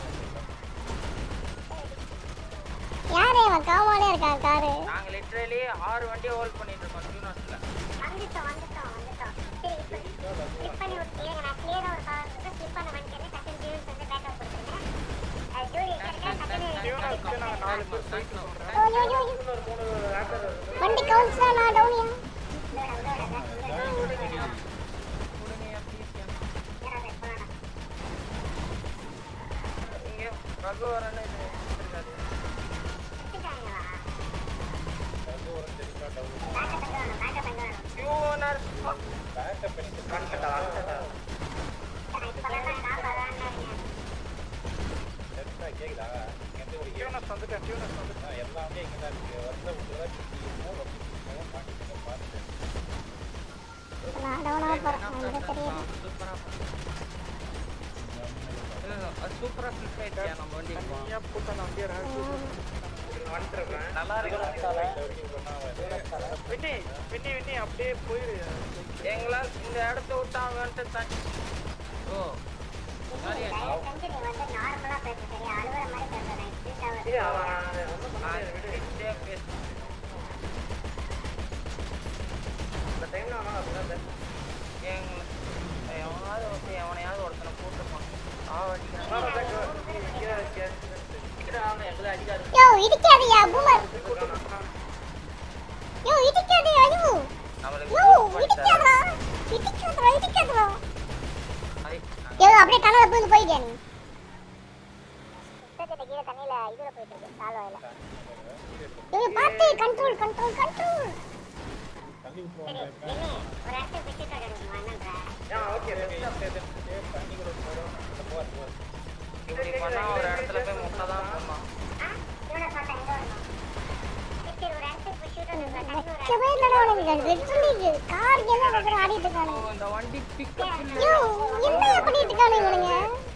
யாரு அவன் காமாலே இருக்கான் காரு நாங்க லிட்டரலி ஆறு வண்டி ஹோல்ட் பண்ணிட்டு இருக்கோம் டியூனட்ஸ்ல வந்துட்டோம் வந்துட்டோம் வந்துட்டோம் சரி இப்போ ஸ்லிப் பண்ணி விட்டு இருங்க நான் கிளியரா ஒரு கார் இருக்கு ஸ்லிப் பண்ண வண்டிக்கு டக்குனு டியூன்ஸ் வந்து பேக்கப் கொடுத்துருங்க அது ஜூலி இருக்க டக்குனு நாலு பேர் போயிட்டு சொல்றேன் ஓ, யோ, யோ, யோ. வண்டி கவுன்ஸ் தான் நான் டவுனியா இங்க ரகுவரன் இது இருக்காது டியூனர் பேக்கப் பண்ணி கண்டா கண்டா சரிடா கேக்குதா இங்க இருந்து ஒரு ஏழு டியூனஸ் வந்துட்டேன் டியூனஸ் வந்துட்டேன் ஆ, எல்லாமே இங்க தான் இருக்கு வந்த உள்ள தான் சுத்தி லொகேஷன் மாட்டிக்கிட்டு பார்த்து நான் டவுனா போறேன் எனக்கு தெரியாது சூப்பரா சூப்பரா ஃபிளிப் ஆயிடுச்சு நம்ம வண்டி இப்போ நீயா போட்டு நான் அப்படியே வந்துருக்கேன் நல்லா இருக்கு விண்ணி விண்ணி விண்ணி அப்படியே போயிரு எங்களால் இந்த இடத்த விட்டு அவன் வந்துட்டு தண்ணி ஓ தயவு செஞ்சு நீ வந்து நார்மலா பேசு சரியா அழுகுற மாதிரி பேசுறேன் இது அவன் ஒண்ணும் பண்ண முடியாது, விடு. இந்த டைம்ல அவனால அப்படிதான் பேச எவனாவது வந்து எவனையாவது ஒருத்தனை போட்டுருப்பான் யோ இடிக்காதயா பூமர் யோ இடிக்காதயா ஐயோ யோ இடிக்காதடா இடிக்காதடா இடிக்காதடா யோ அப்படியே கனவுல பூந்து போயிட்டியா நீ கிட்ட கீழே தண்ணியில இதுல போயிட்டு இருக்கு கால்வாயில யோ பார்த்து கண்ட்ரோல் கண்ட்ரோல் கண்ட்ரோல் தள்ளி சரி நின்னு ஒரு இடத்துல பிச்சுட்டு வரணுமா என்னன்ற இப்படி பண்ணா ஒரு இடத்துல போய் முட்டை தான் போடணும் இவனை பார்த்தா எங்க வரணும் சரி ஒரு இடத்துக்கு போய் ஷூட் வைக்கவே இல்லடா உனக்கு லிட்டரலி கார் என்ன பக்கம் ஆடிட்டு இருக்கானுங்க இந்த வண்டி பிக்கப் யோ என்ன பண்ணிட்டு இருக்கானுங்க இவனுங்க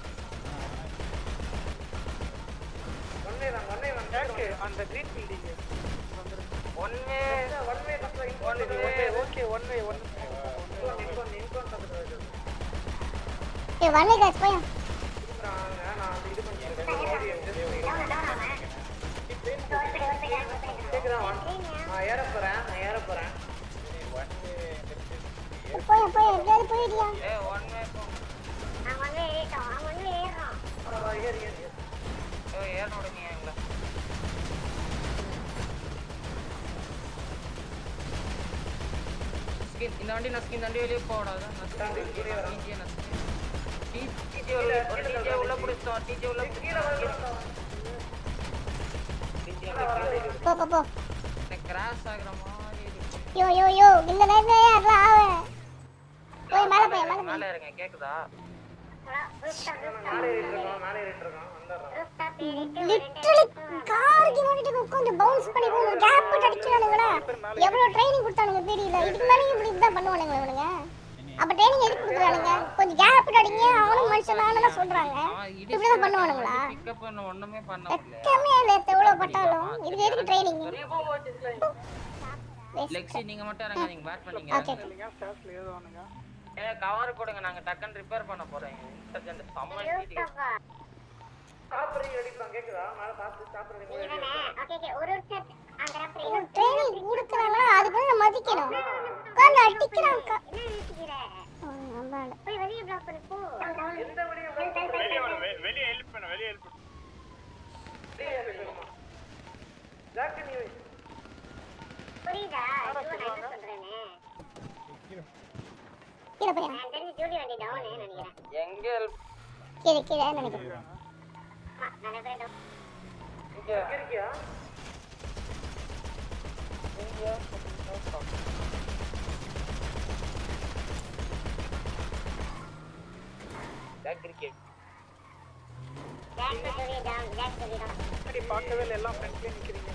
அந்த green building one way one way one way okay one way one ஏ வண்ணை காசு போய் கேக்குதா நான் ஏற போறேன் நான் ஏற போறேன் போய் போய் எப்படியாவது போயிடியா ஏ ஒன் வே போ அவன் வந்து ஏறிட்டான் அவன் வந்து ஏறான் ஏறி ஏறி ஏ ஏற விடுங்க எங்களை ஸ்கின் இந்த வண்டி நஸ்கி இந்த வண்டி வெளியே போடாது நஸ்கி டிஜே நஸ்கி டிஜே உள்ள ஒரு டிஜே உள்ள பிடிச்சோம் டிஜே உள்ள போ போ போ கிராஸ் ஆகுற மாதிரி இருக்கு யோ யோ யோ இந்த நேரத்துல யாரா ஆவ போய் மேல போய் மேல மேல இருங்க கேக்குதா மேலே ஏறிட்டு இருக்கோம் மேலே ஏறிட்டு இருக்கோம் வந்துடுறோம் லிட்டரலி காருக்கு முன்னாடி உட்கார்ந்து பவுன்ஸ் பண்ணி போய் கேப் போட்டு அடிக்கிறானுங்கடா எவ்வளவு ட்ரைனிங் கொடுத்தானுங்க தெரியல இதுக்கு மேலே இப்படி தான் பண்ணுவானுங்க இவனுங்க அப்ப ட்ரைனிங் எதுக்கு கொடுக்குறானுங்க கொஞ்சம் கேப் போட்டு அடிங்க அவனும் மனுஷன் தானே சொல்றாங்க இப்படி தான் பண்ணுவானுங்களா பிக்கப் பண்ண ஒண்ணுமே பண்ண முடியல வெக்கமே இல்ல எவ்வளவு பட்டாலும் இதுக்கு எதுக்கு ட்ரைனிங் லெக்ஸி நீங்க மட்டும் இறங்க நீங்க பேட் பண்ணீங்க Okay. இல்லைங்க ஸ்டாஃப்ல ஏதோனுங்க ஏ கவர் கொடுங்க நாங்க டக்குன்னு ரிப்பேர் பண்ண போறோம் இன்டர்ஜென்ட் செம்ம ஹீட்டிங் சாப்பிடுறீங்க அடிப்பான் கேக்குதா மேலே சாப்பிட்டு சாப்பிடுறீங்க ஓகே ஓகே ஒரு ஒரு ட்ரைனிங் கொடுக்குறாங்களா அது கூட நம்ம மதிக்கணும் உட்கார்ந்து அடிக்கிறான் போய் வெளியே பிளாக் பண்ணு போ வெளியே வர வெ- வெளியே ஹெல்ப் பண்ண வெளியே ஹெல்ப் ஜாக்கு நீ புரியுதா இது நான் என்ன சொல்றேன்னு கீழே போய் நான் தெரிஞ்சு ஜூலி வண்டி டவுன் நினைக்கிறேன் எங்க help? கீழே கீழே நினைக்கிறேன் ஆமா, நிறைய பேர் down. இங்க இருக்கியா இங்க பேக் cricket Jack to Julie down, Jack to Julie down. அப்படி பார்க்கவே இல்லை எல்லாம் ஃப்ரெண்ட்லேயே நிற்கிறீங்க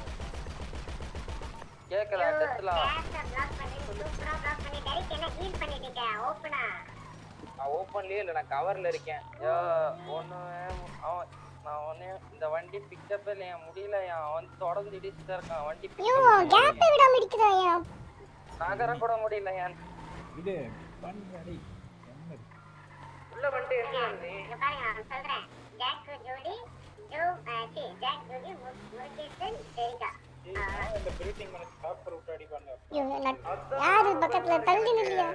கேக்கல டெஸ்ட்ல Gas-அ block பண்ணி, super-ஆ block பண்ணி, Derek என்ன heal பண்ணிட்டு இருக்க? open-ஆ? நான் ஓப்பன்லயே இல்ல நான் கவர்ல இருக்கேன் ஐயோ ஒண்ணு அவன் நான் ஒண்ணு இந்த வண்டி பிக்கப் இல்ல என் முடியல என் அவன் வந்து தொடர்ந்து இடிச்சுட்டு இருக்கான் வண்டி ஐயோ, gap-அ விடாம இடிக்கிறாயா? நகர கூட முடியல என் இது பண்ணி என்ன உள்ள வந்துட்டு எங்க வந்து இங்க பாருங்க, நான் சொல்றேன். Jack to Julie, Joe, ஆ, சி, Jack, Julie, மு- முருகேசன், Derika. இந்த பில்டிங் பண்ணி சாப்பிட்டு விட்டு அடிப்பாங்க ஐயோ, நான் யாரு பக்கத்துல தள்ளி நில்லையா?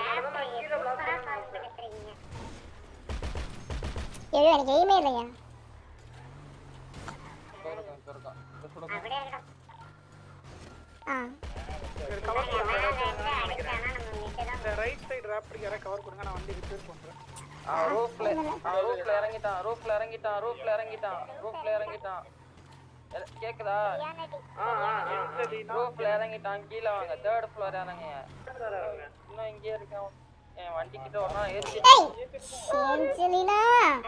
ஐயோ, எனக்கு எய்மே இல்லையா சொருக்கம் சொருக்கம் இந்த சுட அப்படியே இருக்கட்டும். ஆ கவர் மேல இருந்து அடிச்சானா நம்ம மிச்சம் தான் இந்த ரைட் சைடு ராப்டிக்கு யாராவது கவர் கொடுங்க நான் வண்டி ரிப்பேர் பண்ணுறேன் அவன் ரூஃப்ல அவன் ரூஃப்ல இறங்கிட்டான் ரூஃப்ல இறங்கிட்டான் ரூஃப்ல இறங்கிட்டான் ரூஃப்ல இறங்கிட்டான் எல- கேக்குதா ரூஃப்ல இறங்கிட்டான் கீழே வாங்க தேர்ட் ஃப்ளோர் இறங்க இன்னும் இங்கே இருக்கான் என் வண்டி கிட்ட ஒன்னா ஏறி ஏஞ்சலினா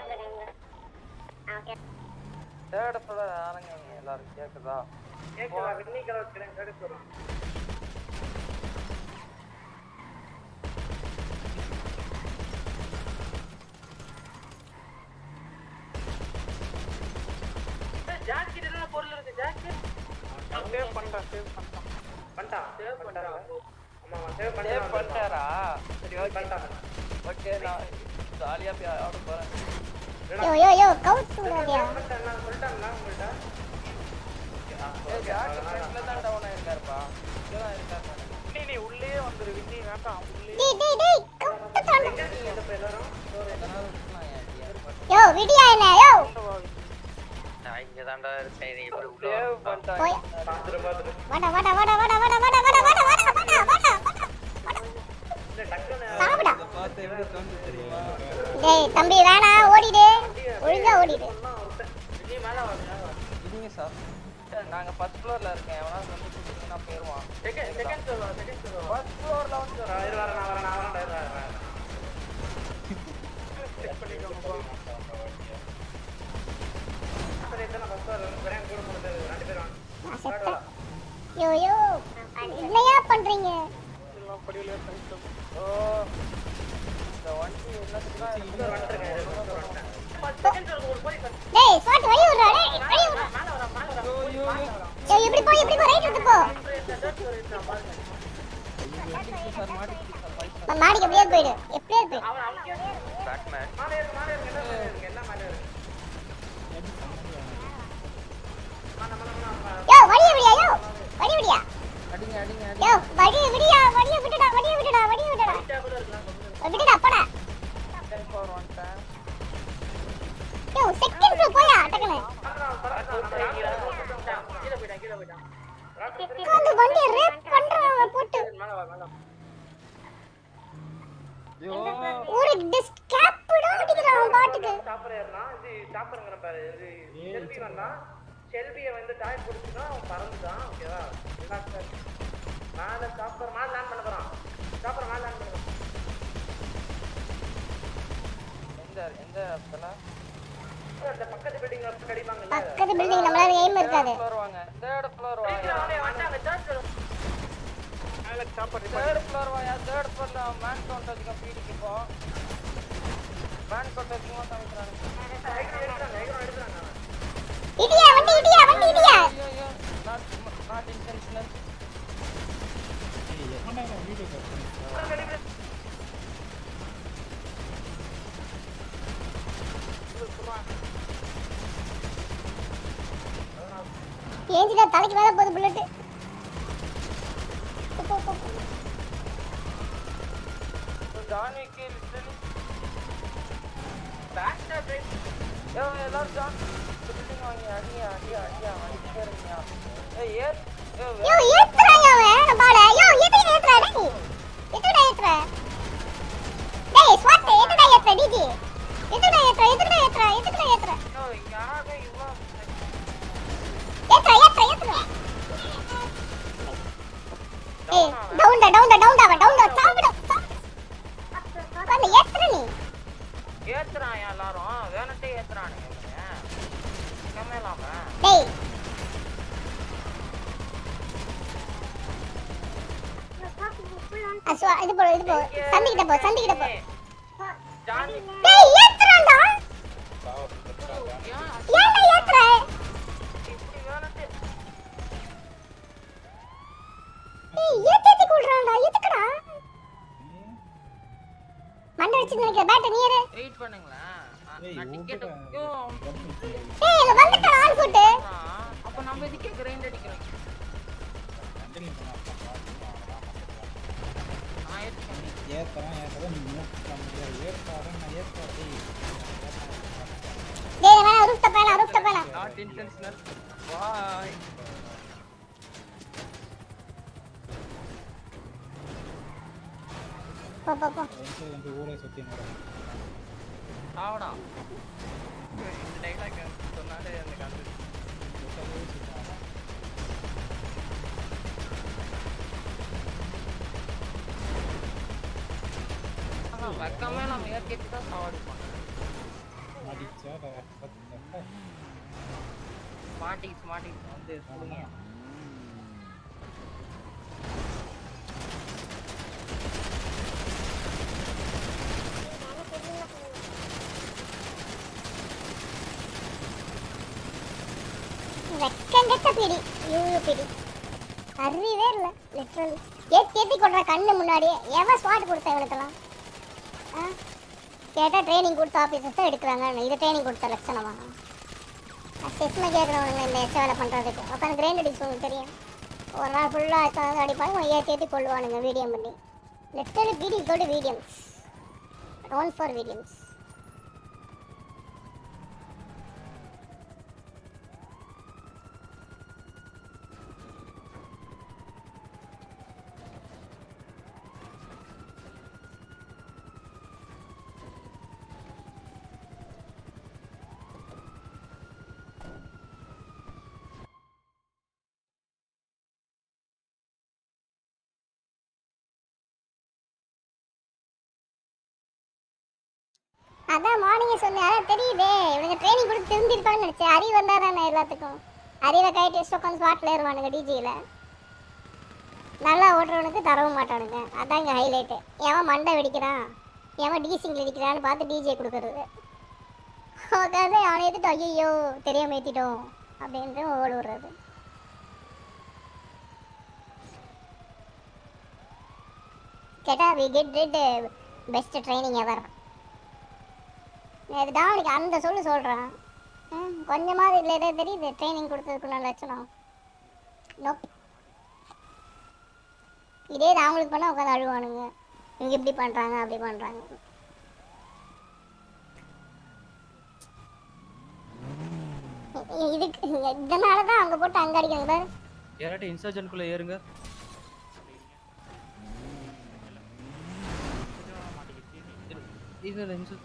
தேர்ட் ஃப்ளோர் இறங்க எல்லாரும் கேக்குதா கேக்குதா வெண்ணி கலர் வச்சுக்கிறேன் கடைக்கு வரும் ஜாக்கி என்ன பொருள் இருக்கு ஜாக்கி சேவ் பண்ணிட்டேன் சேவ் பண்ணிட்டேன் பண்ணிட்டான் சேவ் பண்ணிட்டாரா ஆமா ஆமா சேவ் சேவ் பண்ணிட்டான் பண்ணிட்டாரா சரி ஓகே பண்ணிட்டான் ஓகே நான் ஜாலியா போய் ஆட போறேன் யோ யோ யோ கவுத்து விடாதியா ஏய் ஜாக் ஃப்ரண்ட்ல தான் டவுன் ஆயிருக்காருப்பா இங்க தான் இருக்காரு நீ நீ உள்ளே வந்துரு விஜி வேண்டாம் உள்ளே டேய் டேய் டேய் கவுத்து தாண்ட அதனால விட்டுலாம் ஏன் ஐடியா யோ விடியா இல்ல யோ நான் இங்க தான்டா இருக்கேன் நீ எப்படி உள்ள சேவ் வா. பண்ணிட்டாங்க போய் பாத்துரு பாத்துரு வாடா வாடா வாடா வாடா வாடா வாடா வாடா வாடா வாடா வாடா வாடா சாப்பிடா பார்த்து எப்படி தோணுது தெரியுமா டேய் தம்பி வேணாம் ஓடிடு ஒழுங்கா ஓடிடு இல்லைங்க சார் சார் நாங்க ஃபர்ஸ்ட் ஃப்ளோர்ல இருக்கேன் எவனாவது வந்து கூட்டிங்கன்னா போயிருவான் செகண்ட் செகண்ட் சொல்லுவா செகண்ட் சொல்லுவா ஃபர்ஸ்ட் ஃப்ளோர்ல வந்து இரு வரேன் நான் வரேன் நான் வரேன் இரு வரேன், வரேன் செக் பண்ணிக்கோங்கப்பா சரி இத்தனை ஃபர்ஸ்ட் வர பிரேம் கூட முடிஞ்சது ரெண்டு பேரும் வாங்க. நான் செத்தேன் யோ யோ என்னையா பண்றீங்க எல்லாம் படியில கழிச்சோம் ஓ இந்த வண்டி என்னத்துக்கு தான் இங்க ஒரு வந்துருங்க இரு, first ஒரு வந்துட்டேன். டேய் ஸ்வாட் வழி விடுறா டேய் வழி விடுறா யோ இப்படி போ இப்படி போ ரைட் எடுத்து போ சார் மாட்டிக்கிச்சு சார் பைக் நான் மாடிக்கு எப்படியே போயிடு எப்படியே போயிடு பேட்மேன் மேலே ஏறு, மேலே ஏறுங்க, எல்லாம் மேலே ஏறுங்க, எல்லாம் மேலே ஏறுங்க. யோ வழி விடியா யோ வழி விடியா அடிங்க அடிங்க யோ வழி விடியா வழிய விட்டுடா வழிய விட்டுடா வழிய விட்டுடா விட்டுடா போடா செகண்ட் ஃப்ளோர் வந்துட்டேன் யோ செகண்ட் ஃப்ளோர் போயா டக்குனு கீழே போயிட்டான் கீழே போயிட்டான் அந்த வண்டியை ரேப் பண்றான் அவன் போட்டு மேல வா மேல வா. ஐயோ ஒரு டிஸ்க் கேப் கூட அடிக்கிறான் அவன் பாட்டுக்கு டாப்பர் ஏறினா இது டாப்பருங்கிற பாரு இது செல்வி வந்தான் செல்வியை வந்து டாய் பிடிச்சினா அவன் பறந்துட்டான் ஓகேவா ரிலாக்ஸாக மேலே டாப்பர் மேலே லேண்ட் பண்ண போகிறான் டாப்பர் மேலே லேண்ட் பண்ண போகிறான் எந்த எந்த இடத்துல அந்த பக்கத்து பில்டிங்ல கடிப்பாங்கல்ல பக்கத்து பில்டிங் நம்மளால எய்ம் இருக்காது ஃப்ளோர் வாங்க தேர்ட் ஃப்ளோர் வாங்க மேல சாப்பாடு தேர்ட் ஃப்ளோர் வாயா தேர்ட் ஃப்ளோர்ல மேன் கவுண்ட் அதிகம் பீடிக்கு இப்போ மேன் கவுண்ட் அதிகமா காமிக்கிறாங்க இடியா வண்டி இடியா வண்டி இடியா ஐயோ ஐயோ நாட் நாட் இன்டென்ஷனல் ஏய், எவன்டா இவன் வீடியோ கால் ஏஞ்சிடா தலைக்கு மேல போகுது bullet John Vicky literally back stop yo எல்லாரும் ஜான் பில்டிங் வாங்கி அடியா அடியா அடியா அடிச்சே இருங்க ஏய் ஏ யோ ஏத்துறான் அவன் பாட யோ எதுக்கு ஏத்துறா டேய் எதுடா ஏத்துற டேய் ஸ்வாட் எதுடா ஏத்துற டிஜி எதுடா ஏத்துற எதுடா ஏத்துற எதுடா ஏத்துற யோ யாரோ இவ்வளோ ஏத்துற ஏத்துற ஏத்துற ஏய் டவுன்டா டவுன்டா டவுன்டா அவன் டவுன்டா சாப்பிடு வந்து ஏத்துற நீ ஏத்துறான் எல்லாரும் வேணட்டே ஏத்துறானுங்க இவனுங்க கம்மியலாம டேய் அஸ்வா இது போ இது போ சந்திக்கிட்ட போ சந்திக்கிட்ட போ ஜான் டேய் ஏத்துறான்டா ஏன்டா ஏத்துற இப்படி வேணட்டே ஏய் ஏத்தி கூடுறான்டா எதுக்குடா மண்டை வச்சு நினைக்கிற பேட்ட நீ ஏறு வெயிட் பண்ணுங்களேன் நான்- ஏய், நான் டிக்கெட் விட்டுடா. யோ ஏய் இங்க வந்துட்டான் ஆள் போட்டு அப்ப நம்ம இதுக்கே கிரைண்ட் அடிக்கிறோம் கண்டினியூ பண்ணா நான் ஏத்துக்கேன் ஏத்தறேன் ஏத்தறேன் நீ மூவ் பண்ண முடியாது ஏத்தாரேன் நான் ஏத்தாரேன் டேய் வேணா ரூஃப் டாப் வேணா ரூஃப் டாப் வேணா நாட் இன்டென்ஷனல் பாய் போ போ போ வந்து ஊரே சுத்தி நடக்கும் ஆவடா இந்த டைலாக் சொன்னாலே எனக்கு அந்த வெக்கமே நம்ம ஏற்கனவே தான் சாவடிப்போம் அடிச்சா பத்து மாட்டிக்கிச்சு மாட்டிக்கிச்சு வந்து சொல்லுங்க வெக்கங்கட்ட பிடி இவ்வளோ பிடி அறிவே இல்லை லிட்ரலி ஏத்தி ஏத்தி கொள்ற கண்ணு முன்னாடியே எவன் ஸ்வாட் கொடுத்த இவனுக்கெல்லாம் ஆ கேட்டால் ட்ரைனிங் கொடுத்த ஆஃபீஸர்ஸ் தான் எடுக்கிறாங்க இது ட்ரைனிங் கொடுத்த லட்சணமா செஸ்மை கேட்குறவங்க இந்த எச்ச வேலை பண்ணுறதுக்கு உட்காந்து கிரைண்ட் அடிச்சு உங்களுக்கு தெரியும் ஒரு நாள் ஃபுல்லாக உட்காந்து அடிப்பாங்க ஏற்றி ஏற்றி கொள்ளுவானுங்க வீடியம் பண்ணி லிட்டரலி வீடியோ கோடு வீடியம்ஸ் ஓன் ஃபார் வீடியம்ஸ் அதான் மார்னிங்கே சொன்னேன் அதான் தெரியுதே இவனுங்க ட்ரைனிங் கொடுத்து திருந்திருப்பான்னு நினச்சேன் அறிவு வந்தால் தானே எல்லாத்துக்கும் அறிவை கைட்டு வச்சு உட்காந்து ஸ்பாட்டில் ஏறுவானுங்க டிஜியில் நல்லா ஓட்டுறவனுக்கு தரவும் மாட்டானுங்க அதான் இங்கே ஹைலைட்டு எவன் மண்டை வெடிக்கிறான் எவன் டீசிங்கில் அடிக்கிறான்னு பார்த்து டிஜே கொடுக்குறது உட்காந்து அவனை ஏற்றிட்டு ஐயோ தெரியாமல் ஏற்றிட்டோம் அப்படின்ட்டு ஓடி விடுறது கேட்டால் we get red best training ever இது டாவனுக்கு அந்த சொல்லு சொல்கிறான் கொஞ்சமாவது இல்லை ஏதோ தெரியுது ட்ரைனிங் கொடுத்ததுக்குள்ள லட்சணம் நோப் இதே இது அவங்களுக்கு பண்ணால் உட்காந்து அழுவானுங்க இவங்க இப்படி பண்ணுறாங்க அப்படி பண்ணுறாங்க இதுக்கு இதனால தான் அங்கே போட்டு அங்கே அடிக்கிறாங்க பாரு யாராட்டும் இன்சர்ஜன்ட்குள்ள ஏறுங்க இல்ல இல்ல இன்சர்ஜ்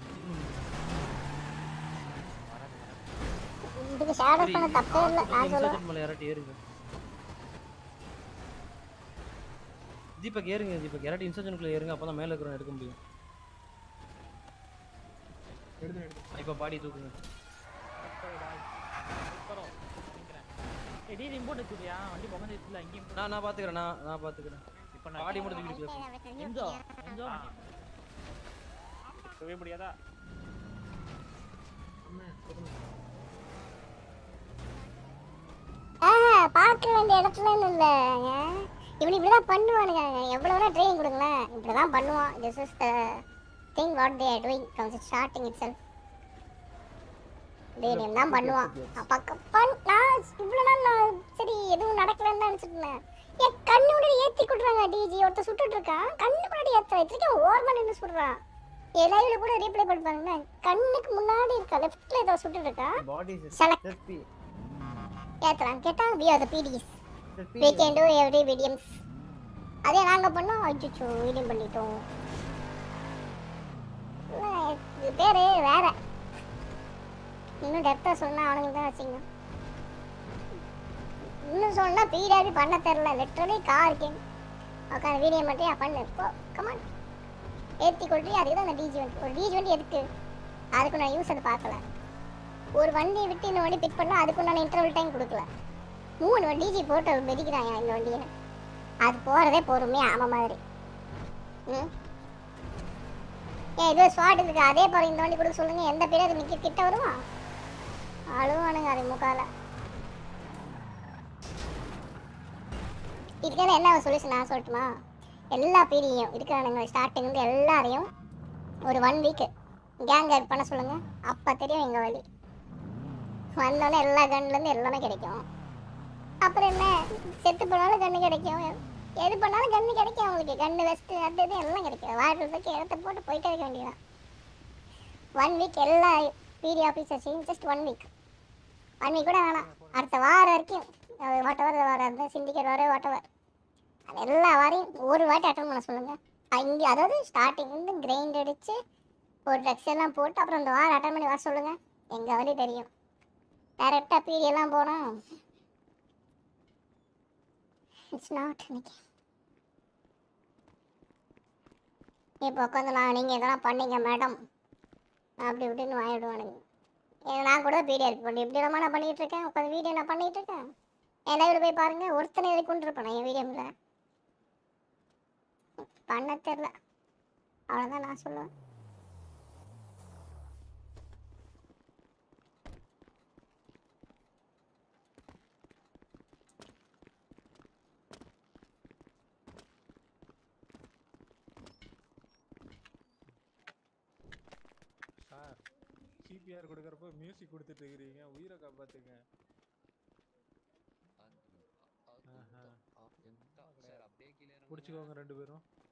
இதுக்கு ஷேடோ பண்ண தப்பே இல்லை நான் சொல்லுவேன் இன்சர்ஜன்ட் மேல யாராட்டும் ஏறுங்க தீபக் ஏறுங்க தீபக் யாராட்டும் இன்சர்ஜன்ட்குள்ள ஏறுங்க அப்பதான் மேல இருக்கிறவன் எடுக்க முடியும் இப்ப பாடி தூக்குங்க ஏய் டீ இம்போர்ட் வச்சுறியா வண்டி பக்கம் இல்ல அங்கேயும் நான் நான் பாத்துக்கிறேன் நான் நான் பாத்துக்கிறேன் இப்ப நான் பாடி மட்டும் தூக்கிட்டு பேசுங்க எந்தோ எந்தோ சொல்லவே முடியாதா ஆஹா பார்க்க வேண்டிய இடத்துலன்னு இல்லைங்க இவனு இப்படி தான் பண்ணுவானுங்க எவ்வளோ வேணா ட்ரைனிங் கொடுங்களேன் இப்படி தான் பண்ணுவான் this is the thing what they are doing from starting itself டேடியம் தான் பண்ணுவான் அப்போ பண் நான் இவ்வளோ நாள் நான் சரி எதுவும் நடக்கலன்னு தான் நினச்சிட்டு இருந்தேன் என் கண்ணு முன்னாடி ஏற்றி கொடுறாங்க டிஜி ஒருத்தர் சுட்டுட்டு இருக்கான் கண்ணு முன்னாடி ஏற்ற வச்சிருக்கேன் ஓரமா நின்று சுடுறான் என் லைவ்ல கூட ரீப்ளே பண்ணி பாருங்க கண்ணுக்கு முன்னாடி இருக்கா லெஃப்ட்ல ஏதோ சுட்டுட்டு இருக்கான் பாடி Select. செல்ஃபி ஏத்தலாம் கேட்டா வி ஆர் த பிடிஸ் we can do every videos அதே நாங்க பண்ணோம் அச்சோ வீடியம் பண்ணிட்டோம் இல்ல, இது பேரு வேற இன்னும் டெப்தா சொன்னா அவனுங்க தான் வச்சுங்க இன்னும் சொன்னா பீடாபி பண்ண தெரில லிட்டரலி கார் கேம் உட்காந்து வீடியோ மட்டும் பண்ணு போ கமான் ஏற்றி கொள்றி அதுக்கு தான் அந்த டிஜி வண்டி ஒரு டிஜி வண்டி எதுக்கு அதுக்கு நான் யூஸ் அதை பார்க்கல ஒரு வண்டியை விட்டு இந்த வண்டி பிக் பண்ணால் அதுக்கு நான் இன்டர்வல் டைம் கொடுக்கல மூணு வண்டி ஜி போட்டு மெதிக்கிறான் இந்த வண்டியை அது போகிறதே பொறுமையாக ஆமாம் மாதிரி ம் ஏன் இது ஸ்வாட் இருக்கு அதே போகிற இந்த வண்டி கொடுக்க சொல்லுங்க எந்த பேரும் அது நிற்க கிட்ட வருமா அழுவானுங்க அது முக்கால இதுக்கான என்ன சொல்யூஷன் நான் சொல்லட்டுமா எல்லா பீடியும் இருக்கிறானுங்க ஸ்டார்டிங் வந்து எல்லாரையும் ஒரு ஒன் வீக் கேங் ஆட் பண்ண சொல்லுங்க அப்போ தெரியும் எங்கள் வழி வந்தோடனே எல்லா கன்லேருந்து எல்லாமே கிடைக்கும் அப்புறம் என்ன செத்து போனாலும் கன்று கிடைக்கும் எது பண்ணாலும் கன்று கிடைக்கும் அவங்களுக்கு கன்று வெஸ்ட்டு அது இது எல்லாம் கிடைக்கும் வாழ்றதுக்கு இடத்த போட்டு போயிட்டே இருக்க வேண்டியதான் ஒன் வீக் எல்லா பிடி ஆஃபீஸர்ஸையும் just one week one week கூட வேணாம் அடுத்த வாரம் வரைக்கும் வாட் எவர் வாரம் இருந்தால் சிண்டிகேட் வாரம் வாட் எவர் அது எல்லா வாரையும் ஒரு வாட்டி அட்டன் பண்ண சொல்லுங்கள் இங்கே அதாவது ஸ்டார்டிங் வந்து கிரைண்ட் அடித்து ஒரு ட்ரக்ஸ் எல்லாம் போட்டு அப்புறம் இந்த வாரம் அட்டன் பண்ணி வர சொல்லுங்கள் எங்கள் வழி தெரியும் டேரெக்டாக பிடி எல்லாம் போனால் இட்ஸ் நாட் இன்னைக்கு இப்போ உட்காந்துலாம் நீங்கள் இதெல்லாம் பண்ணீங்க மேடம் அப்படி இப்படின்னு வாங்கிடுவானுங்க ஏன்னா நான் கூட வீடியோ இருக்கு பண்ணி இப்படி நான் பண்ணிகிட்டு இருக்கேன் உட்காந்து வீடியோ நான் பண்ணிகிட்டு இருக்கேன் என் லைவில் போய் பாருங்கள் ஒருத்தனை இதை கொண்டு இருப்பேன் என் வீடியோவில் பண்ண தெரில அவ்வளோதான் நான் சொல்லுவேன் சிபிஆர் கொடுக்கறப்ப மியூசிக் கொடுத்துட்டு இருக்கிறீங்க உயிரை காப்பாத்துங்க ஆஹா. சார் அப்படியே கீழே இறங்குங்க. பிடிச்சிக்கோங்க ரெண்டு பேரும்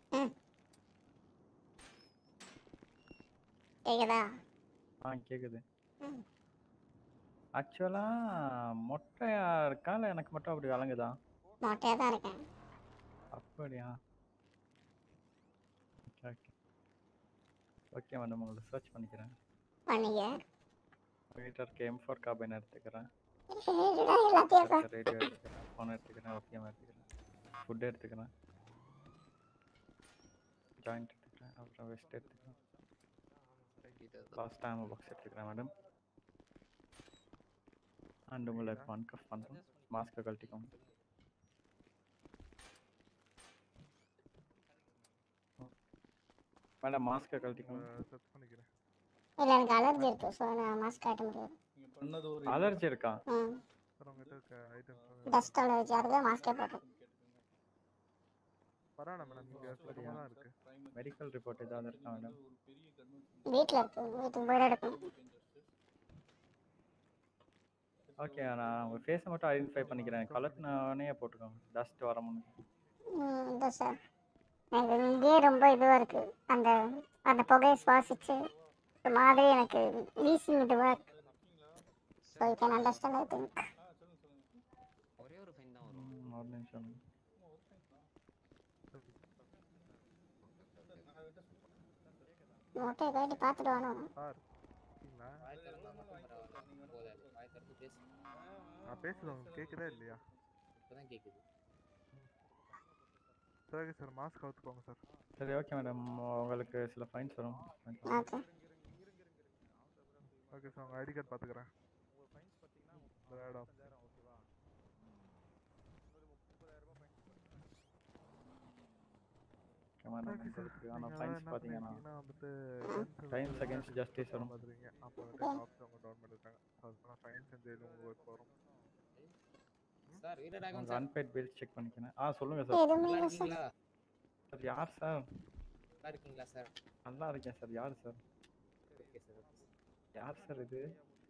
ம் கேக்குதா ஆ கேக்குது ம் ஆக்சுவலா மொட்டையா இருக்கா இல்லை எனக்கு மட்டும் அப்படி விளங்குதா மொட்டையாக தான் இருக்கேன் அப்படியா ஓகே ஓகே ஓகே மேடம் உங்களை சர்ச் பண்ணிக்கிறேன் பண்ணிக்க வீட்டில் இருக்க எம் ஃபோர் கார்பைன் எடுத்துக்கிறேன் சரிடா, எல்லாத்தையும் பா. ரேடியோ எடுத்துக்கிறேன் ஃபோன் எடுத்துக்கிறேன் ஓபிஎம் எடுத்துக்கிறேன் ஃபுட் எடுத்துக்கிறேன் ஜாயிண்ட் எடுத்துக்கிறேன் அப்புறம் வெஸ்ட் எடுத்துக்கிறேன் லாஸ்ட் டைம் பாக்ஸ் எடுத்துக்கிறேன் மேடம் அண்ட் உங்களை இப்போ அன்கஃப் பண்ணுறேன் மாஸ்க்கை கழட்டிக்கோங்க மேடம் மாஸ்க்கை கழட்டிக்கோங்க இல்லை எனக்கு அலர்ஜி இருக்கு ஸோ நான் மாஸ்க் காட்ட முடியாது அலர்ஜி இருக்கா ம் டஸ்ட் அலர்ஜி அதுதான் மாஸ்கே போட்டேன் பரவாயில்ல மேடம் இங்க சுத்தமா தான் இருக்கு மெடிக்கல் ரிப்போர்ட் ஏதாவது இருக்கா மேடம் வீட்டில் இருக்கு வீட்டுக்கு போய்ட்டு எடுக்கணும் ஓகே நான் உங்கள் ஃபேஸை மட்டும் ஐடென்டிஃபை பண்ணிக்கிறேன் கலர்னே போட்டுக்கோங்க டஸ்ட் வர முன்னாடி ம் இந்த சார் எனக்கு இங்கேயே ரொம்ப இதுவாக இருக்கு அந்த அந்த புகையை சுவாசிச்சு ஒரு மாதிரி எனக்கு வீசிங் இதுவாக இருக்கு so you can understand I think ஒரே ஒரு ஃபைன் தான் வரும் ம், ஒரு நிமிஷம் மொட்டையை கட்டி பார்த்துட்டு வரணும் சார் இருக்கீங்களா வாய் திறந்தா மட்டும் பரவாயில்ல போதாது வாய் திறந்து பேசு நான் பேசுறது உங்களுக்கு கேக்குதா இல்லையா இப்பதான் கேக்குது சரி சார் மாஸ்க் அவுத்துக்கோங்க சார் சரி ஓகே மேடம் உங்களுக்கு சில ஃபைன்ஸ் வரும் ஓகே ஓகே சார் உங்கள் ஐடி கார்டு பார்த்துக்கிறேன் இந்த இடம் ஓகே மேடம் Okay, sir. உங்களுக்கு ஆனால் நீங்க ஃபைன்ஸ் என்ன பார்த்தீங்கன்னா பண்ணிருக்கீங்கன்னா வந்துட்டு டைம்ஸ் அகேன்ஸ்ட் ஜஸ்டிஸ் வரும் பார்த்துருக்கீங்க அப்போ வந்து ஆஃபீஸ் அவங்க டவுன் பண்ணிருக்காங்க அதுக்கப்புறம் ஃபைன்ஸ் அண்ட் ஜெயிலும் உங்களுக்கு வரும் சார் வீர ராகவன் உங்கள் சார் அன்பேட் பில் செக் பண்ணிக்கிறேன் ஆ சொல்லுங்கள் எதுவுமே சார் இல்லை சார் இருக்கீங்களா சார் யார் சார் நல்லா இருக்கீங்களா சார் நல்லா இருக்கேன் சார் யார் சார் ஓகே சார் யார் சார் இது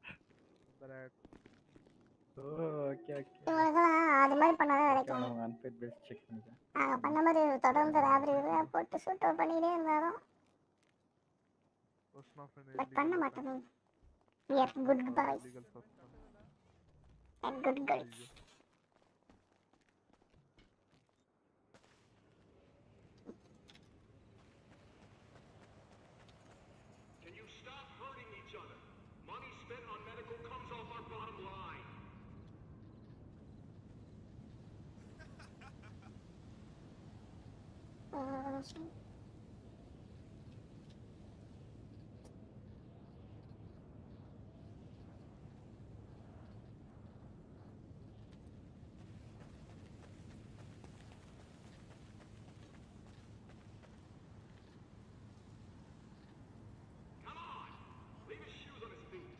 ஓ ஓகே ஓகே இவங்களுக்குலாம் அது மாதிரி பண்ணாதான் ஓகே கிடைக்கும் மேடம் உங்கள் அன்பேட் பில் செக் பண்ணிக்கிறேன் நாங்கள் பண்ண மாதிரி தொடர்ந்து ராபரி போட்டு ஷூட் அவுட் பண்ணிக்கிட்டே இருந்தாலும் Question of an பட் பண்ண மாட்டோம் we are good boys illegal substance. and good girls Can you stop hurting each other? Money spent on medical comes off our bottom line. Uh, Come on! Leave his shoes on his feet.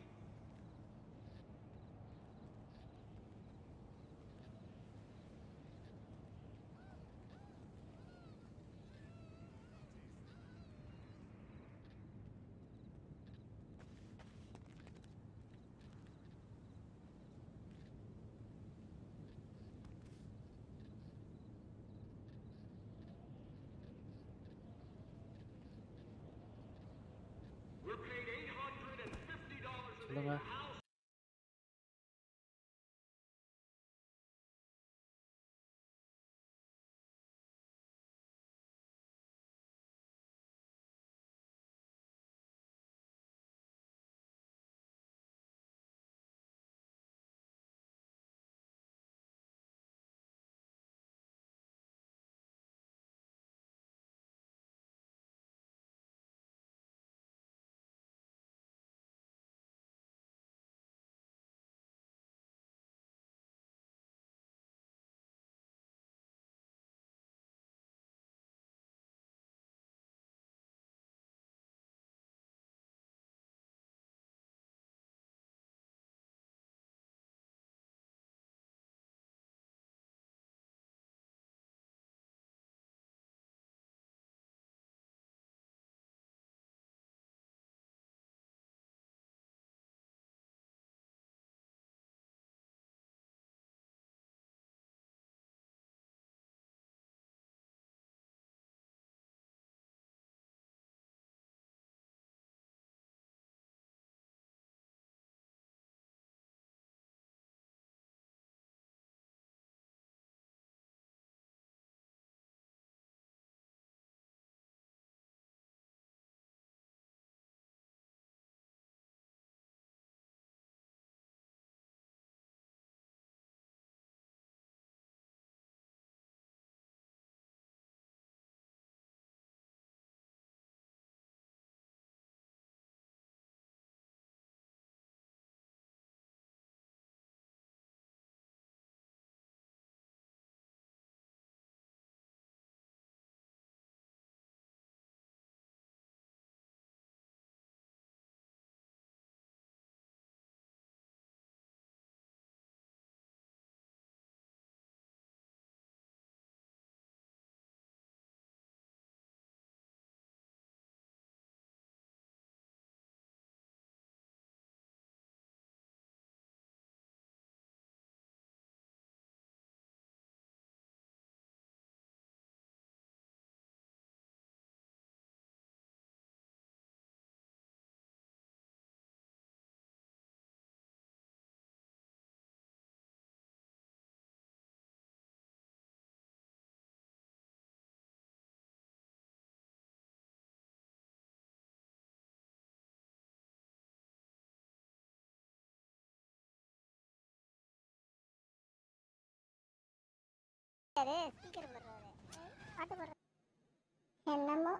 இருக்காரு speaker போடுறாரு பாட்டு போடுறாரு என்னமோ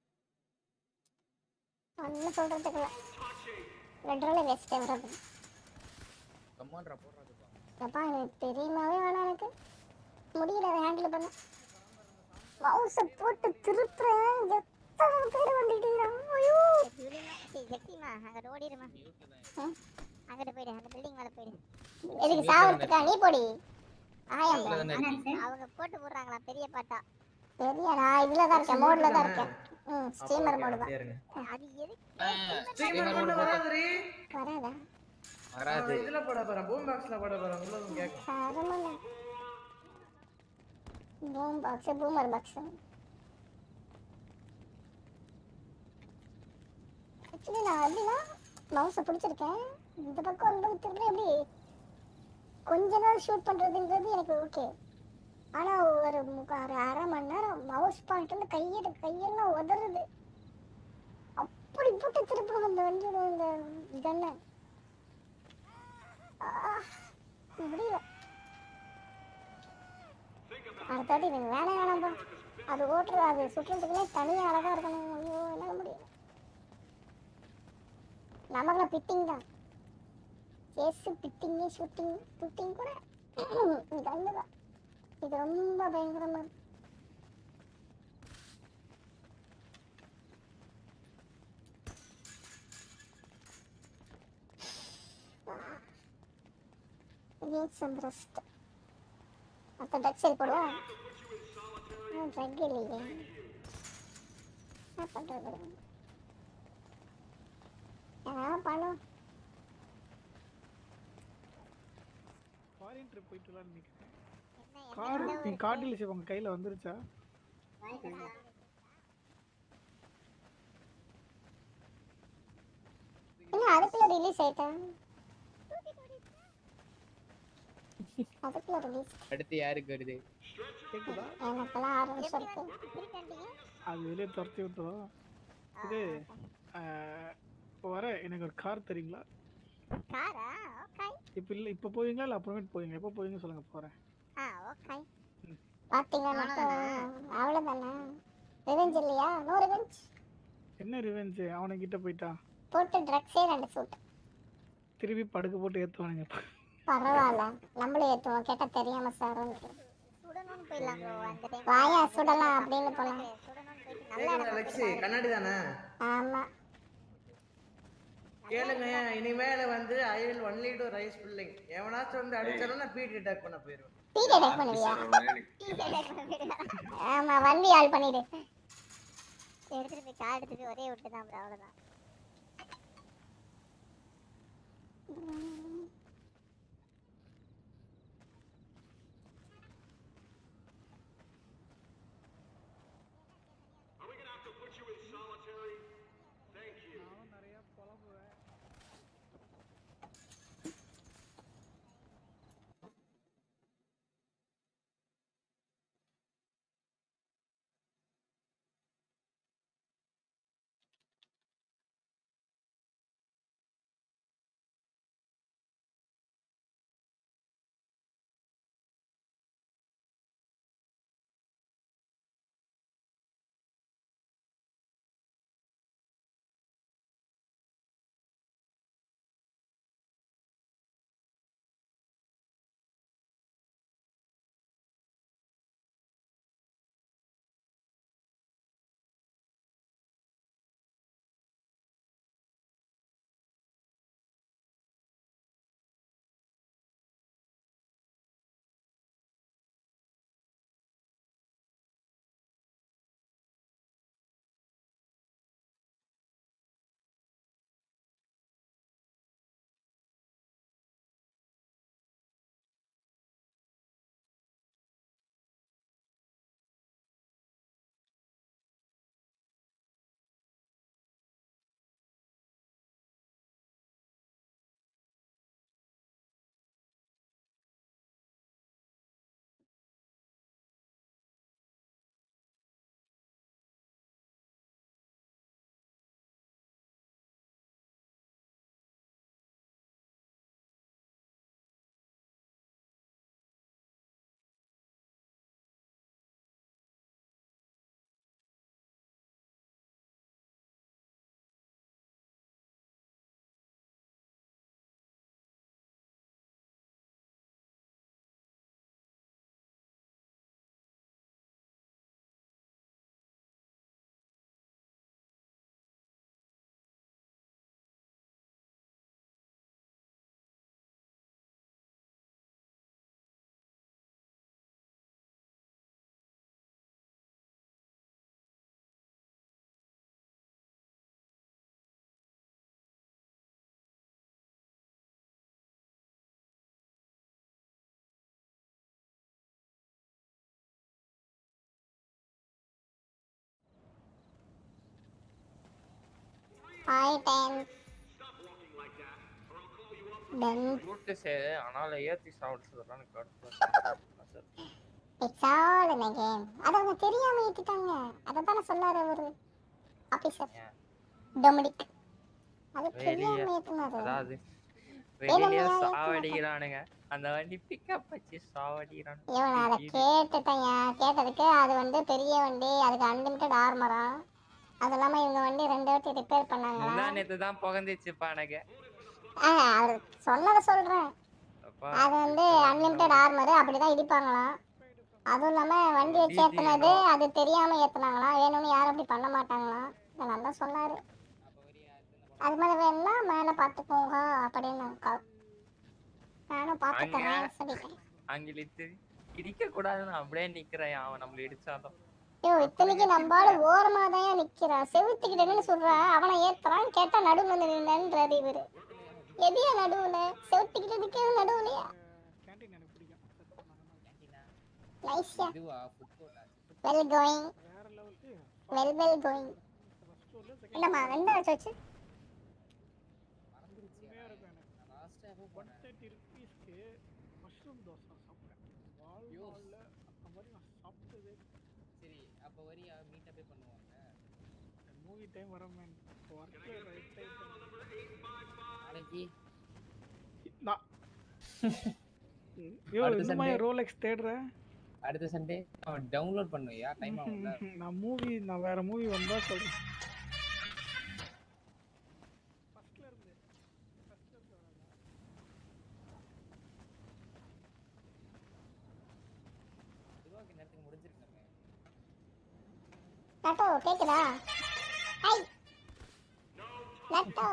ஒன்றும் சொல்றதுக்கு ரெண்டு ரோல வேஸ்ட்டே வராது கமாண்ட்ரா போடுறாதுப்பா அப்பா எனக்கு தெரியுமாவே வேணாம் எனக்கு முடியல அதை ஹேண்டில் பண்ண மவுஸை போட்டு திருப்புறேன் எத்தனை பேர் வந்துட்டீங்க ஐயோ ஜெக்டிமா அங்கே ஓடிடுமா அங்கிட்டு போயிடு அந்த பில்டிங் மேலே போயிடு எதுக்கு சாவறதுக்கா நீ போடி ஆயம் இதுல தானே இருக்கு. அவங்க போட்டு போடுறாங்களா பெரிய பாட்டா பெரிய நான் இதுல தான் இருக்கேன் மோட்ல தான் இருக்கேன் ம் ஸ்டீமர் மோடு தான் அது எதுக்கு ஸ்ட்ரீமர் கொண்டு வராதுரி வராதா வராது இதுல போட போறேன் பூம் பாக்ஸ்ல போட போறேன் உள்ளதும் கேட்கும் சரமல்ல boom box boomer box actually நான் எப்படின்னா மவுஸை பிடிச்சிருக்கேன் இந்த பக்கம் வரும்போது திரும்ப எப்படி கொஞ்ச நேரம் ஷூட் பண்றதுங்கிறது எனக்கு ஓகே ஆனா ஒரு முக்கா- ஒரு அரை மணி நேரம் மவுஸ் பாயிண்ட் வந்து கையிட கையெல்லாம் உதறுது அப்படி போட்டு திருப்பணும் அந்த வந்து இந்த கண்ணை முடியல அடுத்தாட்டி எனக்கு வேலை வேணாம்பா அது ஓட்டுறது அது சுற்றுறதுக்குள்ளே தனியாக அழகா இருக்கணும் ஐயோ என்னால் முடியல நமக்குலாம் பிட்டிங் தான் சேஸு பிட்டிங்கு ஷூட்டிங் ஷூட்டிங் கூட கண்டு தான் இது ரொம்ப பயங்கரமா இருக்கு need some rest. அப்போ ட்ரக் சரி போடுவோம் ட்ரக் இல்லையே என்ன பண்ணுறது என்ன பண்ணும் ஃபாரின் ட்ரிப் போயிட்டு வரலாம்னு நினைக்கிறேன் கார் நீ கார் டீலர்ஷிப் உங்க கையில வந்துருச்சா என்ன அதுக்குள்ள ரிலீஸ் ஆயிட்டேன் அதுக்குள்ள ரிலீஸ் அடுத்து யாருக்கு வருது கேக்குதா எனக்கெல்லாம் ஆறு நிமிஷம் இருக்கு அது வெளியே துரத்தி விட்டுரும் இது ஆஹ், இப்போ வர எனக்கு ஒரு கார் தரீங்களா காரா ஓகே இப்போ இல்லை இப்போ போவீங்களா இல்லை அப்புறமேட்டு போவீங்க எப்போ போவீங்க சொல்லுங்க போகிறேன் ஆ ஓகே பார்த்தீங்களா மட்டும் அவ்வளோதானே ரிவெஞ்ச் இல்லையா நோ ரிவெஞ்ச் என்ன ரிவெஞ்ச் அவனுக்கிட்ட போயிட்டா போட்டு ட்ரக்ஸே ரெண்டு சூட் திருப்பி படுக்க போட்டு ஏற்றுவானுங்க பரவாயில்ல நம்மளும் ஏற்றுவோம் கேட்டால் தெரியாம சார் வாயா சுடலாம் அப்படின்னு போலாம் கேக்குதா லெக்ஸி கண்ணாடி தானே ஆமா கேளுங்க இனிமேல வந்து I will only to rise building எவனாச்சும் வந்து அடிச்சாலும் நான் பீட் அட்டாக் பண்ண போயிருவேன் பீட் அட்டாக் பண்ணுவியா ஆமா வண்டி ஆள் பண்ணிடு எடுத்துட்டு போய் கார் எடுத்துட்டு போய் ஒரே விட்டு தான் அவ்வளோதான் ஹாய் டைம் டன் ரூட்டு சேரு ஆனால் ஏற்றி சாப்பிட்டு எனக்கு கடுப்பு இட்ஸ் ஆல் இன் கேம் அது அவங்க தெரியாம ஏத்திட்டாங்க அதை தானே சொன்னாரு அவரு ஆபீசர் டொமினிக் அது தெரியாம வெளியே ஏத்துனாரு அதாவது வேணும்னே வெளியே ஏத்துனா சாவடிக்கிறானுங்க அந்த வண்டி பிக்கப் வச்சு சாவடிக்கிறானுங்க இவன் அதை கேட்டுட்டேன் கேட்டதுக்கு அது வந்து பெரிய வண்டி அதுக்கு அன்லிமிட்டட் ஆர்மரா அது இல்லாம இவங்க வண்டி ரெண்டு வாட்டி ரிப்பேர் பண்ணாங்களா முந்தா நேத்து தான் புகந்துச்சு பானக ஆ அவர் சொன்னதை சொல்றேன் அது வந்து அன்லிமிட்டட் ஆர்மர் அப்படிதான் இடிப்பாங்களாம் அதுவும் இல்லாம வண்டி வச்சு ஏத்துனது அது தெரியாம ஏத்துனாங்களாம் வேணும்னு யாரும் அப்படி பண்ண மாட்டாங்களாம் இதை நல்லா சொன்னாரு அது மாதிரி வேணும்னா மேல பாத்துக்கோங்க அப்படின்னு நான் நானும் பாத்துக்கிறேன் சொல்லிட்டேன் அங்க இழுத்து இடிக்க கூடாதுன்னு அப்படியே நிக்கிறேன் அவன் நம்மள இடிச்சாலும் ஐயோ இத்தனைக்கு நம்பால ஓரமா தான் நிக்கிறான் செவுத்துக்கிட்ட நின்னு சொல்றான் அவனை ஏத்துறான் கேட்டா நடுவுல வந்து நின்னுன்றாரு இவரு எதியா நடுவுல செவுத்துக்கிட்ட நிக்கிறது நடுவுலயா கேண்டீன் எனக்கு பிடிக்கும் நைஸ்யா இதுவா ஃபுட் கோர்ட்டா வெல் கோயிங் வேற லெவலுக்கு வெல் வெல் கோயிங் என்னம்மா ரெண்டு ஆச்சு வச்சு உண்மையா இருக்கும் எனக்கு ஒன் தேர்ட்டி ருபீஸ்க்கு மஷ்ரூம் தோசை சாப்பிட்டேன் வாழ்நாளில் அந்த மாதிரி நான் சாப்பிட்டதே சரி அப்ப வரியா மீட்டப்பே பண்ணுவாங்க மூவி டைம் வர மேன் ஒர்க்கில் ரைட் டைம் நாளைக்கு நான் ஐயோ அடுத்த இந்த மாதிரி Sunday. ரோலெக்ஸ் தேடுறேன் அடுத்த சண்டே அவன் டவுன்லோட் பண்ணுவியா டைம் ஆகும்ல நான் மூவி நான் வேற மூவி வந்தா சொல்றேன் ஃபர்ஸ்ட்ல இருந்து ஃபர்ஸ்ட்ல இருந்து வராதா? இதுவாக்கு நேரத்துக்கு முடிஞ்சிருக்காங்க நட்டோ கேக்குதா ஹை நட்டோ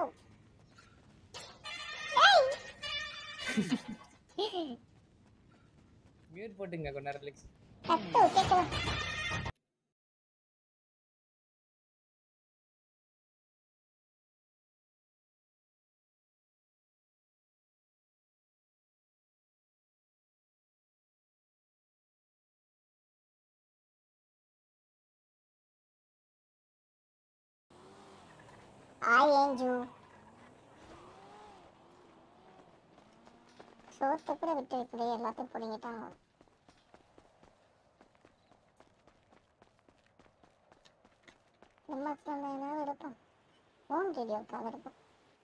மியூட் போட்டுங்க கொஞ்ச நேரம் ரிலாக்ஸ் நட்டோ கேக்குதா ஹாய் ஏஞ்சு சோத்தை கூட விட்டு வைக்கலையே எல்லாத்தையும் பிடிங்கிட்டாங்க நிம்மத்தில் ஏதாவது எடுப்போம் ஓன் ரேடியோக்காக எடுப்போம்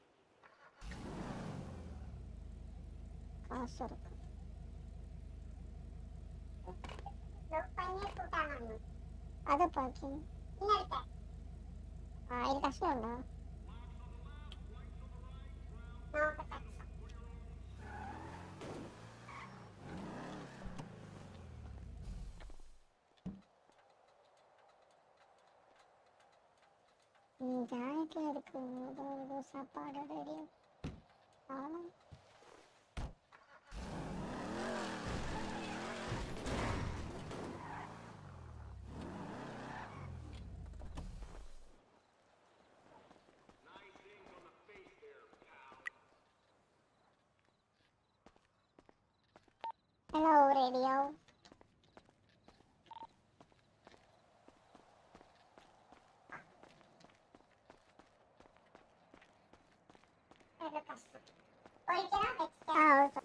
காசு இருக்கும் அதை பார்க்கிங் ஆ இது கஷ்டம் இல்லை ஜாக்கெட்ல இருக்கு ஏதோ ஏதோ சாப்பாடு ரெடி ஆமாம் ஹலோ ரேடியோ ஆ ஓகே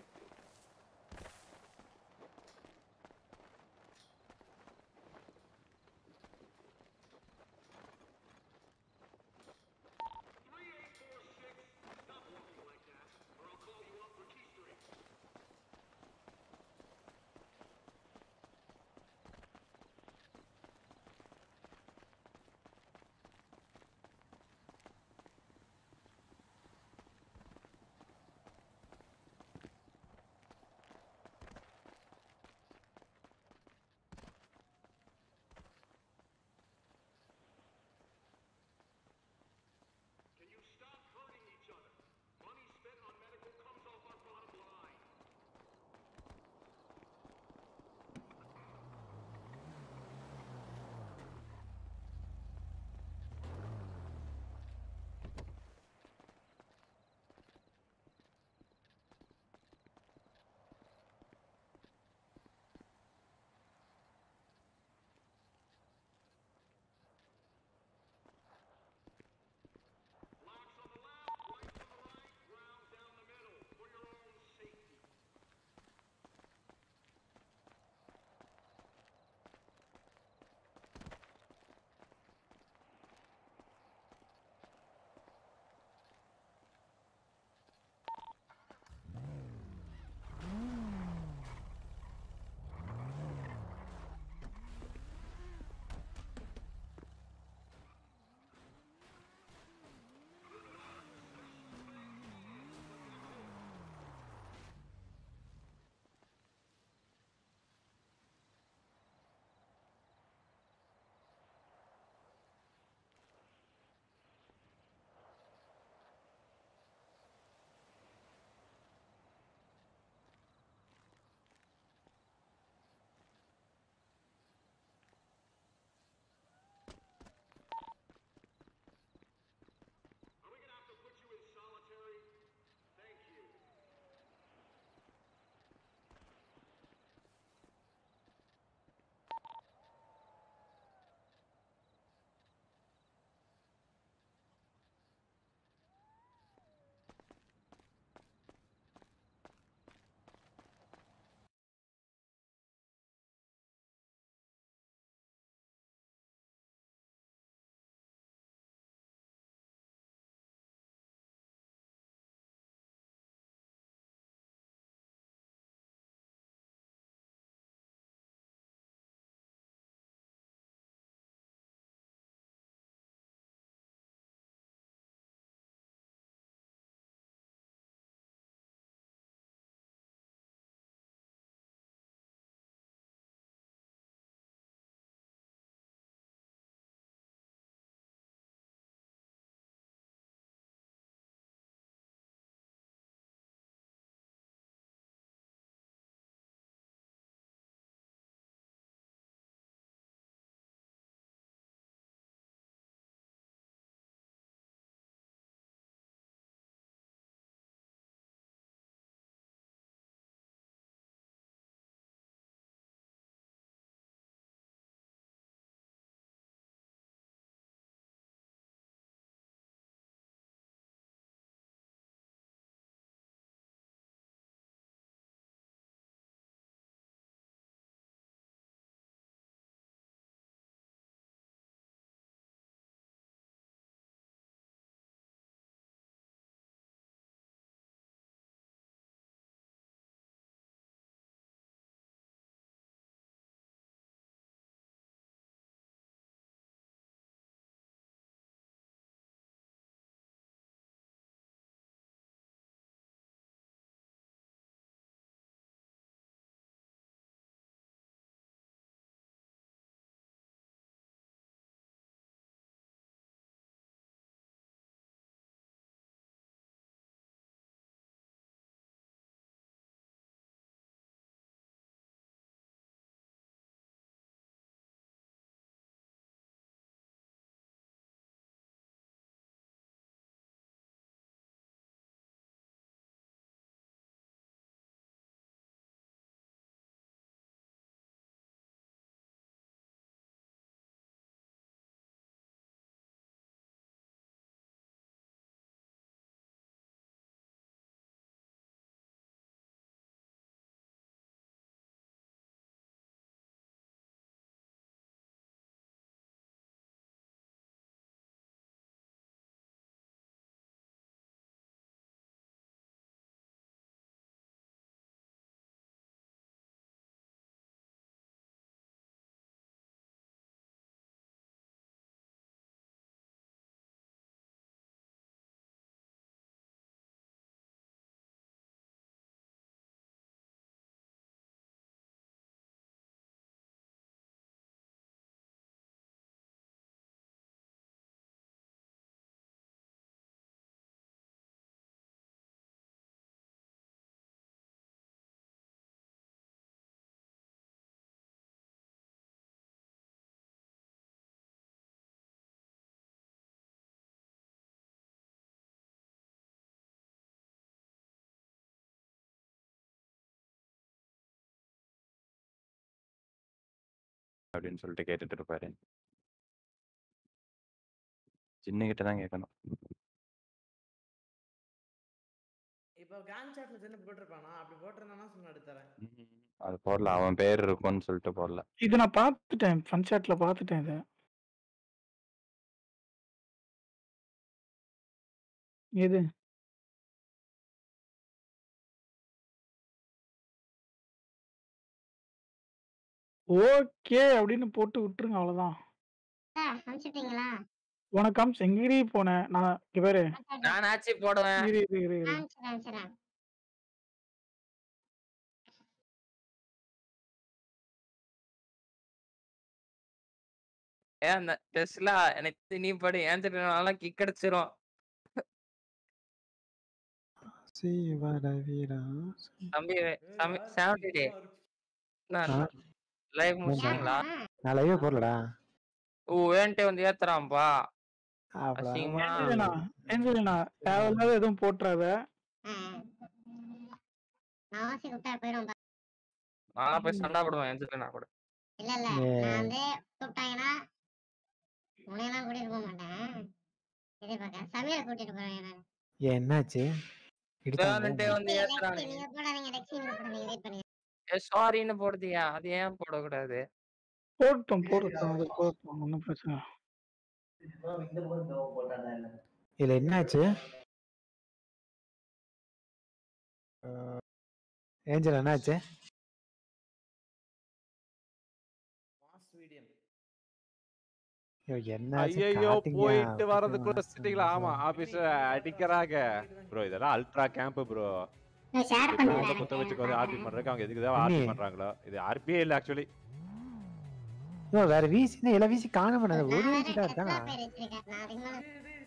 அப்படின்னு சொல்லிட்டு கேட்டுட்டு இருப்பாரு சின்னகிட்ட தான் கேட்கணும் இப்போ கேங் சாட்ல சின்ன போட்டிருப்பானா அப்படி போட்டிருந்தானா சும்மா எடுத்துறேன் அது போடல அவன் பேர் இருக்கும்னு சொல்லிட்டு போடல இது நான் பார்த்துட்டேன் ஃபன் சாட்ல பார்த்துட்டேன் இதை எது ஓகே அப்படின்னு போட்டு விட்டுருங்க அவ்வளவுதான் அனுப்பிச்சிட்டீங்களா உனக்கு அம்ஸ் எங்கடி போனேன் நான் இங்க பாரு நான் ஆச்சு போடுவேன் இரு இரு இரு இரு அனுப்பிச்சிடேன் அனுப்பிச்சிடேன் ஏன் அந்த டெஸ்லா எனக்கு நீ படி ஏன் கிக் அடிச்சிரும் தம்பி தம்பி செவன்டி டே லைவ் முடிச்சிங்களா நான் லைவே போடலடா ஓ என்கிட்ட வந்து ஏத்துறான்பா அசிங்கமா ஏஞ்சலினா ஏஞ்சலினா தேவையில்லாத எதுவும் போட்டுறாத நான் வாசி கூப்பிட்டா போயிடும் நான் போய் சண்டை போடுவேன் ஏஞ்சலினா கூட இல்ல இல்ல நான் வந்து கூப்பிட்டாங்கன்னா உன்னையெல்லாம் கூட்டிட்டு போக மாட்டேன் இதே பார்க்க சமையல கூட்டிட்டு போறேன் நான் ஏன் என்னாச்சு வேணுன்ட்டே இடிச்சாங்க வந்து ஏத்துறானுங்க நீங்க போடாதீங்க லெக்ஸி நீங்க போடாதீங்க வெயிட் பண்ணுங்க ஏ சாரின்னு போடுதியா அது ஏன் போடக்கூடாது போட்டோம் போட்டோம் அது போட்டோம் ஒன்றும் பிரச்சனை இல்ல. இதுல என்னாச்சு ஏஞ்சல் என்னாச்சு மாஸ் வீடியம் ஐயோ, என்னாச்சு ஐயோ காட்டுங்க போயிட்டு வரதுக்குள்ள பத்தியமா? சிட்டிங்களா ஆமா ஆபீஸ்ல அடிக்கிறாங்க ப்ரோ இதெல்லாம் அல்ட்ரா கேம்ப் ப்ரோ ஷேர் பண்ணுங்க புத்த வச்சுக்கு வந்து ஆர்பி பண்றதுக்கு அவங்க எதுக்கு தான் ஆர்பி அண்ணி. பண்றாங்களோ இது ஆர்பியே இல்ல ஆக்சுவலி ஐயோ, வேற வீசி எல்லா வீசி காண பண்ணாது ஒரு வீசி தான் இருக்காங்க பேர் வச்சிருக்கேன் நான் அதுக்கு மேல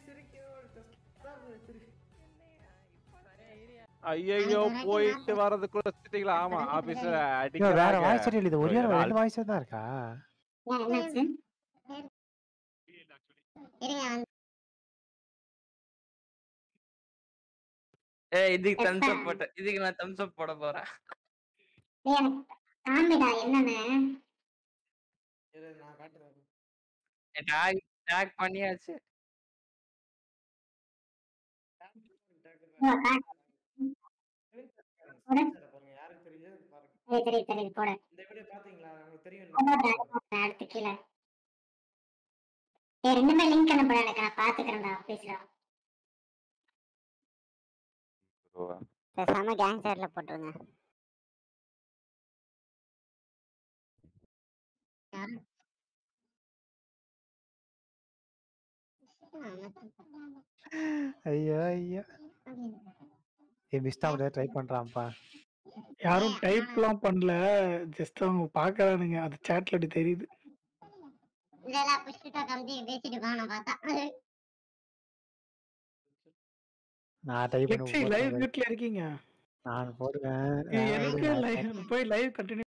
ஐயோ போயிட்டு வரதுக்குள்ள சிட்டிங்களா ஆமா ஆபீஸ்ல ஐயோ, வேற அடிக்கிறாங்க வாய்ஸ் இல்ல இது bro, ஒரே ஒரு இதெல்லாம் ரெண்டு வாய்ஸ் தான் இருக்கா ஏன் என்னாச்சு இருங்க வந்து ஏய் இதுக்கு தம்ஸ் அப் போட்ட இதுக்கு நான் தம்ஸ் அப் போட போறேன் டேய், எனக்கு காமிடா என்னன்னு இரு நான் காட்டுறேன் டாக் டாக் பண்ணியாச்சு பாருங்க யாருக்கு தெரியுது பாருங்க ஏய், தெரியுது தெரியுது போட இந்த வீடியோ பாத்தீங்களா உங்களுக்கு தெரியும் நான் அடுத்து கீழே ஏய் ரெண்டுமே லிங்க் அனுப்புடா எனக்கு நான் பாத்துக்கிறேன்டா ஆபீஸ்ல பேசாம கேங் சைட்ல போட்டுருங்க ஐயோ ஐயோ ஏ மிஸ்டா ட்ரை பண்றான்ப்பா யாரும் டைப்லாம் பண்ணல ஜஸ்ட் அவங்க பாக்குறானுங்க அது சாட்ல அப்படி தெரியுது இதெல்லாம் புஷ்டிட்டா கம்பி பேசிட்டு இருக்கான் நான் பார்த்தா நான் டைப் லெக்ஸி லைவ் மியூட்ல இருக்கீங்க நான் போடுவேன் ஏய், எனக்கு லைவ் போய் லைவ் கண்டினியூ